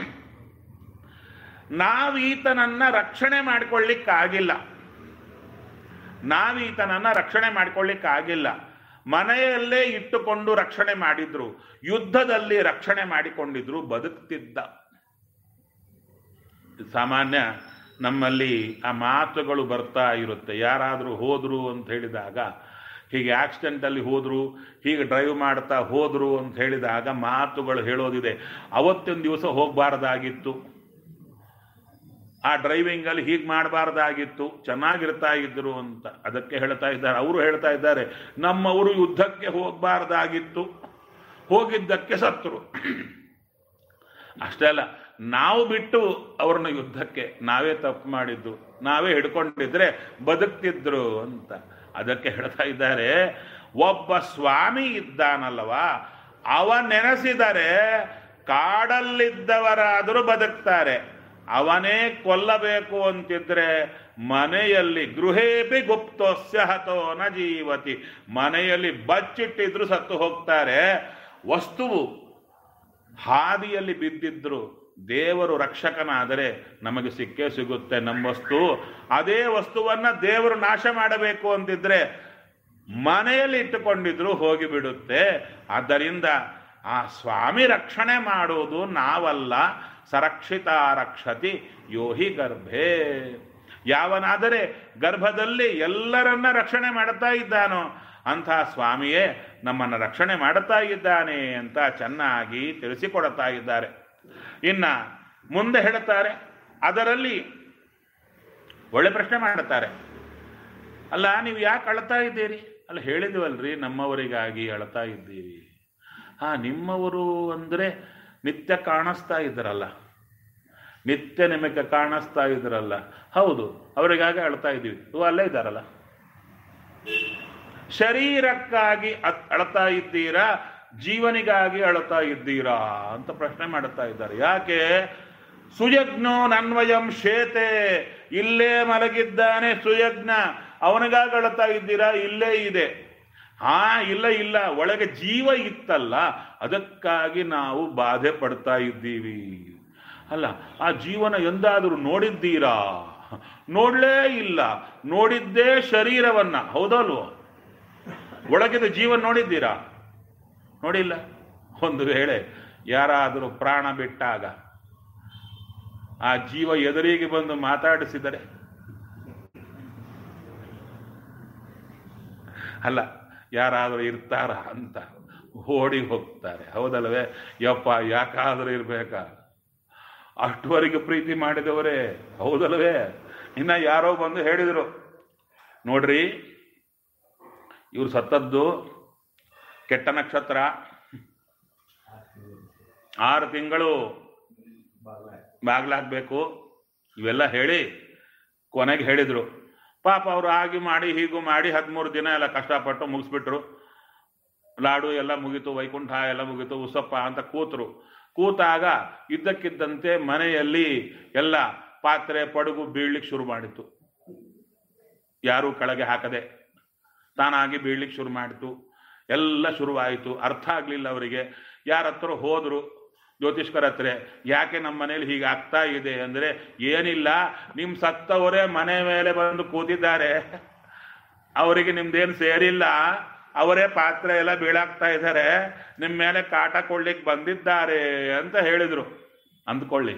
ನಾವೀತನನ್ನ ರಕ್ಷಣೆ ಮಾಡ್ಕೊಳ್ಳಿಕ್ಕಾಗಿಲ್ಲ ನಾವೀತನನ್ನ ರಕ್ಷಣೆ ಮಾಡ್ಕೊಳ್ಳಿಕ್ಕಾಗಿಲ್ಲ ಮನೆಯಲ್ಲೇ ಇಟ್ಟುಕೊಂಡು ರಕ್ಷಣೆ ಮಾಡಿದ್ರು ಯುದ್ಧದಲ್ಲಿ ರಕ್ಷಣೆ ಮಾಡಿಕೊಂಡಿದ್ರು ಬದುಕ್ತಿದ್ದ ಸಾಮಾನ್ಯ ನಮ್ಮಲ್ಲಿ ಆ ಮಾತುಗಳು ಬರ್ತಾ ಇರುತ್ತೆ ಯಾರಾದರೂ ಹೋದ್ರು ಅಂತ ಹೇಳಿದಾಗ ಹೀಗೆ ಆಕ್ಸಿಡೆಂಟಲ್ಲಿ ಹೋದ್ರು ಹೀಗೆ ಡ್ರೈವ್ ಮಾಡ್ತಾ ಹೋದ್ರು ಅಂತ ಹೇಳಿದಾಗ ಮಾತುಗಳು ಹೇಳೋದಿದೆ ಅವತ್ತಿನ ದಿವಸ ಹೋಗಬಾರ್ದಾಗಿತ್ತು ಆ ಡ್ರೈವಿಂಗಲ್ಲಿ ಹೀಗೆ ಮಾಡಬಾರ್ದಾಗಿತ್ತು ಚೆನ್ನಾಗಿರ್ತಾ ಇದ್ರು ಅಂತ ಅದಕ್ಕೆ ಹೇಳ್ತಾ ಇದ್ದಾರೆ ಅವರು ಹೇಳ್ತಾ ಇದ್ದಾರೆ ನಮ್ಮವರು ಯುದ್ಧಕ್ಕೆ ಹೋಗಬಾರ್ದಾಗಿತ್ತು ಹೋಗಿದ್ದಕ್ಕೆ ಸತ್ತರು ಅಷ್ಟೇ ಅಲ್ಲ ನಾವು ಬಿಟ್ಟು ಅವ್ರನ್ನ ಯುದ್ಧಕ್ಕೆ ನಾವೇ ತಪ್ಪು ಮಾಡಿದ್ದು ನಾವೇ ಹಿಡ್ಕೊಂಡಿದ್ರೆ ಬದುಕ್ತಿದ್ರು ಅಂತ ಅದಕ್ಕೆ ಹೇಳ್ತಾ ಇದ್ದಾರೆ ಒಬ್ಬ ಸ್ವಾಮಿ ಇದ್ದಾನಲ್ವಾ ಅವ ನೆನೆಸಿದರೆ ಕಾಡಲ್ಲಿದ್ದವರಾದರೂ ಬದುಕ್ತಾರೆ ಅವನೇ ಕೊಲ್ಲಬೇಕು ಅಂತಿದ್ರೆ ಮನೆಯಲ್ಲಿ ಗೃಹೇಪಿ ಗುಪ್ತೋಸ್ಯ ಹತೋ ನ ಜೀವತಿ ಮನೆಯಲ್ಲಿ ಬಚ್ಚಿಟ್ಟಿದ್ರು ಸತ್ತು ಹೋಗ್ತಾರೆ ವಸ್ತುವು ಹಾದಿಯಲ್ಲಿ ಬಿದ್ದಿದ್ರು ದೇವರು ರಕ್ಷಕನಾದರೆ ನಮಗೆ ಸಿಕ್ಕೇ ಸಿಗುತ್ತೆ ನಮ್ಮ ವಸ್ತು ಅದೇ ವಸ್ತುವನ್ನ ದೇವರು ನಾಶ ಮಾಡಬೇಕು ಅಂತಿದ್ರೆ ಮನೆಯಲ್ಲಿ ಇಟ್ಟುಕೊಂಡಿದ್ರು ಹೋಗಿಬಿಡುತ್ತೆ ಆದ್ದರಿಂದ ಆ ಸ್ವಾಮಿ ರಕ್ಷಣೆ ಮಾಡುವುದು ನಾವಲ್ಲ ಸರಕ್ಷಿತ ರಕ್ಷತಿ ಯೋಹಿ ಗರ್ಭೆ ಯಾವನಾದರೆ ಗರ್ಭದಲ್ಲಿ ಎಲ್ಲರನ್ನ ರಕ್ಷಣೆ ಮಾಡುತ್ತಾ ಇದ್ದಾನೋ ಅಂಥ ಸ್ವಾಮಿಯೇ ನಮ್ಮನ್ನು ರಕ್ಷಣೆ ಮಾಡುತ್ತಾ ಇದ್ದಾನೆ ಅಂತ ಚೆನ್ನಾಗಿ ತಿಳಿಸಿಕೊಡುತ್ತಾ ಇದ್ದಾರೆ ಇನ್ನ ಮುಂದೆ ಹೇಳುತ್ತಾರೆ ಅದರಲ್ಲಿ ಒಳ್ಳೆ ಪ್ರಶ್ನೆ ಮಾಡುತ್ತಾರೆ ಅಲ್ಲ ನೀವು ಯಾಕೆ ಅಳ್ತಾ ಇದ್ದೀರಿ ಅಲ್ಲ ಹೇಳಿದ್ವಲ್ರಿ ನಮ್ಮವರಿಗಾಗಿ ಅಳ್ತಾ ಇದ್ದೀರಿ ಹಾ ನಿಮ್ಮವರು ಅಂದರೆ ನಿತ್ಯ ಕಾಣಿಸ್ತಾ ಇದ್ರಲ್ಲ ನಿತ್ಯ ನಿಮಗೆ ಕಾಣಿಸ್ತಾ ಇದ್ರಲ್ಲ ಹೌದು ಅವರಿಗಾಗಿ ಅಳ್ತಾ ಇದ್ದೀವಿ ಇವು ಅಲ್ಲೇ ಇದ್ದಾರಲ್ಲ ಶರೀರಕ್ಕಾಗಿ ಅತ್- ಅಳ್ತಾ ಇದ್ದೀರಾ ಜೀವನಿಗಾಗಿ ಅಳ್ತಾ ಇದ್ದೀರಾ ಅಂತ ಪ್ರಶ್ನೆ ಮಾಡುತ್ತಾ ಇದ್ದಾರೆ ಯಾಕೆ ಸುಯಜ್ಞೋ ನನ್ವಯಂ ಶೇತೆ ಇಲ್ಲೇ ಮಲಗಿದ್ದಾನೆ ಸುಯಜ್ಞ ಅವನಿಗಾಗಿ ಅಳ್ತಾ ಇದ್ದೀರಾ ಇಲ್ಲೇ ಇದೆ ಹಾ ಇಲ್ಲ ಇಲ್ಲ ಒಳಗೆ ಜೀವ ಇತ್ತಲ್ಲ ಅದಕ್ಕಾಗಿ ನಾವು ಬಾಧೆ ಪಡ್ತಾ ಇದ್ದೀವಿ ಅಲ್ಲ ಆ ಜೀವನ ಎಂದಾದರೂ ನೋಡಿದ್ದೀರಾ ನೋಡ್ಲೇ ಇಲ್ಲ ನೋಡಿದ್ದೇ ಶರೀರವನ್ನ ಹೌದಲ್ವೋ ಒಳಗಿದ ಜೀವ ನೋಡಿದ್ದೀರಾ ನೋಡಿಲ್ಲ ಒಂದು ವೇಳೆ ಯಾರಾದರೂ ಪ್ರಾಣ ಬಿಟ್ಟಾಗ ಆ ಜೀವ ಎದುರಿಗೆ ಬಂದು ಮಾತಾಡಿಸಿದರೆ ಅಲ್ಲ ಯಾರಾದರೂ ಇರ್ತಾರ ಅಂತ ಓಡಿ ಹೋಗ್ತಾರೆ ಹೌದಲ್ವೇ ಯಪ್ಪ ಯಾಕಾದರೂ ಇರ್ಬೇಕಾ ಅಷ್ಟುವರೆಗೆ ಪ್ರೀತಿ ಮಾಡಿದವರೇ ಹೌದಲ್ವೇ ಇನ್ನ ಯಾರೋ ಬಂದು ಹೇಳಿದರು ನೋಡ್ರಿ ಇವ್ರು ಸತ್ತದ್ದು ಕೆಟ್ಟ ನಕ್ಷತ್ರ ಆರು ತಿಂಗಳು ಬಾಗ್ಲಾಕ್ಬೇಕು ಇವೆಲ್ಲ ಹೇಳಿ ಕೊನೆಗೆ ಹೇಳಿದ್ರು ಪಾಪ ಅವರು ಆಗಿ ಮಾಡಿ ಹೀಗೂ ಮಾಡಿ ಹದಿಮೂರು ದಿನ ಎಲ್ಲ ಕಷ್ಟಪಟ್ಟು ಮುಗಿಸ್ಬಿಟ್ರು ಲಾಡು ಎಲ್ಲ ಮುಗೀತು ವೈಕುಂಠ ಎಲ್ಲ ಮುಗೀತು ಉಸಪ್ಪ ಅಂತ ಕೂತರು ಕೂತಾಗ ಇದ್ದಕ್ಕಿದ್ದಂತೆ ಮನೆಯಲ್ಲಿ ಎಲ್ಲ ಪಾತ್ರೆ ಪಡುಗು ಬೀಳ್ಲಿಕ್ಕೆ ಶುರು ಮಾಡಿತು ಯಾರೂ ಕೆಳಗೆ ಹಾಕದೆ ತಾನಾಗಿ ಬೀಳ್ಲಿಕ್ಕೆ ಶುರು ಮಾಡಿತು ಎಲ್ಲ ಶುರುವಾಯಿತು ಅರ್ಥ ಆಗಲಿಲ್ಲ ಅವರಿಗೆ ಯಾರ ಹತ್ರ ಹೋದ್ರು ಜ್ಯೋತಿಷ್ಕರ ಹತ್ರ ಯಾಕೆ ನಮ್ಮ ಮನೇಲಿ ಹೀಗೆ ಆಗ್ತಾ ಇದೆ ಅಂದರೆ ಏನಿಲ್ಲ ನಿಮ್ಮ ಸತ್ತವರೇ ಮನೆ ಮೇಲೆ ಬಂದು ಕೂತಿದ್ದಾರೆ ಅವರಿಗೆ ನಿಮ್ದೇನು ಸೇರಿಲ್ಲ ಅವರೇ ಪಾತ್ರೆ ಎಲ್ಲ ಬೀಳಾಕ್ತಾ ಇದ್ದಾರೆ ನಿಮ್ಮ ಮೇಲೆ ಕಾಟ ಕೊಡ್ಲಿಕ್ಕೆ ಬಂದಿದ್ದಾರೆ ಅಂತ ಹೇಳಿದ್ರು ಅಂದ್ಕೊಳ್ಳಿ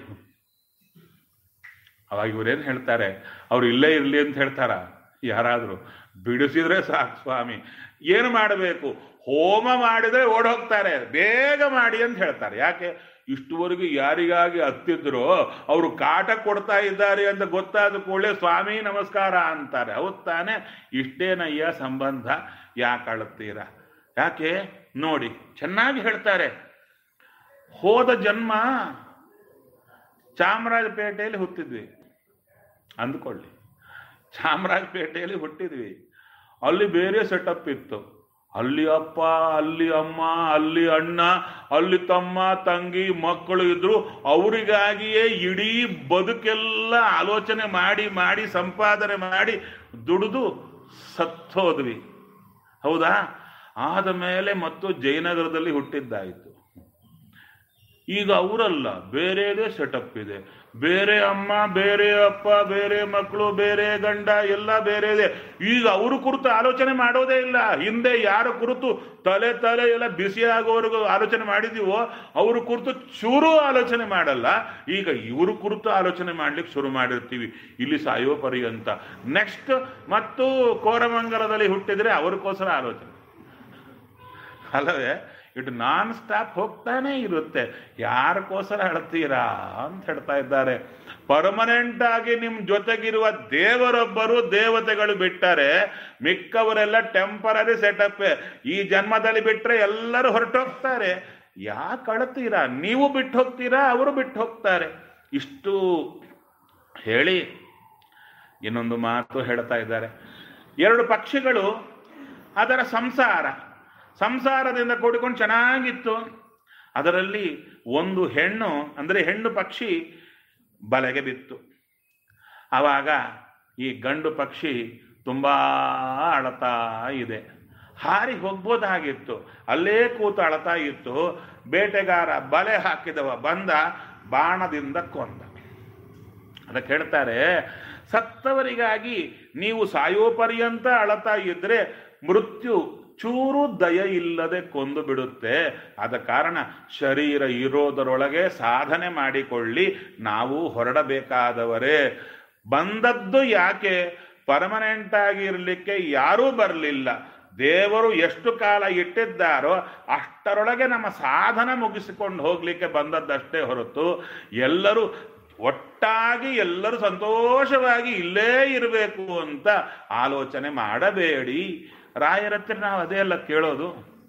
ಅವಾಗ ಇವ್ರೇನು ಹೇಳ್ತಾರೆ ಅವ್ರು ಇಲ್ಲೇ ಇರಲಿ ಅಂತ ಹೇಳ್ತಾರ ಯಾರಾದರೂ ಬಿಡಿಸಿದ್ರೆ ಸಾಕು ಸ್ವಾಮಿ ಏನು ಮಾಡಬೇಕು ಹೋಮ ಮಾಡಿದ್ರೆ ಓಡ್ ಹೋಗ್ತಾರೆ ಬೇಗ ಮಾಡಿ ಅಂತ ಹೇಳ್ತಾರೆ ಯಾಕೆ ಇಷ್ಟುವರೆಗೂ ಯಾರಿಗಾಗಿ ಹತ್ತಿದ್ರೋ ಅವರು ಕಾಟ ಕೊಡ್ತಾ ಇದ್ದಾರೆ ಅಂತ ಗೊತ್ತಾದ ಕೂಡಲೇ ಸ್ವಾಮಿ ನಮಸ್ಕಾರ ಅಂತಾರೆ ಹೌದ್ ತಾನೆ ಇಷ್ಟೇನಯ್ಯ ಸಂಬಂಧ ಯಾಕೆ ಅಳುತ್ತೀರಾ ಯಾಕೆ ನೋಡಿ ಚೆನ್ನಾಗಿ ಹೇಳ್ತಾರೆ ಹೋದ ಜನ್ಮ ಚಾಮರಾಜಪೇಟೆಯಲ್ಲಿ ಹುಟ್ಟಿದ್ವಿ ಅಂದ್ಕೊಳ್ಳಿ ಚಾಮರಾಜಪೇಟೆಯಲ್ಲಿ ಹುಟ್ಟಿದ್ವಿ ಅಲ್ಲಿ ಬೇರೆ ಸೆಟಪ್ ಇತ್ತು ಅಲ್ಲಿ ಅಪ್ಪ ಅಲ್ಲಿ ಅಮ್ಮ ಅಲ್ಲಿ ಅಣ್ಣ ಅಲ್ಲಿ ತಮ್ಮ ತಂಗಿ ಮಕ್ಕಳು ಇದ್ರು ಅವರಿಗಾಗಿಯೇ ಇಡೀ ಬದುಕೆಲ್ಲ ಆಲೋಚನೆ ಮಾಡಿ ಮಾಡಿ ಸಂಪಾದನೆ ಮಾಡಿ ದುಡಿದು ಸತ್ತೋದ್ವಿ ಹೌದಾ ಆದ ಮೇಲೆ ಮತ್ತು ಜಯನಗರದಲ್ಲಿ ಹುಟ್ಟಿದ್ದಾಯಿತು ಈಗ ಅವರಲ್ಲ ಬೇರೆದೇ ಸೆಟಪ್ ಇದೆ ಬೇರೆ ಅಮ್ಮ ಬೇರೆ ಅಪ್ಪ ಬೇರೆ ಮಕ್ಕಳು ಬೇರೆ ಗಂಡ ಎಲ್ಲ ಬೇರೆ ಇದೆ ಈಗ ಅವರು ಕುರಿತು ಆಲೋಚನೆ ಮಾಡೋದೇ ಇಲ್ಲ ಹಿಂದೆ ಯಾರ ಕುರಿತು ತಲೆ ತಲೆ ಎಲ್ಲ ಬಿಸಿ ಆಗೋವರೆಗೂ ಆಲೋಚನೆ ಮಾಡಿದೀವೋ ಅವ್ರ ಕುರಿತು ಚೂರು ಆಲೋಚನೆ ಮಾಡಲ್ಲ ಈಗ ಇವ್ರ ಕುರಿತು ಆಲೋಚನೆ ಮಾಡ್ಲಿಕ್ಕೆ ಶುರು ಮಾಡಿರ್ತೀವಿ ಇಲ್ಲಿ ಸಾಯೋ ಪರ್ಯಂತ ನೆಕ್ಸ್ಟ್ ಮತ್ತು ಕೋರಮಂಗಲದಲ್ಲಿ ಹುಟ್ಟಿದ್ರೆ ಅವ್ರಿಗೋಸ್ಕರ ಆಲೋಚನೆ ಅಲ್ಲವೇ ಇಟ್ ನಾನ್ ಸ್ಟಾಪ್ ಹೋಗ್ತಾನೆ ಇರುತ್ತೆ ಯಾರಕ್ಕೋಸ್ಕರ ಹೇಳ್ತೀರಾ ಅಂತ ಹೇಳ್ತಾ ಇದ್ದಾರೆ ಪರ್ಮನೆಂಟ್ ಆಗಿ ನಿಮ್ ಜೊತೆಗಿರುವ ದೇವರೊಬ್ಬರು ದೇವತೆಗಳು ಬಿಟ್ಟರೆ ಮಿಕ್ಕವರೆಲ್ಲ ಟೆಂಪರರಿ ಸೆಟಪ್ ಈ ಜನ್ಮದಲ್ಲಿ ಬಿಟ್ರೆ ಎಲ್ಲರೂ ಹೊರಟೋಗ್ತಾರೆ ಯಾಕೆ ಅಳ್ತೀರಾ ನೀವು ಬಿಟ್ಟು ಹೋಗ್ತೀರಾ ಅವರು ಬಿಟ್ಟು ಹೋಗ್ತಾರೆ ಇಷ್ಟು ಹೇಳಿ ಇನ್ನೊಂದು ಮಾತು ಹೇಳ್ತಾ ಇದ್ದಾರೆ ಎರಡು ಪಕ್ಷಿಗಳು ಅದರ ಸಂಸಾರ ಸಂಸಾರದಿಂದ ಕೂಡಿಕೊಂಡು ಚೆನ್ನಾಗಿತ್ತು ಅದರಲ್ಲಿ ಒಂದು ಹೆಣ್ಣು ಅಂದರೆ ಹೆಣ್ಣು ಪಕ್ಷಿ ಬಲೆಗೆ ಬಿತ್ತು ಆವಾಗ ಈ ಗಂಡು ಪಕ್ಷಿ ತುಂಬ ಅಳತಾ ಇದೆ ಹಾರಿ ಹೋಗ್ಬೋದಾಗಿತ್ತು ಅಲ್ಲೇ ಕೂತು ಅಳತಾ ಇತ್ತು ಬೇಟೆಗಾರ ಬಲೆ ಹಾಕಿದವ ಬಂದ ಬಾಣದಿಂದ ಕೊಂದ ಅದಕ್ಕೆ ಹೇಳ್ತಾರೆ ಸತ್ತವರಿಗಾಗಿ ನೀವು ಸಾಯೋ ಪರ್ಯಂತ ಅಳತಾ ಇದ್ರೆ ಮೃತ್ಯು ಚೂರು ದಯ ಇಲ್ಲದೆ ಕೊಂದು ಬಿಡುತ್ತೆ ಆದ ಕಾರಣ ಶರೀರ ಇರೋದರೊಳಗೆ ಸಾಧನೆ ಮಾಡಿಕೊಳ್ಳಿ ನಾವು ಹೊರಡಬೇಕಾದವರೇ ಬಂದದ್ದು ಯಾಕೆ ಪರ್ಮನೆಂಟ್ ಆಗಿ ಇರಲಿಕ್ಕೆ ಯಾರೂ ಬರಲಿಲ್ಲ ದೇವರು ಎಷ್ಟು ಕಾಲ ಇಟ್ಟಿದ್ದಾರೋ ಅಷ್ಟರೊಳಗೆ ನಮ್ಮ ಸಾಧನ ಮುಗಿಸಿಕೊಂಡು ಹೋಗ್ಲಿಕ್ಕೆ ಬಂದದ್ದಷ್ಟೇ ಹೊರತು ಎಲ್ಲರೂ ಒಟ್ಟಾಗಿ ಎಲ್ಲರೂ ಸಂತೋಷವಾಗಿ ಇಲ್ಲೇ ಇರಬೇಕು ಅಂತ ಆಲೋಚನೆ ಮಾಡಬೇಡಿ ರಾಯರ ಹತ್ರ ನಾವು ಅದೇ ಎಲ್ಲ ಕೇಳೋದು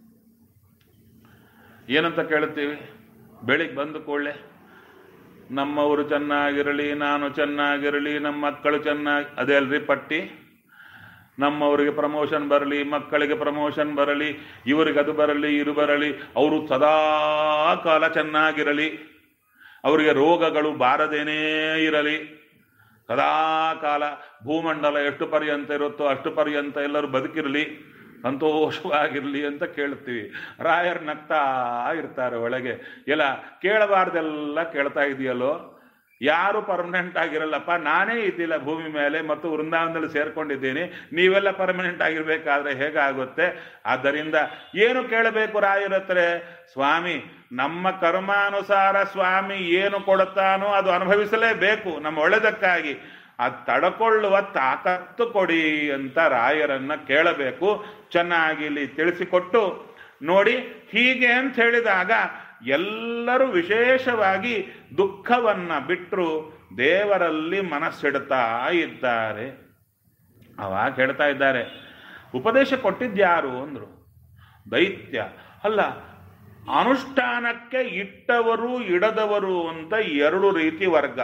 ಏನಂತ ಕೇಳುತ್ತೀವಿ ಬೆಳಿಗ್ಗೆ ಬಂದು ಕೂಡಲೇ ನಮ್ಮವರು ಚೆನ್ನಾಗಿರಲಿ ನಾನು ಚೆನ್ನಾಗಿರಲಿ ನಮ್ಮ ಮಕ್ಕಳು ಚೆನ್ನಾಗಿ ಅದೇ ಅಲ್ರಿ ಪಟ್ಟಿ ನಮ್ಮವರಿಗೆ ಪ್ರಮೋಷನ್ ಬರಲಿ ಮಕ್ಕಳಿಗೆ ಪ್ರಮೋಷನ್ ಬರಲಿ ಇವರಿಗೆ ಅದು ಬರಲಿ ಇದು ಬರಲಿ ಅವರು ಸದಾ ಕಾಲ ಚೆನ್ನಾಗಿರಲಿ ಅವರಿಗೆ ರೋಗಗಳು ಬಾರದೇನೇ ಇರಲಿ ಸದಾ ಕಾಲ ಭೂಮಂಡಲ ಎಷ್ಟು ಪರ್ಯಂತ ಇರುತ್ತೋ ಅಷ್ಟು ಪರ್ಯಂತ ಎಲ್ಲರೂ ಬದುಕಿರಲಿ ಸಂತೋಷವಾಗಿರಲಿ ಅಂತ ಕೇಳ್ತೀವಿ ರಾಯರ್ ನಗ್ತಾ ಇರ್ತಾರೆ ಒಳಗೆ ಎಲ್ಲ ಕೇಳಬಾರ್ದೆಲ್ಲ ಕೇಳ್ತಾ ಇದೆಯಲ್ಲೋ ಯಾರು ಪರ್ಮನೆಂಟ್ ಆಗಿರಲ್ಲಪ್ಪ ನಾನೇ ಇದ್ದಿಲ್ಲ ಭೂಮಿ ಮೇಲೆ ಮತ್ತು ವೃಂದಾವನದಲ್ಲಿ ಸೇರ್ಕೊಂಡಿದ್ದೀನಿ ನೀವೆಲ್ಲ ಪರ್ಮನೆಂಟ್ ಆಗಿರ್ಬೇಕಾದ್ರೆ ಹೇಗಾಗುತ್ತೆ ಆದ್ದರಿಂದ ಏನು ಕೇಳಬೇಕು ರಾಯರತ್ರೆ ಸ್ವಾಮಿ ನಮ್ಮ ಕರ್ಮಾನುಸಾರ ಸ್ವಾಮಿ ಏನು ಕೊಡುತ್ತಾನೋ ಅದು ಅನುಭವಿಸಲೇಬೇಕು ನಮ್ಮ ಒಳ್ಳೆದಕ್ಕಾಗಿ ಅದು ತಡಕೊಳ್ಳುವ ತಾಕತ್ತು ಕೊಡಿ ಅಂತ ರಾಯರನ್ನ ಕೇಳಬೇಕು ಚೆನ್ನಾಗಿ ಇಲ್ಲಿ ತಿಳಿಸಿಕೊಟ್ಟು ನೋಡಿ ಹೀಗೆ ಅಂತ ಹೇಳಿದಾಗ ಎಲ್ಲರೂ ವಿಶೇಷವಾಗಿ ದುಃಖವನ್ನ ಬಿಟ್ಟರು ದೇವರಲ್ಲಿ ಮನಸ್ಸಿಡ್ತಾ ಇದ್ದಾರೆ ಅವಾಗ ಹೇಳ್ತಾ ಇದ್ದಾರೆ ಉಪದೇಶ ಕೊಟ್ಟಿದ್ಯಾರು ಅಂದ್ರು ದೈತ್ಯ ಅಲ್ಲ ಅನುಷ್ಠಾನಕ್ಕೆ ಇಟ್ಟವರು ಇಡದವರು ಅಂತ ಎರಡು ರೀತಿ ವರ್ಗ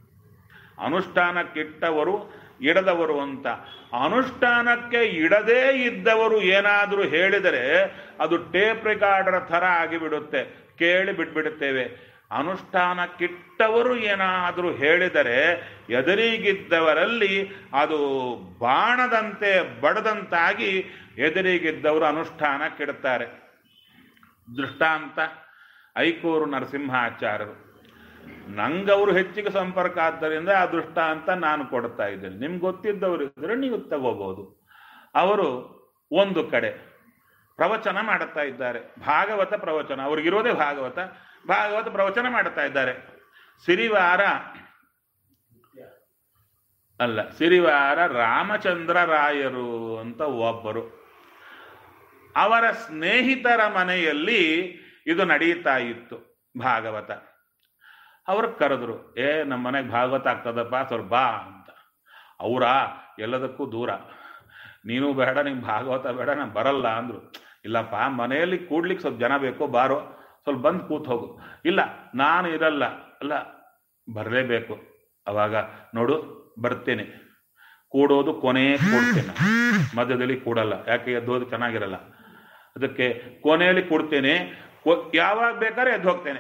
ಅನುಷ್ಠಾನಕ್ಕಿಟ್ಟವರು ಇಡದವರು ಅಂತ ಅನುಷ್ಠಾನಕ್ಕೆ ಇಡದೇ ಇದ್ದವರು ಏನಾದರೂ ಹೇಳಿದರೆ ಅದು ಟೇಪ್ ರೆಕಾರ್ಡರ್ ಥರ ಆಗಿಬಿಡುತ್ತೆ ಕೇಳಿ ಬಿಟ್ಬಿಡುತ್ತೇವೆ ಅನುಷ್ಠಾನಕ್ಕಿಟ್ಟವರು ಏನಾದರೂ ಹೇಳಿದರೆ ಎದುರಿಗಿದ್ದವರಲ್ಲಿ ಅದು ಬಾಣದಂತೆ ಬಡದಂತಾಗಿ ಎದುರಿಗಿದ್ದವರು ಅನುಷ್ಠಾನಕ್ಕಿಡ್ತಾರೆ ದೃಷ್ಟಾಂತ ಐಕೂರು ನರಸಿಂಹಾಚಾರ್ಯರು ನಂಗವರು ಹೆಚ್ಚಿಗೆ ಸಂಪರ್ಕ ಆದ್ದರಿಂದ ಆ ದೃಷ್ಟಾಂತ ನಾನು ಕೊಡ್ತಾ ಇದ್ದೇನೆ ನಿಮ್ಗೆ ಗೊತ್ತಿದ್ದವರು ಇದ್ದರೆ ನೀವು ತಗೋಬಹುದು ಅವರು ಒಂದು ಕಡೆ ಪ್ರವಚನ ಮಾಡುತ್ತಾ ಇದ್ದಾರೆ ಭಾಗವತ ಪ್ರವಚನ ಅವ್ರಿಗಿರೋದೇ ಭಾಗವತ ಭಾಗವತ ಪ್ರವಚನ ಮಾಡುತ್ತಾ ಇದ್ದಾರೆ ಸಿರಿವಾರ ಅಲ್ಲ ಸಿರಿವಾರ ರಾಮಚಂದ್ರ ರಾಯರು ಅಂತ ಒಬ್ಬರು ಅವರ ಸ್ನೇಹಿತರ ಮನೆಯಲ್ಲಿ ಇದು ನಡೀತಾ ಇತ್ತು ಭಾಗವತ ಅವ್ರು ಕರೆದ್ರು ಏ ನಮ್ಮ ಮನೆಗೆ ಭಾಗವತ ಆಗ್ತದಪ್ಪ ಸ್ವಲ್ಪ ಬಾ ಅಂತ ಅವರ ಎಲ್ಲದಕ್ಕೂ ದೂರ ನೀನು ಬೇಡ ನಿಂಗೆ ಭಾಗವತ ಬೇಡ ನಾನು ಬರಲ್ಲ ಅಂದ್ರು ಇಲ್ಲಪ್ಪ ಮನೆಯಲ್ಲಿ ಕೂಡ್ಲಿಕ್ಕೆ ಸ್ವಲ್ಪ ಜನ ಬೇಕು ಬಾರೋ ಸ್ವಲ್ಪ ಬಂದು ಕೂತ್ ಹೋಗು ಇಲ್ಲ ನಾನು ಇರಲ್ಲ ಅಲ್ಲ ಬರಲೇಬೇಕು ಅವಾಗ ನೋಡು ಬರ್ತೇನೆ ಕೂಡೋದು ಕೊನೆ ಕೂಡ್ತೇನೆ ಮಧ್ಯದಲ್ಲಿ ಕೂಡಲ್ಲ ಯಾಕೆ ಎದ್ದೋದು ಚೆನ್ನಾಗಿರಲ್ಲ ಅದಕ್ಕೆ ಕೊನೆಯಲ್ಲಿ ಕೂಡ್ತೇನೆ ಯಾವಾಗ ಬೇಕಾದ್ರೆ ಎದ್ದು ಹೋಗ್ತೇನೆ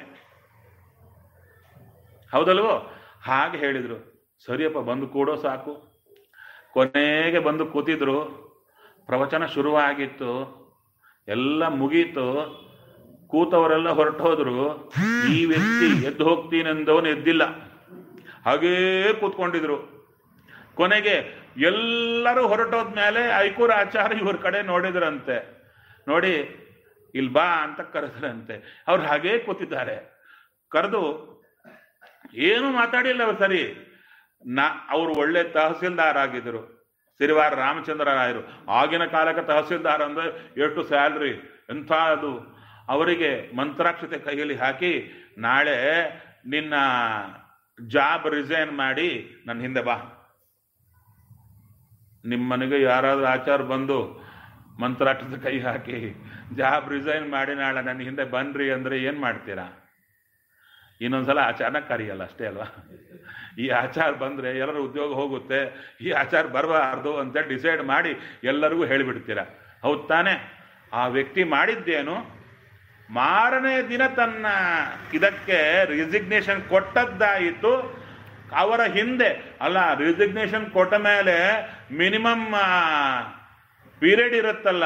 ಹೌದಲ್ವೋ ಹಾಗೆ ಹೇಳಿದ್ರು ಸರಿಯಪ್ಪ ಬಂದು ಕೂಡೋ ಸಾಕು ಕೊನೆಗೆ ಬಂದು ಕೂತಿದ್ರು ಪ್ರವಚನ ಶುರುವಾಗಿತ್ತು ಎಲ್ಲ ಮುಗೀತು ಕೂತವರೆಲ್ಲ ಹೊರಟು ಹೋದ್ರು ಈ ವ್ಯಕ್ತಿ ಎದ್ದು ಹೋಗ್ತೀನೆಂದವನು ಎದ್ದಿಲ್ಲ ಹಾಗೇ ಕೂತ್ಕೊಂಡಿದ್ರು ಕೊನೆಗೆ ಎಲ್ಲರೂ ಹೊರಟೋದ್ಮೇಲೆ ಐಕೂರ ಆಚಾರ್ಯ ಇವ್ರ ಕಡೆ ನೋಡಿದ್ರಂತೆ ನೋಡಿ ಇಲ್ಲಿ ಬಾ ಅಂತ ಕರೆದ್ರಂತೆ ಅವ್ರು ಹಾಗೇ ಕೂತಿದ್ದಾರೆ ಕರೆದು ಏನು ಮಾತಾಡಿಲ್ಲ ಅವ್ರು ಸರಿ ನಾ ಅವರು ಒಳ್ಳೆ ತಹಸೀಲ್ದಾರ್ ಆಗಿದ್ರು ಸಿರಿವಾರ ರಾಮಚಂದ್ರ ರಾಯರು ಆಗಿನ ಕಾಲಕ್ಕೆ ತಹಸೀಲ್ದಾರ್ ಅಂದ್ರೆ ಎಷ್ಟು ಸ್ಯಾಲ್ರಿ ಎಂಥ ಅದು ಅವರಿಗೆ ಮಂತ್ರಾಕ್ಷತೆ ಕೈಯಲ್ಲಿ ಹಾಕಿ ನಾಳೆ ನಿನ್ನ ಜಾಬ್ ರಿಸೈನ್ ಮಾಡಿ ನನ್ನ ಹಿಂದೆ ಬಾ ನಿಮ್ಮ ಮನೆಗೆ ಯಾರಾದ್ರೂ ಆಚಾರ ಬಂದು ಮಂತ್ರಾಕ್ಷತೆ ಕೈ ಹಾಕಿ ಜಾಬ್ ರಿಸೈನ್ ಮಾಡಿ ನಾಳೆ ನನ್ನ ಹಿಂದೆ ಬನ್ರಿ ಅಂದ್ರೆ ಏನ್ ಮಾಡ್ತೀರಾ ಇನ್ನೊಂದ್ಸಲ ಆಚಾರನ ಕರಿಯಲ್ಲ ಅಷ್ಟೇ ಅಲ್ವಾ ಈ ಆಚಾರ ಬಂದ್ರೆ ಎಲ್ಲರ ಉದ್ಯೋಗ ಹೋಗುತ್ತೆ ಈ ಆಚಾರ ಬರಬಾರ್ದು ಅಂತ ಡಿಸೈಡ್ ಮಾಡಿ ಎಲ್ಲರಿಗೂ ಹೇಳಿಬಿಡ್ತೀರ ಹೌದ್ ತಾನೆ ಆ ವ್ಯಕ್ತಿ ಮಾಡಿದ್ದೇನು ಮಾರನೇ ದಿನ ತನ್ನ ಇದಕ್ಕೆ ರಿಸಿಗ್ನೇಷನ್ ಕೊಟ್ಟದ್ದಾಯಿತು ಅವರ ಹಿಂದೆ ಅಲ್ಲ ರಿಸಿಗ್ನೇಷನ್ ಕೊಟ್ಟ ಮೇಲೆ ಮಿನಿಮಮ್ ಪೀರಿಯಡ್ ಇರುತ್ತಲ್ಲ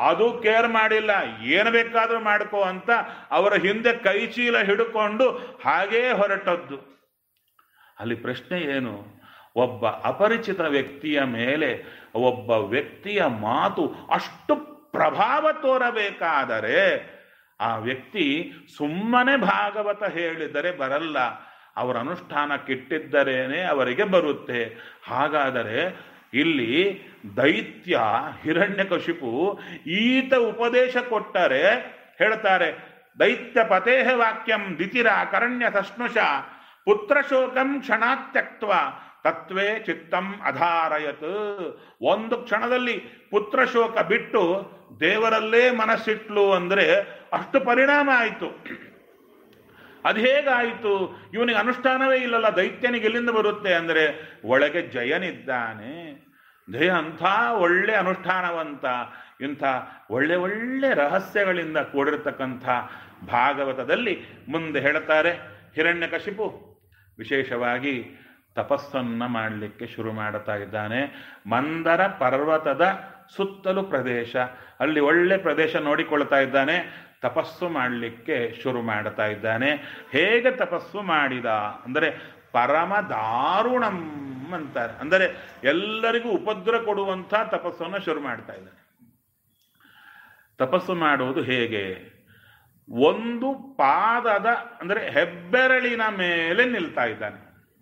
ಅದು ಕೇರ್ ಮಾಡಿಲ್ಲ ಏನು ಬೇಕಾದ್ರೂ ಮಾಡ್ಕೋ ಅಂತ ಅವರ ಹಿಂದೆ ಕೈ ಚೀಲ ಹಿಡ್ಕೊಂಡು ಹಾಗೇ ಹೊರಟದ್ದು ಅಲ್ಲಿ ಪ್ರಶ್ನೆ ಏನು ಒಬ್ಬ ಅಪರಿಚಿತ ವ್ಯಕ್ತಿಯ ಮೇಲೆ ಒಬ್ಬ ವ್ಯಕ್ತಿಯ ಮಾತು ಅಷ್ಟು ಪ್ರಭಾವ ತೋರಬೇಕಾದರೆ ಆ ವ್ಯಕ್ತಿ ಸುಮ್ಮನೆ ಭಾಗವತ ಹೇಳಿದರೆ ಬರಲ್ಲ ಅವರ ಅನುಷ್ಠಾನಕ್ಕಿಟ್ಟಿದ್ದರೇನೆ ಅವರಿಗೆ ಬರುತ್ತೆ ಹಾಗಾದರೆ ಇಲ್ಲಿ ದೈತ್ಯ ಹಿರಣ್ಯಕಶಿಪು ಈತ ಉಪದೇಶ ಕೊಟ್ಟರೆ ಹೇಳ್ತಾರೆ ದೈತ್ಯ ಪತೇಹ ವಾಕ್ಯಂ ದಿತಿರ ಕರಣ್ಯ ತಸ್ನುಷ ಪುತ್ರಶೋಕಂ ಕ್ಷಣಾತ್ಯಕ್ತ್ವ ತತ್ವೇ ಚಿತ್ತಂ ಅಧಾರಯತ್ ಒಂದು ಕ್ಷಣದಲ್ಲಿ ಪುತ್ರಶೋಕ ಬಿಟ್ಟು ದೇವರಲ್ಲೇ ಮನಸ್ಸಿಟ್ಲು ಅಂದ್ರೆ ಅಷ್ಟು ಪರಿಣಾಮ ಆಯಿತು ಅದು ಹೇಗಾಯಿತು ಇವನಿಗೆ ಅನುಷ್ಠಾನವೇ ಇಲ್ಲಲ್ಲ ದೈತ್ಯನಿಗೆ ಎಲ್ಲಿಂದ ಬರುತ್ತೆ ಅಂದರೆ ಒಳಗೆ ಜಯನಿದ್ದಾನೆ ಜಯ ಅಂಥ ಒಳ್ಳೆ ಅನುಷ್ಠಾನವಂತ ಇಂಥ ಒಳ್ಳೆ ಒಳ್ಳೆ ರಹಸ್ಯಗಳಿಂದ ಕೂಡಿರ್ತಕ್ಕಂಥ ಭಾಗವತದಲ್ಲಿ ಮುಂದೆ ಹೇಳ್ತಾರೆ ಹಿರಣ್ಯಕಶಿಪು ವಿಶೇಷವಾಗಿ ತಪಸ್ಸನ್ನ ಮಾಡಲಿಕ್ಕೆ ಶುರು ಮಾಡುತ್ತಾ ಇದ್ದಾನೆ ಮಂದರ ಪರ್ವತದ ಸುತ್ತಲೂ ಪ್ರದೇಶ ಅಲ್ಲಿ ಒಳ್ಳೆ ಪ್ರದೇಶ ನೋಡಿಕೊಳ್ತಾ ಇದ್ದಾನೆ ತಪಸ್ಸು ಮಾಡಲಿಕ್ಕೆ ಶುರು ಮಾಡ್ತಾ ಇದ್ದಾನೆ ಹೇಗೆ ತಪಸ್ಸು ಮಾಡಿದ ಅಂದರೆ ಪರಮ ದಾರುಣಂ ಅಂತಾರೆ ಅಂದರೆ ಎಲ್ಲರಿಗೂ ಉಪದ್ರ ಕೊಡುವಂಥ ತಪಸ್ಸನ್ನು ಶುರು ಮಾಡ್ತಾ ಇದ್ದಾನೆ ತಪಸ್ಸು ಮಾಡುವುದು ಹೇಗೆ ಒಂದು ಪಾದದ ಅಂದರೆ ಹೆಬ್ಬೆರಳಿನ ಮೇಲೆ ನಿಲ್ತಾ ಇದ್ದಾನೆ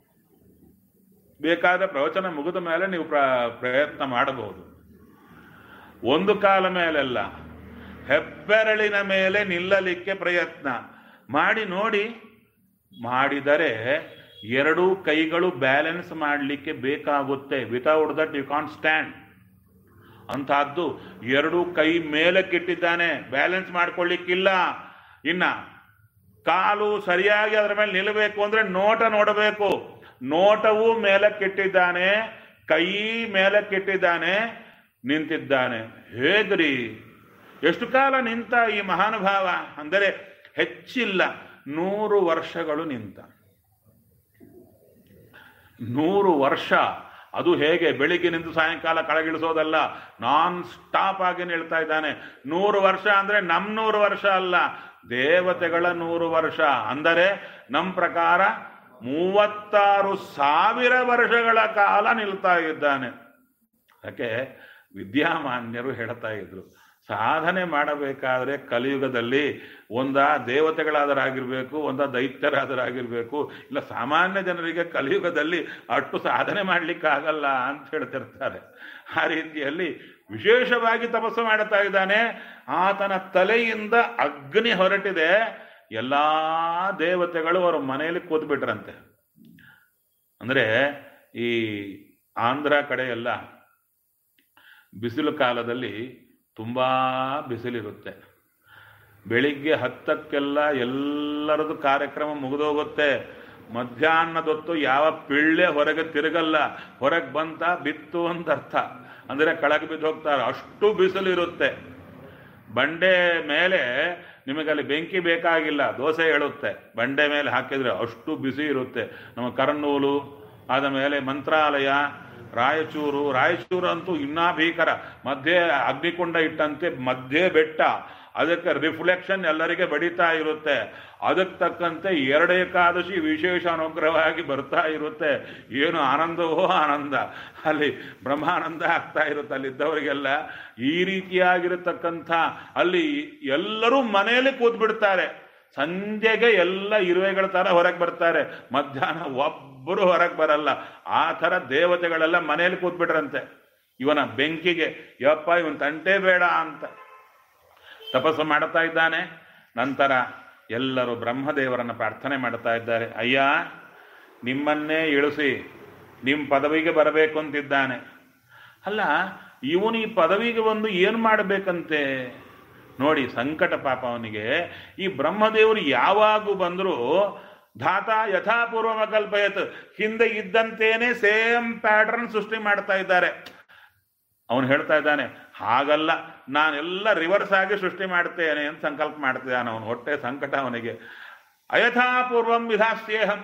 ಬೇಕಾದ ಪ್ರವಚನ ಮುಗಿದ ಮೇಲೆ ನೀವು ಪ್ರ ಪ್ರಯತ್ನ ಮಾಡಬಹುದು ಒಂದು ಕಾಲ ಮೇಲೆಲ್ಲ ಹೆಬ್ಬೆರಳಿನ ಮೇಲೆ ನಿಲ್ಲಲಿಕ್ಕೆ ಪ್ರಯತ್ನ ಮಾಡಿ ನೋಡಿ ಮಾಡಿದರೆ ಎರಡೂ ಕೈಗಳು ಬ್ಯಾಲೆನ್ಸ್ ಮಾಡಲಿಕ್ಕೆ ಬೇಕಾಗುತ್ತೆ without that you can stand ಅಂತಹದ್ದು ಎರಡೂ ಕೈ ಮೇಲಕ್ಕಿಟ್ಟಿದ್ದಾನೆ ಬ್ಯಾಲೆನ್ಸ್ ಮಾಡ್ಕೊಳ್ಳಿಕ್ಕಿಲ್ಲ ಇನ್ನ ಕಾಲು ಸರಿಯಾಗಿ ಅದರ ಮೇಲೆ ನಿಲ್ಲಬೇಕು ಅಂದ್ರೆ ನೋಟ ನೋಡಬೇಕು ನೋಟವೂ ಮೇಲಕ್ಕಿಟ್ಟಿದ್ದಾನೆ ಕೈ ಮೇಲಕ್ಕಿಟ್ಟಿದ್ದಾನೆ ನಿಂತಿದ್ದಾನೆ ಹೇಗ್ರಿ ಎಷ್ಟು ಕಾಲ ನಿಂತ ಈ ಮಹಾನುಭಾವ ಅಂದರೆ ಹೆಚ್ಚಿಲ್ಲ ನೂರು ವರ್ಷಗಳು ನಿಂತ ನೂರು ವರ್ಷ ಅದು ಹೇಗೆ ಬೆಳಿಗ್ಗೆ ನಿಂತು ಸಾಯಂಕಾಲ ಕೆಳಗಿಳಿಸೋದಲ್ಲ ನಾನ್ ಸ್ಟಾಪ್ ಆಗಿ ನಿಲ್ತಾ ಇದ್ದಾನೆ ನೂರು ವರ್ಷ ಅಂದ್ರೆ ನಮ್ ನೂರು ವರ್ಷ ಅಲ್ಲ ದೇವತೆಗಳ ನೂರು ವರ್ಷ ಅಂದರೆ ನಮ್ಮ ಪ್ರಕಾರ ಮೂವತ್ತಾರು ಸಾವಿರ ವರ್ಷಗಳ ಕಾಲ ನಿಲ್ತಾ ಇದ್ದಾನೆ ಯಾಕೆ ವಿದ್ಯಾಮಾನ್ಯರು ಹೇಳ್ತಾ ಇದ್ರು ಸಾಧನೆ ಮಾಡಬೇಕಾದ್ರೆ ಕಲಿಯುಗದಲ್ಲಿ ಒಂದ ದೇವತೆಗಳಾದರಾಗಿರ್ಬೇಕು ಒಂದ ದೈತ್ಯರಾದರಾಗಿರ್ಬೇಕು ಇಲ್ಲ ಸಾಮಾನ್ಯ ಜನರಿಗೆ ಕಲಿಯುಗದಲ್ಲಿ ಅಷ್ಟು ಸಾಧನೆ ಮಾಡಲಿಕ್ಕಾಗಲ್ಲ ಅಂತ ಹೇಳ್ತಿರ್ತಾರೆ ಆ ರೀತಿಯಲ್ಲಿ ವಿಶೇಷವಾಗಿ ತಪಸ್ಸು ಮಾಡುತ್ತಾ ಇದ್ದಾನೆ ಆತನ ತಲೆಯಿಂದ ಅಗ್ನಿ ಹೊರಟಿದೆ ಎಲ್ಲಾ ದೇವತೆಗಳು ಅವರ ಮನೆಯಲ್ಲಿ ಕೂತ್ಬಿಟ್ರಂತೆ ಅಂದ್ರೆ ಈ ಆಂಧ್ರ ಕಡೆ ಎಲ್ಲ ಬಿಸಿಲು ಕಾಲದಲ್ಲಿ ತುಂಬಾ ಬಿಸಿಲಿರುತ್ತೆ ಬೆಳಿಗ್ಗೆ ಹತ್ತಕ್ಕೆಲ್ಲ ಎಲ್ಲರದು ಕಾರ್ಯಕ್ರಮ ಮುಗಿದೋಗುತ್ತೆ ಮಧ್ಯಾಹ್ನದೊತ್ತು ಯಾವ ಪಿಳ್ಳೆ ಹೊರಗೆ ತಿರುಗಲ್ಲ ಹೊರಗೆ ಬಂತ ಬಿತ್ತು ಅಂತ ಅರ್ಥ ಅಂದರೆ ಕೆಳಗೆ ಬಿದ್ದು ಹೋಗ್ತಾರೆ ಅಷ್ಟು ಬಿಸಿಲಿರುತ್ತೆ ಬಂಡೆ ಮೇಲೆ ನಿಮಗಲ್ಲಿ ಬೆಂಕಿ ಬೇಕಾಗಿಲ್ಲ ದೋಸೆ ಹೇಳುತ್ತೆ ಬಂಡೆ ಮೇಲೆ ಹಾಕಿದ್ರೆ ಅಷ್ಟು ಬಿಸಿ ಇರುತ್ತೆ ನಮ್ಮ ಕರ್ನೂಲು ಆದ ಮೇಲೆ ಮಂತ್ರಾಲಯ ರಾಯಚೂರು ರಾಯಚೂರು ಅಂತೂ ಇನ್ನೂ ಭೀಕರ ಮಧ್ಯೆ ಅಗ್ನಿಕುಂಡ ಇಟ್ಟಂತೆ ಮಧ್ಯೆ ಬೆಟ್ಟ ಅದಕ್ಕೆ ರಿಫ್ಲೆಕ್ಷನ್ ಎಲ್ಲರಿಗೆ ಬಡಿತಾ ಇರುತ್ತೆ ಅದಕ್ಕೆ ತಕ್ಕಂತೆ ಎರಡು ಏಕಾದಶಿ ವಿಶೇಷ ಅನುಗ್ರಹವಾಗಿ ಬರ್ತಾ ಇರುತ್ತೆ ಏನು ಆನಂದವೋ ಆನಂದ ಅಲ್ಲಿ ಬ್ರಹ್ಮಾನಂದ ಆಗ್ತಾ ಇರುತ್ತೆ ಅಲ್ಲಿದ್ದವರಿಗೆಲ್ಲ ಈ ರೀತಿಯಾಗಿರತಕ್ಕಂಥ ಅಲ್ಲಿ ಎಲ್ಲರೂ ಮನೆಯಲ್ಲಿ ಕೂತ್ ಬಿಡ್ತಾರೆ ಸಂಜೆಗೆ ಎಲ್ಲ ಇರುವೆಗಳ ತರ ಹೊರಗೆ ಬರ್ತಾರೆ ಮಧ್ಯಾಹ್ನ ಒಬ್ಬರು ಹೊರಗೆ ಬರಲ್ಲ ಆ ಥರ ದೇವತೆಗಳೆಲ್ಲ ಮನೆಯಲ್ಲಿ ಕೂತ್ಬಿಟ್ರಂತೆ ಇವನ ಬೆಂಕಿಗೆ ಯಪ್ಪ ಇವನ್ ತಂಟೆ ಬೇಡ ಅಂತ ತಪಸ್ಸು ಮಾಡ್ತಾ ಇದ್ದಾನೆ ನಂತರ ಎಲ್ಲರೂ ಬ್ರಹ್ಮದೇವರನ್ನು ಪ್ರಾರ್ಥನೆ ಮಾಡ್ತಾ ಇದ್ದಾರೆ ಅಯ್ಯ ನಿಮ್ಮನ್ನೇ ಇಳಿಸಿ ನಿಮ್ಮ ಪದವಿಗೆ ಬರಬೇಕು ಅಂತಿದ್ದಾನೆ ಅಲ್ಲ ಇವನು ಈ ಪದವಿಗೆ ಬಂದು ಏನು ಮಾಡಬೇಕಂತೆ ನೋಡಿ ಸಂಕಟ ಪಾಪ ಅವನಿಗೆ ಈ ಬ್ರಹ್ಮದೇವರು ಯಾವಾಗೂ ಬಂದರೂ ಧಾತ ಯಥಾಪೂರ್ವ ಕಲ್ಪಯತ್ ಹಿಂದೆ ಇದ್ದಂತೇನೆ ಸೇಮ್ ಪ್ಯಾಟರ್ನ್ ಸೃಷ್ಟಿ ಮಾಡ್ತಾ ಇದ್ದಾರೆ ಅವನು ಹೇಳ್ತಾ ಇದ್ದಾನೆ ಹಾಗಲ್ಲ ನಾನೆಲ್ಲ ರಿವರ್ಸ್ ಆಗಿ ಸೃಷ್ಟಿ ಮಾಡ್ತೇನೆ ಅಂತ ಸಂಕಲ್ಪ ಮಾಡ್ತಿದ್ದಾನೆ ಅವನು ಹೊಟ್ಟೆ ಸಂಕಟ ಅವನಿಗೆ ಅಯಥಾಪೂರ್ವಂ ವಿಧಾಸ್ಯೇಹಂ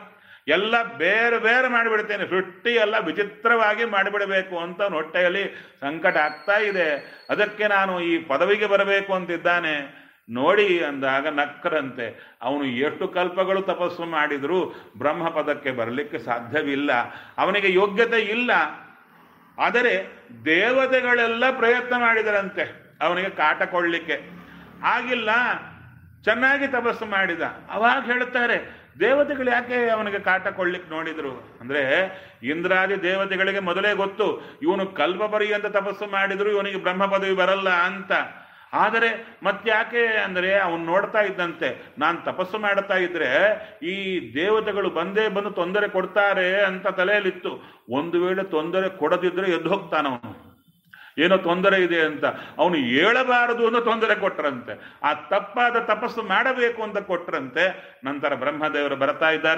ಎಲ್ಲ ಬೇರೆ ಬೇರೆ ಮಾಡಿಬಿಡ್ತೇನೆ ಸೃಷ್ಟಿ ಎಲ್ಲ ವಿಚಿತ್ರವಾಗಿ ಮಾಡಿಬಿಡಬೇಕು ಅಂತ ಅವ್ನ ಹೊಟ್ಟೆಯಲ್ಲಿ ಸಂಕಟ ಆಗ್ತಾ ಇದೆ ಅದಕ್ಕೆ ನಾನು ಈ ಪದವಿಗೆ ಬರಬೇಕು ಅಂತಿದ್ದಾನೆ ನೋಡಿ ಅಂದಾಗ ನಕ್ಕರಂತೆ ಅವನು ಎಷ್ಟು ಕಲ್ಪಗಳು ತಪಸ್ಸು ಮಾಡಿದರೂ ಬ್ರಹ್ಮ ಪದಕ್ಕೆ ಬರಲಿಕ್ಕೆ ಸಾಧ್ಯವಿಲ್ಲ ಅವನಿಗೆ ಯೋಗ್ಯತೆ ಇಲ್ಲ ಆದರೆ ದೇವತೆಗಳೆಲ್ಲ ಪ್ರಯತ್ನ ಮಾಡಿದರಂತೆ ಅವನಿಗೆ ಕಾಟ ಕೊಡ್ಲಿಕ್ಕೆ ಆಗಿಲ್ಲ ಚೆನ್ನಾಗಿ ತಪಸ್ಸು ಮಾಡಿದ ಅವಾಗ ಹೇಳ್ತಾರೆ ದೇವತೆಗಳು ಯಾಕೆ ಅವನಿಗೆ ಕಾಟ ಕೊಡ್ಲಿಕ್ಕೆ ನೋಡಿದ್ರು ಅಂದ್ರೆ ಇಂದ್ರಾದಿ ದೇವತೆಗಳಿಗೆ ಮೊದಲೇ ಗೊತ್ತು ಇವನು ಕಲ್ಪ ಪರ್ಯಂತ ತಪಸ್ಸು ಮಾಡಿದ್ರು ಇವನಿಗೆ ಬ್ರಹ್ಮ ಪದವಿ ಬರಲ್ಲ ಅಂತ ಆದರೆ ಮತ್ತ್ಯಾಕೆ ಅಂದರೆ ಅವನು ನೋಡ್ತಾ ಇದ್ದಂತೆ ನಾನು ತಪಸ್ಸು ಮಾಡ್ತಾ ಇದ್ರೆ ಈ ದೇವತೆಗಳು ಬಂದೇ ಬಂದು ತೊಂದರೆ ಕೊಡ್ತಾರೆ ಅಂತ ತಲೆಯಲ್ಲಿತ್ತು ಒಂದು ವೇಳೆ ತೊಂದರೆ ಕೊಡದಿದ್ರೆ ಎದ್ದು ಹೋಗ್ತಾನವನು ಏನೋ ತೊಂದರೆ ಇದೆ ಅಂತ ಅವನು ಹೇಳಬಾರದು ಅಂತ ತೊಂದರೆ ಕೊಟ್ರಂತೆ ಆ ತಪ್ಪಾದ ತಪಸ್ಸು ಮಾಡಬೇಕು ಅಂತ ಕೊಟ್ರಂತೆ ನಂತರ ಬ್ರಹ್ಮದೇವರು ಬರ್ತಾ ಇದ್ದಾರೆ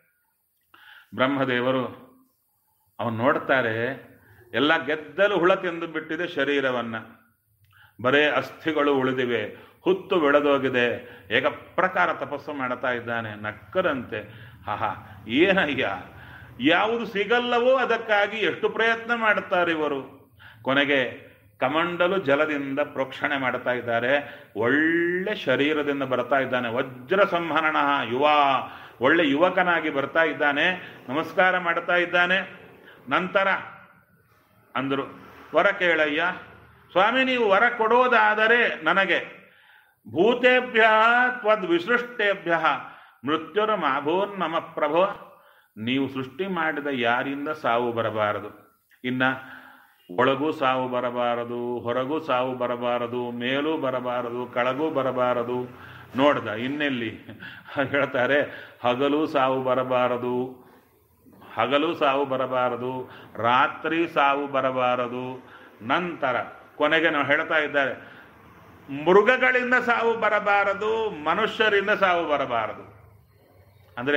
ಬ್ರಹ್ಮದೇವರು ಅವನು ನೋಡ್ತಾರೆ ಎಲ್ಲ ಗೆದ್ದಲು ಹುಳ ತಿಂದು ಬಿಟ್ಟಿದೆ ಶರೀರವನ್ನ ಬರೇ ಅಸ್ಥಿಗಳು ಉಳಿದಿವೆ ಹುತ್ತು ಬೆಳೆದೋಗಿದೆ ಏಕ ಪ್ರಕಾರ ತಪಸ್ಸು ಮಾಡ್ತಾ ಇದ್ದಾನೆ ನಕ್ಕರಂತೆ ಆಹಾ ಏನಯ್ಯ ಯಾವುದು ಸಿಗಲ್ಲವೋ ಅದಕ್ಕಾಗಿ ಎಷ್ಟು ಪ್ರಯತ್ನ ಮಾಡ್ತಾರೆ ಇವರು ಕೊನೆಗೆ ಕಮಂಡಲು ಜಲದಿಂದ ಪ್ರೋಕ್ಷಣೆ ಮಾಡ್ತಾ ಇದ್ದಾರೆ ಒಳ್ಳೆ ಶರೀರದಿಂದ ಬರ್ತಾ ಇದ್ದಾನೆ ವಜ್ರ ಸಂಹರಣ ಯುವ ಒಳ್ಳೆ ಯುವಕನಾಗಿ ಬರ್ತಾ ಇದ್ದಾನೆ ನಮಸ್ಕಾರ ಮಾಡ್ತಾ ಇದ್ದಾನೆ ನಂತರ ಅಂದರು ವರ ಕೇಳಯ್ಯ ಸ್ವಾಮಿ ನೀವು ವರ ಕೊಡೋದಾದರೆ ನನಗೆ ಭೂತೇಭ್ಯ ತ್ವದ್ ವಿಸೃಷ್ಟೇಭ್ಯ ಮೃತ್ಯುರ ಮಾಭೋನ್ ನಮ ಪ್ರಭೋ ನೀವು ಸೃಷ್ಟಿ ಮಾಡಿದ ಯಾರಿಂದ ಸಾವು ಬರಬಾರದು ಇನ್ನ ಒಳಗೂ ಸಾವು ಬರಬಾರದು ಹೊರಗೂ ಸಾವು ಬರಬಾರದು ಮೇಲೂ ಬರಬಾರದು ಕೆಳಗೂ ಬರಬಾರದು ನೋಡ್ದ ಇನ್ನೆಲ್ಲಿ ಹೇಳ್ತಾರೆ ಹಗಲು ಸಾವು ಬರಬಾರದು ಹಗಲು ಸಾವು ಬರಬಾರದು ರಾತ್ರಿ ಸಾವು ಬರಬಾರದು ನಂತರ ಕೊನೆಗೆ ನಾವು ಹೇಳ್ತಾ ಇದ್ದಾರೆ ಮೃಗಗಳಿಂದ ಸಾವು ಬರಬಾರದು ಮನುಷ್ಯರಿಂದ ಸಾವು ಬರಬಾರದು ಅಂದರೆ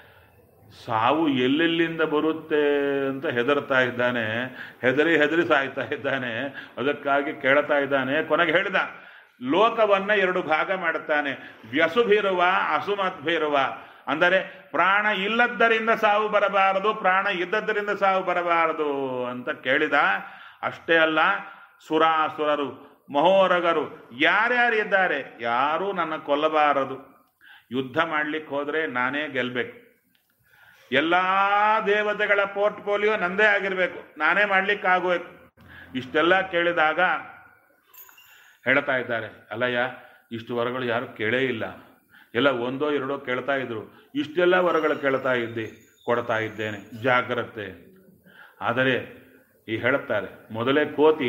ಸಾವು ಎಲ್ಲೆಲ್ಲಿಂದ ಬರುತ್ತೆ ಅಂತ ಹೆದರ್ತಾ ಇದ್ದಾನೆ ಹೆದರಿ ಹೆದರಿ ಸಾಯ್ತಾ ಇದ್ದಾನೆ ಅದಕ್ಕಾಗಿ ಕೇಳ್ತಾ ಇದ್ದಾನೆ ಕೊನೆಗೆ ಹೇಳಿದ ಲೋಕವನ್ನ ಎರಡು ಭಾಗ ಮಾಡುತ್ತಾನೆ ವ್ಯಸುಭಿರುವ ಅಸುಮದ್ಭಿರುವ ಅಂದರೆ ಪ್ರಾಣ ಇಲ್ಲದ್ದರಿಂದ ಸಾವು ಬರಬಾರದು ಪ್ರಾಣ ಇದ್ದದ್ದರಿಂದ ಸಾವು ಬರಬಾರದು ಅಂತ ಕೇಳಿದ ಅಷ್ಟೇ ಅಲ್ಲ ಸುರಾಸುರರು ಮಹೋರಗರು ಯಾರ್ಯಾರಿದ್ದಾರೆ ಯಾರೂ ನನ್ನ ಕೊಲ್ಲಬಾರದು ಯುದ್ಧ ಮಾಡ್ಲಿಕ್ಕೆ ಹೋದ್ರೆ ನಾನೇ ಗೆಲ್ಬೇಕು ಎಲ್ಲ ದೇವತೆಗಳ ಪೋರ್ಟ್ಫೋಲಿಯೋ ನಂದೇ ಆಗಿರ್ಬೇಕು ನಾನೇ ಮಾಡ್ಲಿಕ್ಕೆ ಆಗಬೇಕು ಇಷ್ಟೆಲ್ಲ ಕೇಳಿದಾಗ ಹೇಳ್ತಾ ಇದ್ದಾರೆ ಅಲ್ಲಯ್ಯ ಇಷ್ಟು ವರಗಳು ಯಾರು ಕೇಳೇ ಇಲ್ಲ ಎಲ್ಲ ಒಂದೋ ಎರಡೋ ಕೇಳ್ತಾ ಇದ್ರು ಇಷ್ಟೆಲ್ಲ ವರಗಳು ಕೇಳ್ತಾ ಇದ್ದೆ ಕೊಡ್ತಾ ಇದ್ದೇನೆ ಜಾಗ್ರತೆ ಆದರೆ ಈ ಹೇಳುತ್ತಾರೆ ಮೊದಲೇ ಕೋತಿ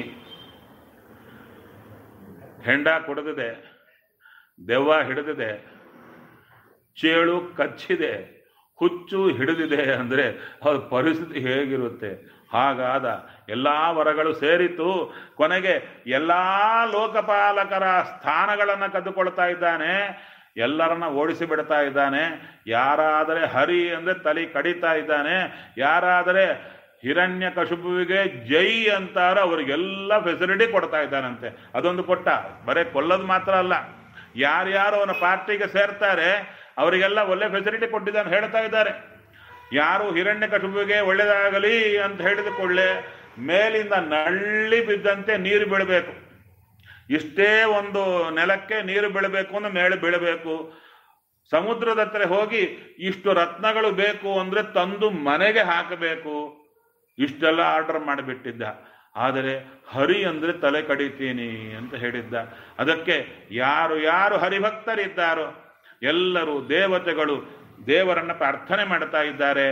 ಹೆಂಡ ಕುಡಿದಿದೆ ದೆವ್ವ ಹಿಡಿದಿದೆ ಚೇಳು ಕಚ್ಚಿದೆ ಹುಚ್ಚು ಹಿಡಿದಿದೆ ಅಂದರೆ ಅವ್ರ ಪರಿಸ್ಥಿತಿ ಹೇಗಿರುತ್ತೆ ಹಾಗಾದ ಎಲ್ಲ ವರಗಳು ಸೇರಿತು ಕೊನೆಗೆ ಎಲ್ಲ ಲೋಕಪಾಲಕರ ಸ್ಥಾನಗಳನ್ನು ಕದ್ದುಕೊಳ್ತಾ ಇದ್ದಾನೆ ಎಲ್ಲರನ್ನ ಓಡಿಸಿ ಬಿಡ್ತಾ ಇದ್ದಾನೆ ಯಾರಾದರೆ ಹರಿ ಅಂದರೆ ತಲೆ ಕಡಿತಾ ಇದ್ದಾನೆ ಯಾರಾದರೆ ಹಿರಣ್ಯ ಕಶುಪುವಿಗೆ ಜೈ ಅಂತಾರ ಅವರಿಗೆಲ್ಲ ಫೆಸಿಲಿಟಿ ಕೊಡ್ತಾ ಇದ್ದಾನಂತೆ ಅದೊಂದು ಕೊಟ್ಟ ಬರೇ ಕೊಲ್ಲೋದು ಮಾತ್ರ ಅಲ್ಲ ಯಾರ್ಯಾರು ಅವನ ಪಾರ್ಟಿಗೆ ಸೇರ್ತಾರೆ ಅವರಿಗೆಲ್ಲ ಒಳ್ಳೆ ಫೆಸಿಲಿಟಿ ಕೊಟ್ಟಿದ್ದಾನೆ ಹೇಳ್ತಾ ಇದ್ದಾರೆ ಯಾರು ಹಿರಣ್ಯ ಕಶುಪುವಿಗೆ ಒಳ್ಳೇದಾಗಲಿ ಅಂತ ಹೇಳಿದ ಕೂಡಲೇ ಮೇಲಿಂದ ನಳ್ಳಿ ಬಿದ್ದಂತೆ ನೀರು ಬೀಳಬೇಕು ಇಷ್ಟೇ ಒಂದು ನೆಲಕ್ಕೆ ನೀರು ಬೀಳಬೇಕು ಅಂದ್ರೆ ಮೇಲೆ ಬೀಳಬೇಕು ಸಮುದ್ರದ ಹತ್ರ ಹೋಗಿ ಇಷ್ಟು ರತ್ನಗಳು ಬೇಕು ಅಂದ್ರೆ ತಂದು ಮನೆಗೆ ಹಾಕಬೇಕು ಇಷ್ಟೆಲ್ಲ ಆರ್ಡರ್ ಮಾಡಿಬಿಟ್ಟಿದ್ದ ಆದರೆ ಹರಿ ಅಂದ್ರೆ ತಲೆ ಕಡಿತೀನಿ ಅಂತ ಹೇಳಿದ್ದ ಅದಕ್ಕೆ ಯಾರು ಯಾರು ಹರಿಭಕ್ತರಿದ್ದಾರೋ ಎಲ್ಲರೂ ದೇವತೆಗಳು ದೇವರನ್ನ ಪ್ರಾರ್ಥನೆ ಮಾಡ್ತಾ ಇದ್ದಾರೆ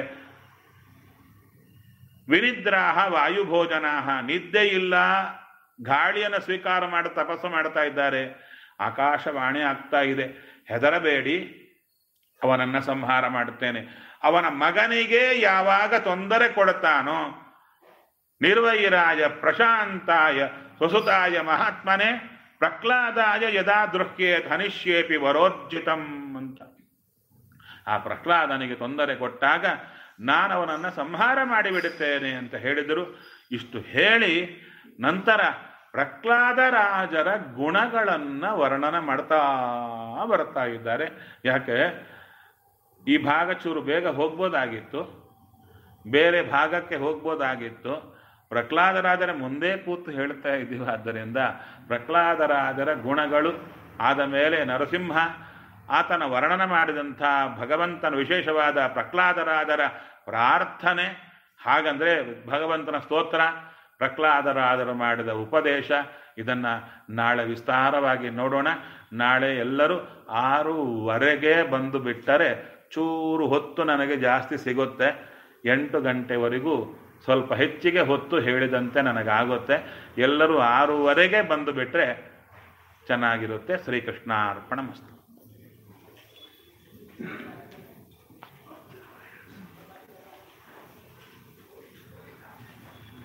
ವಿನಿದ್ರಾಹ ವಾಯುಭೋಜನಾಹ ನಿದ್ದೆ ಇಲ್ಲ ಗಾಳಿಯನ್ನು ಸ್ವೀಕಾರ ಮಾಡಿ ತಪಸ್ಸು ಮಾಡ್ತಾ ಇದ್ದಾರೆ ಆಕಾಶವಾಣಿ ಆಗ್ತಾ ಇದೆ ಹೆದರಬೇಡಿ ಅವನನ್ನ ಸಂಹಾರ ಮಾಡುತ್ತೇನೆ ಅವನ ಮಗನಿಗೆ ಯಾವಾಗ ತೊಂದರೆ ಕೊಡುತ್ತಾನೋ ನಿರ್ವೈರಾಯ ಪ್ರಶಾಂತಾಯ ಸ್ವಸುತಾಯ ಮಹಾತ್ಮನೆ ಪ್ರಹ್ಲಾದಾಯ ಯದಾ ದೃಹ್ಯೇ ಧನಿಷ್ಯೇಪಿ ವರೋರ್ಜಿತಂ ಅಂತ ಆ ಪ್ರಹ್ಲಾದನಿಗೆ ತೊಂದರೆ ಕೊಟ್ಟಾಗ ನಾನು ಅವನನ್ನು ಸಂಹಾರ ಮಾಡಿಬಿಡುತ್ತೇನೆ ಅಂತ ಹೇಳಿದರು ಇಷ್ಟು ಹೇಳಿ ನಂತರ ಪ್ರಹ್ಲಾದ ರಾಜರ ಗುಣಗಳನ್ನು ವರ್ಣನ ಮಾಡ್ತಾ ಬರ್ತಾ ಇದ್ದಾರೆ ಯಾಕೆ ಈ ಭಾಗ ಚೂರು ಬೇಗ ಹೋಗ್ಬೋದಾಗಿತ್ತು ಬೇರೆ ಭಾಗಕ್ಕೆ ಹೋಗ್ಬೋದಾಗಿತ್ತು ಪ್ರಹ್ಲಾದರಾಜರ ಮುಂದೆ ಕೂತು ಹೇಳ್ತಾ ಇದ್ದೀವಿ ಆದ್ದರಿಂದ ಪ್ರಹ್ಲಾದರಾಜರ ಗುಣಗಳು ಆದ ಮೇಲೆ ನರಸಿಂಹ ಆತನ ವರ್ಣನ ಮಾಡಿದಂಥ ಭಗವಂತನ ವಿಶೇಷವಾದ ಪ್ರಹ್ಲಾದರಾಜರ ಪ್ರಾರ್ಥನೆ ಹಾಗಂದ್ರೆ ಭಗವಂತನ ಸ್ತೋತ್ರ ಪ್ರಹ್ಲಾದರಾಜರು ಮಾಡಿದ ಉಪದೇಶ ಇದನ್ನ ನಾಳೆ ವಿಸ್ತಾರವಾಗಿ ನೋಡೋಣ ನಾಳೆ ಎಲ್ಲರೂ ಆರೂವರೆಗೆ ಬಂದು ಬಿಟ್ಟರೆ ಚೂರು ಹೊತ್ತು ನನಗೆ ಜಾಸ್ತಿ ಸಿಗುತ್ತೆ ಎಂಟು ಗಂಟೆವರೆಗೂ ಸ್ವಲ್ಪ ಹೆಚ್ಚಿಗೆ ಹೊತ್ತು ಹೇಳಿದಂತೆ ನನಗಾಗುತ್ತೆ ಎಲ್ಲರೂ ಆರೂವರೆಗೆ ಬಂದು ಬಿಟ್ಟರೆ ಚೆನ್ನಾಗಿರುತ್ತೆ ಶ್ರೀಕೃಷ್ಣಾರ್ಪಣ ಮಸ್ತು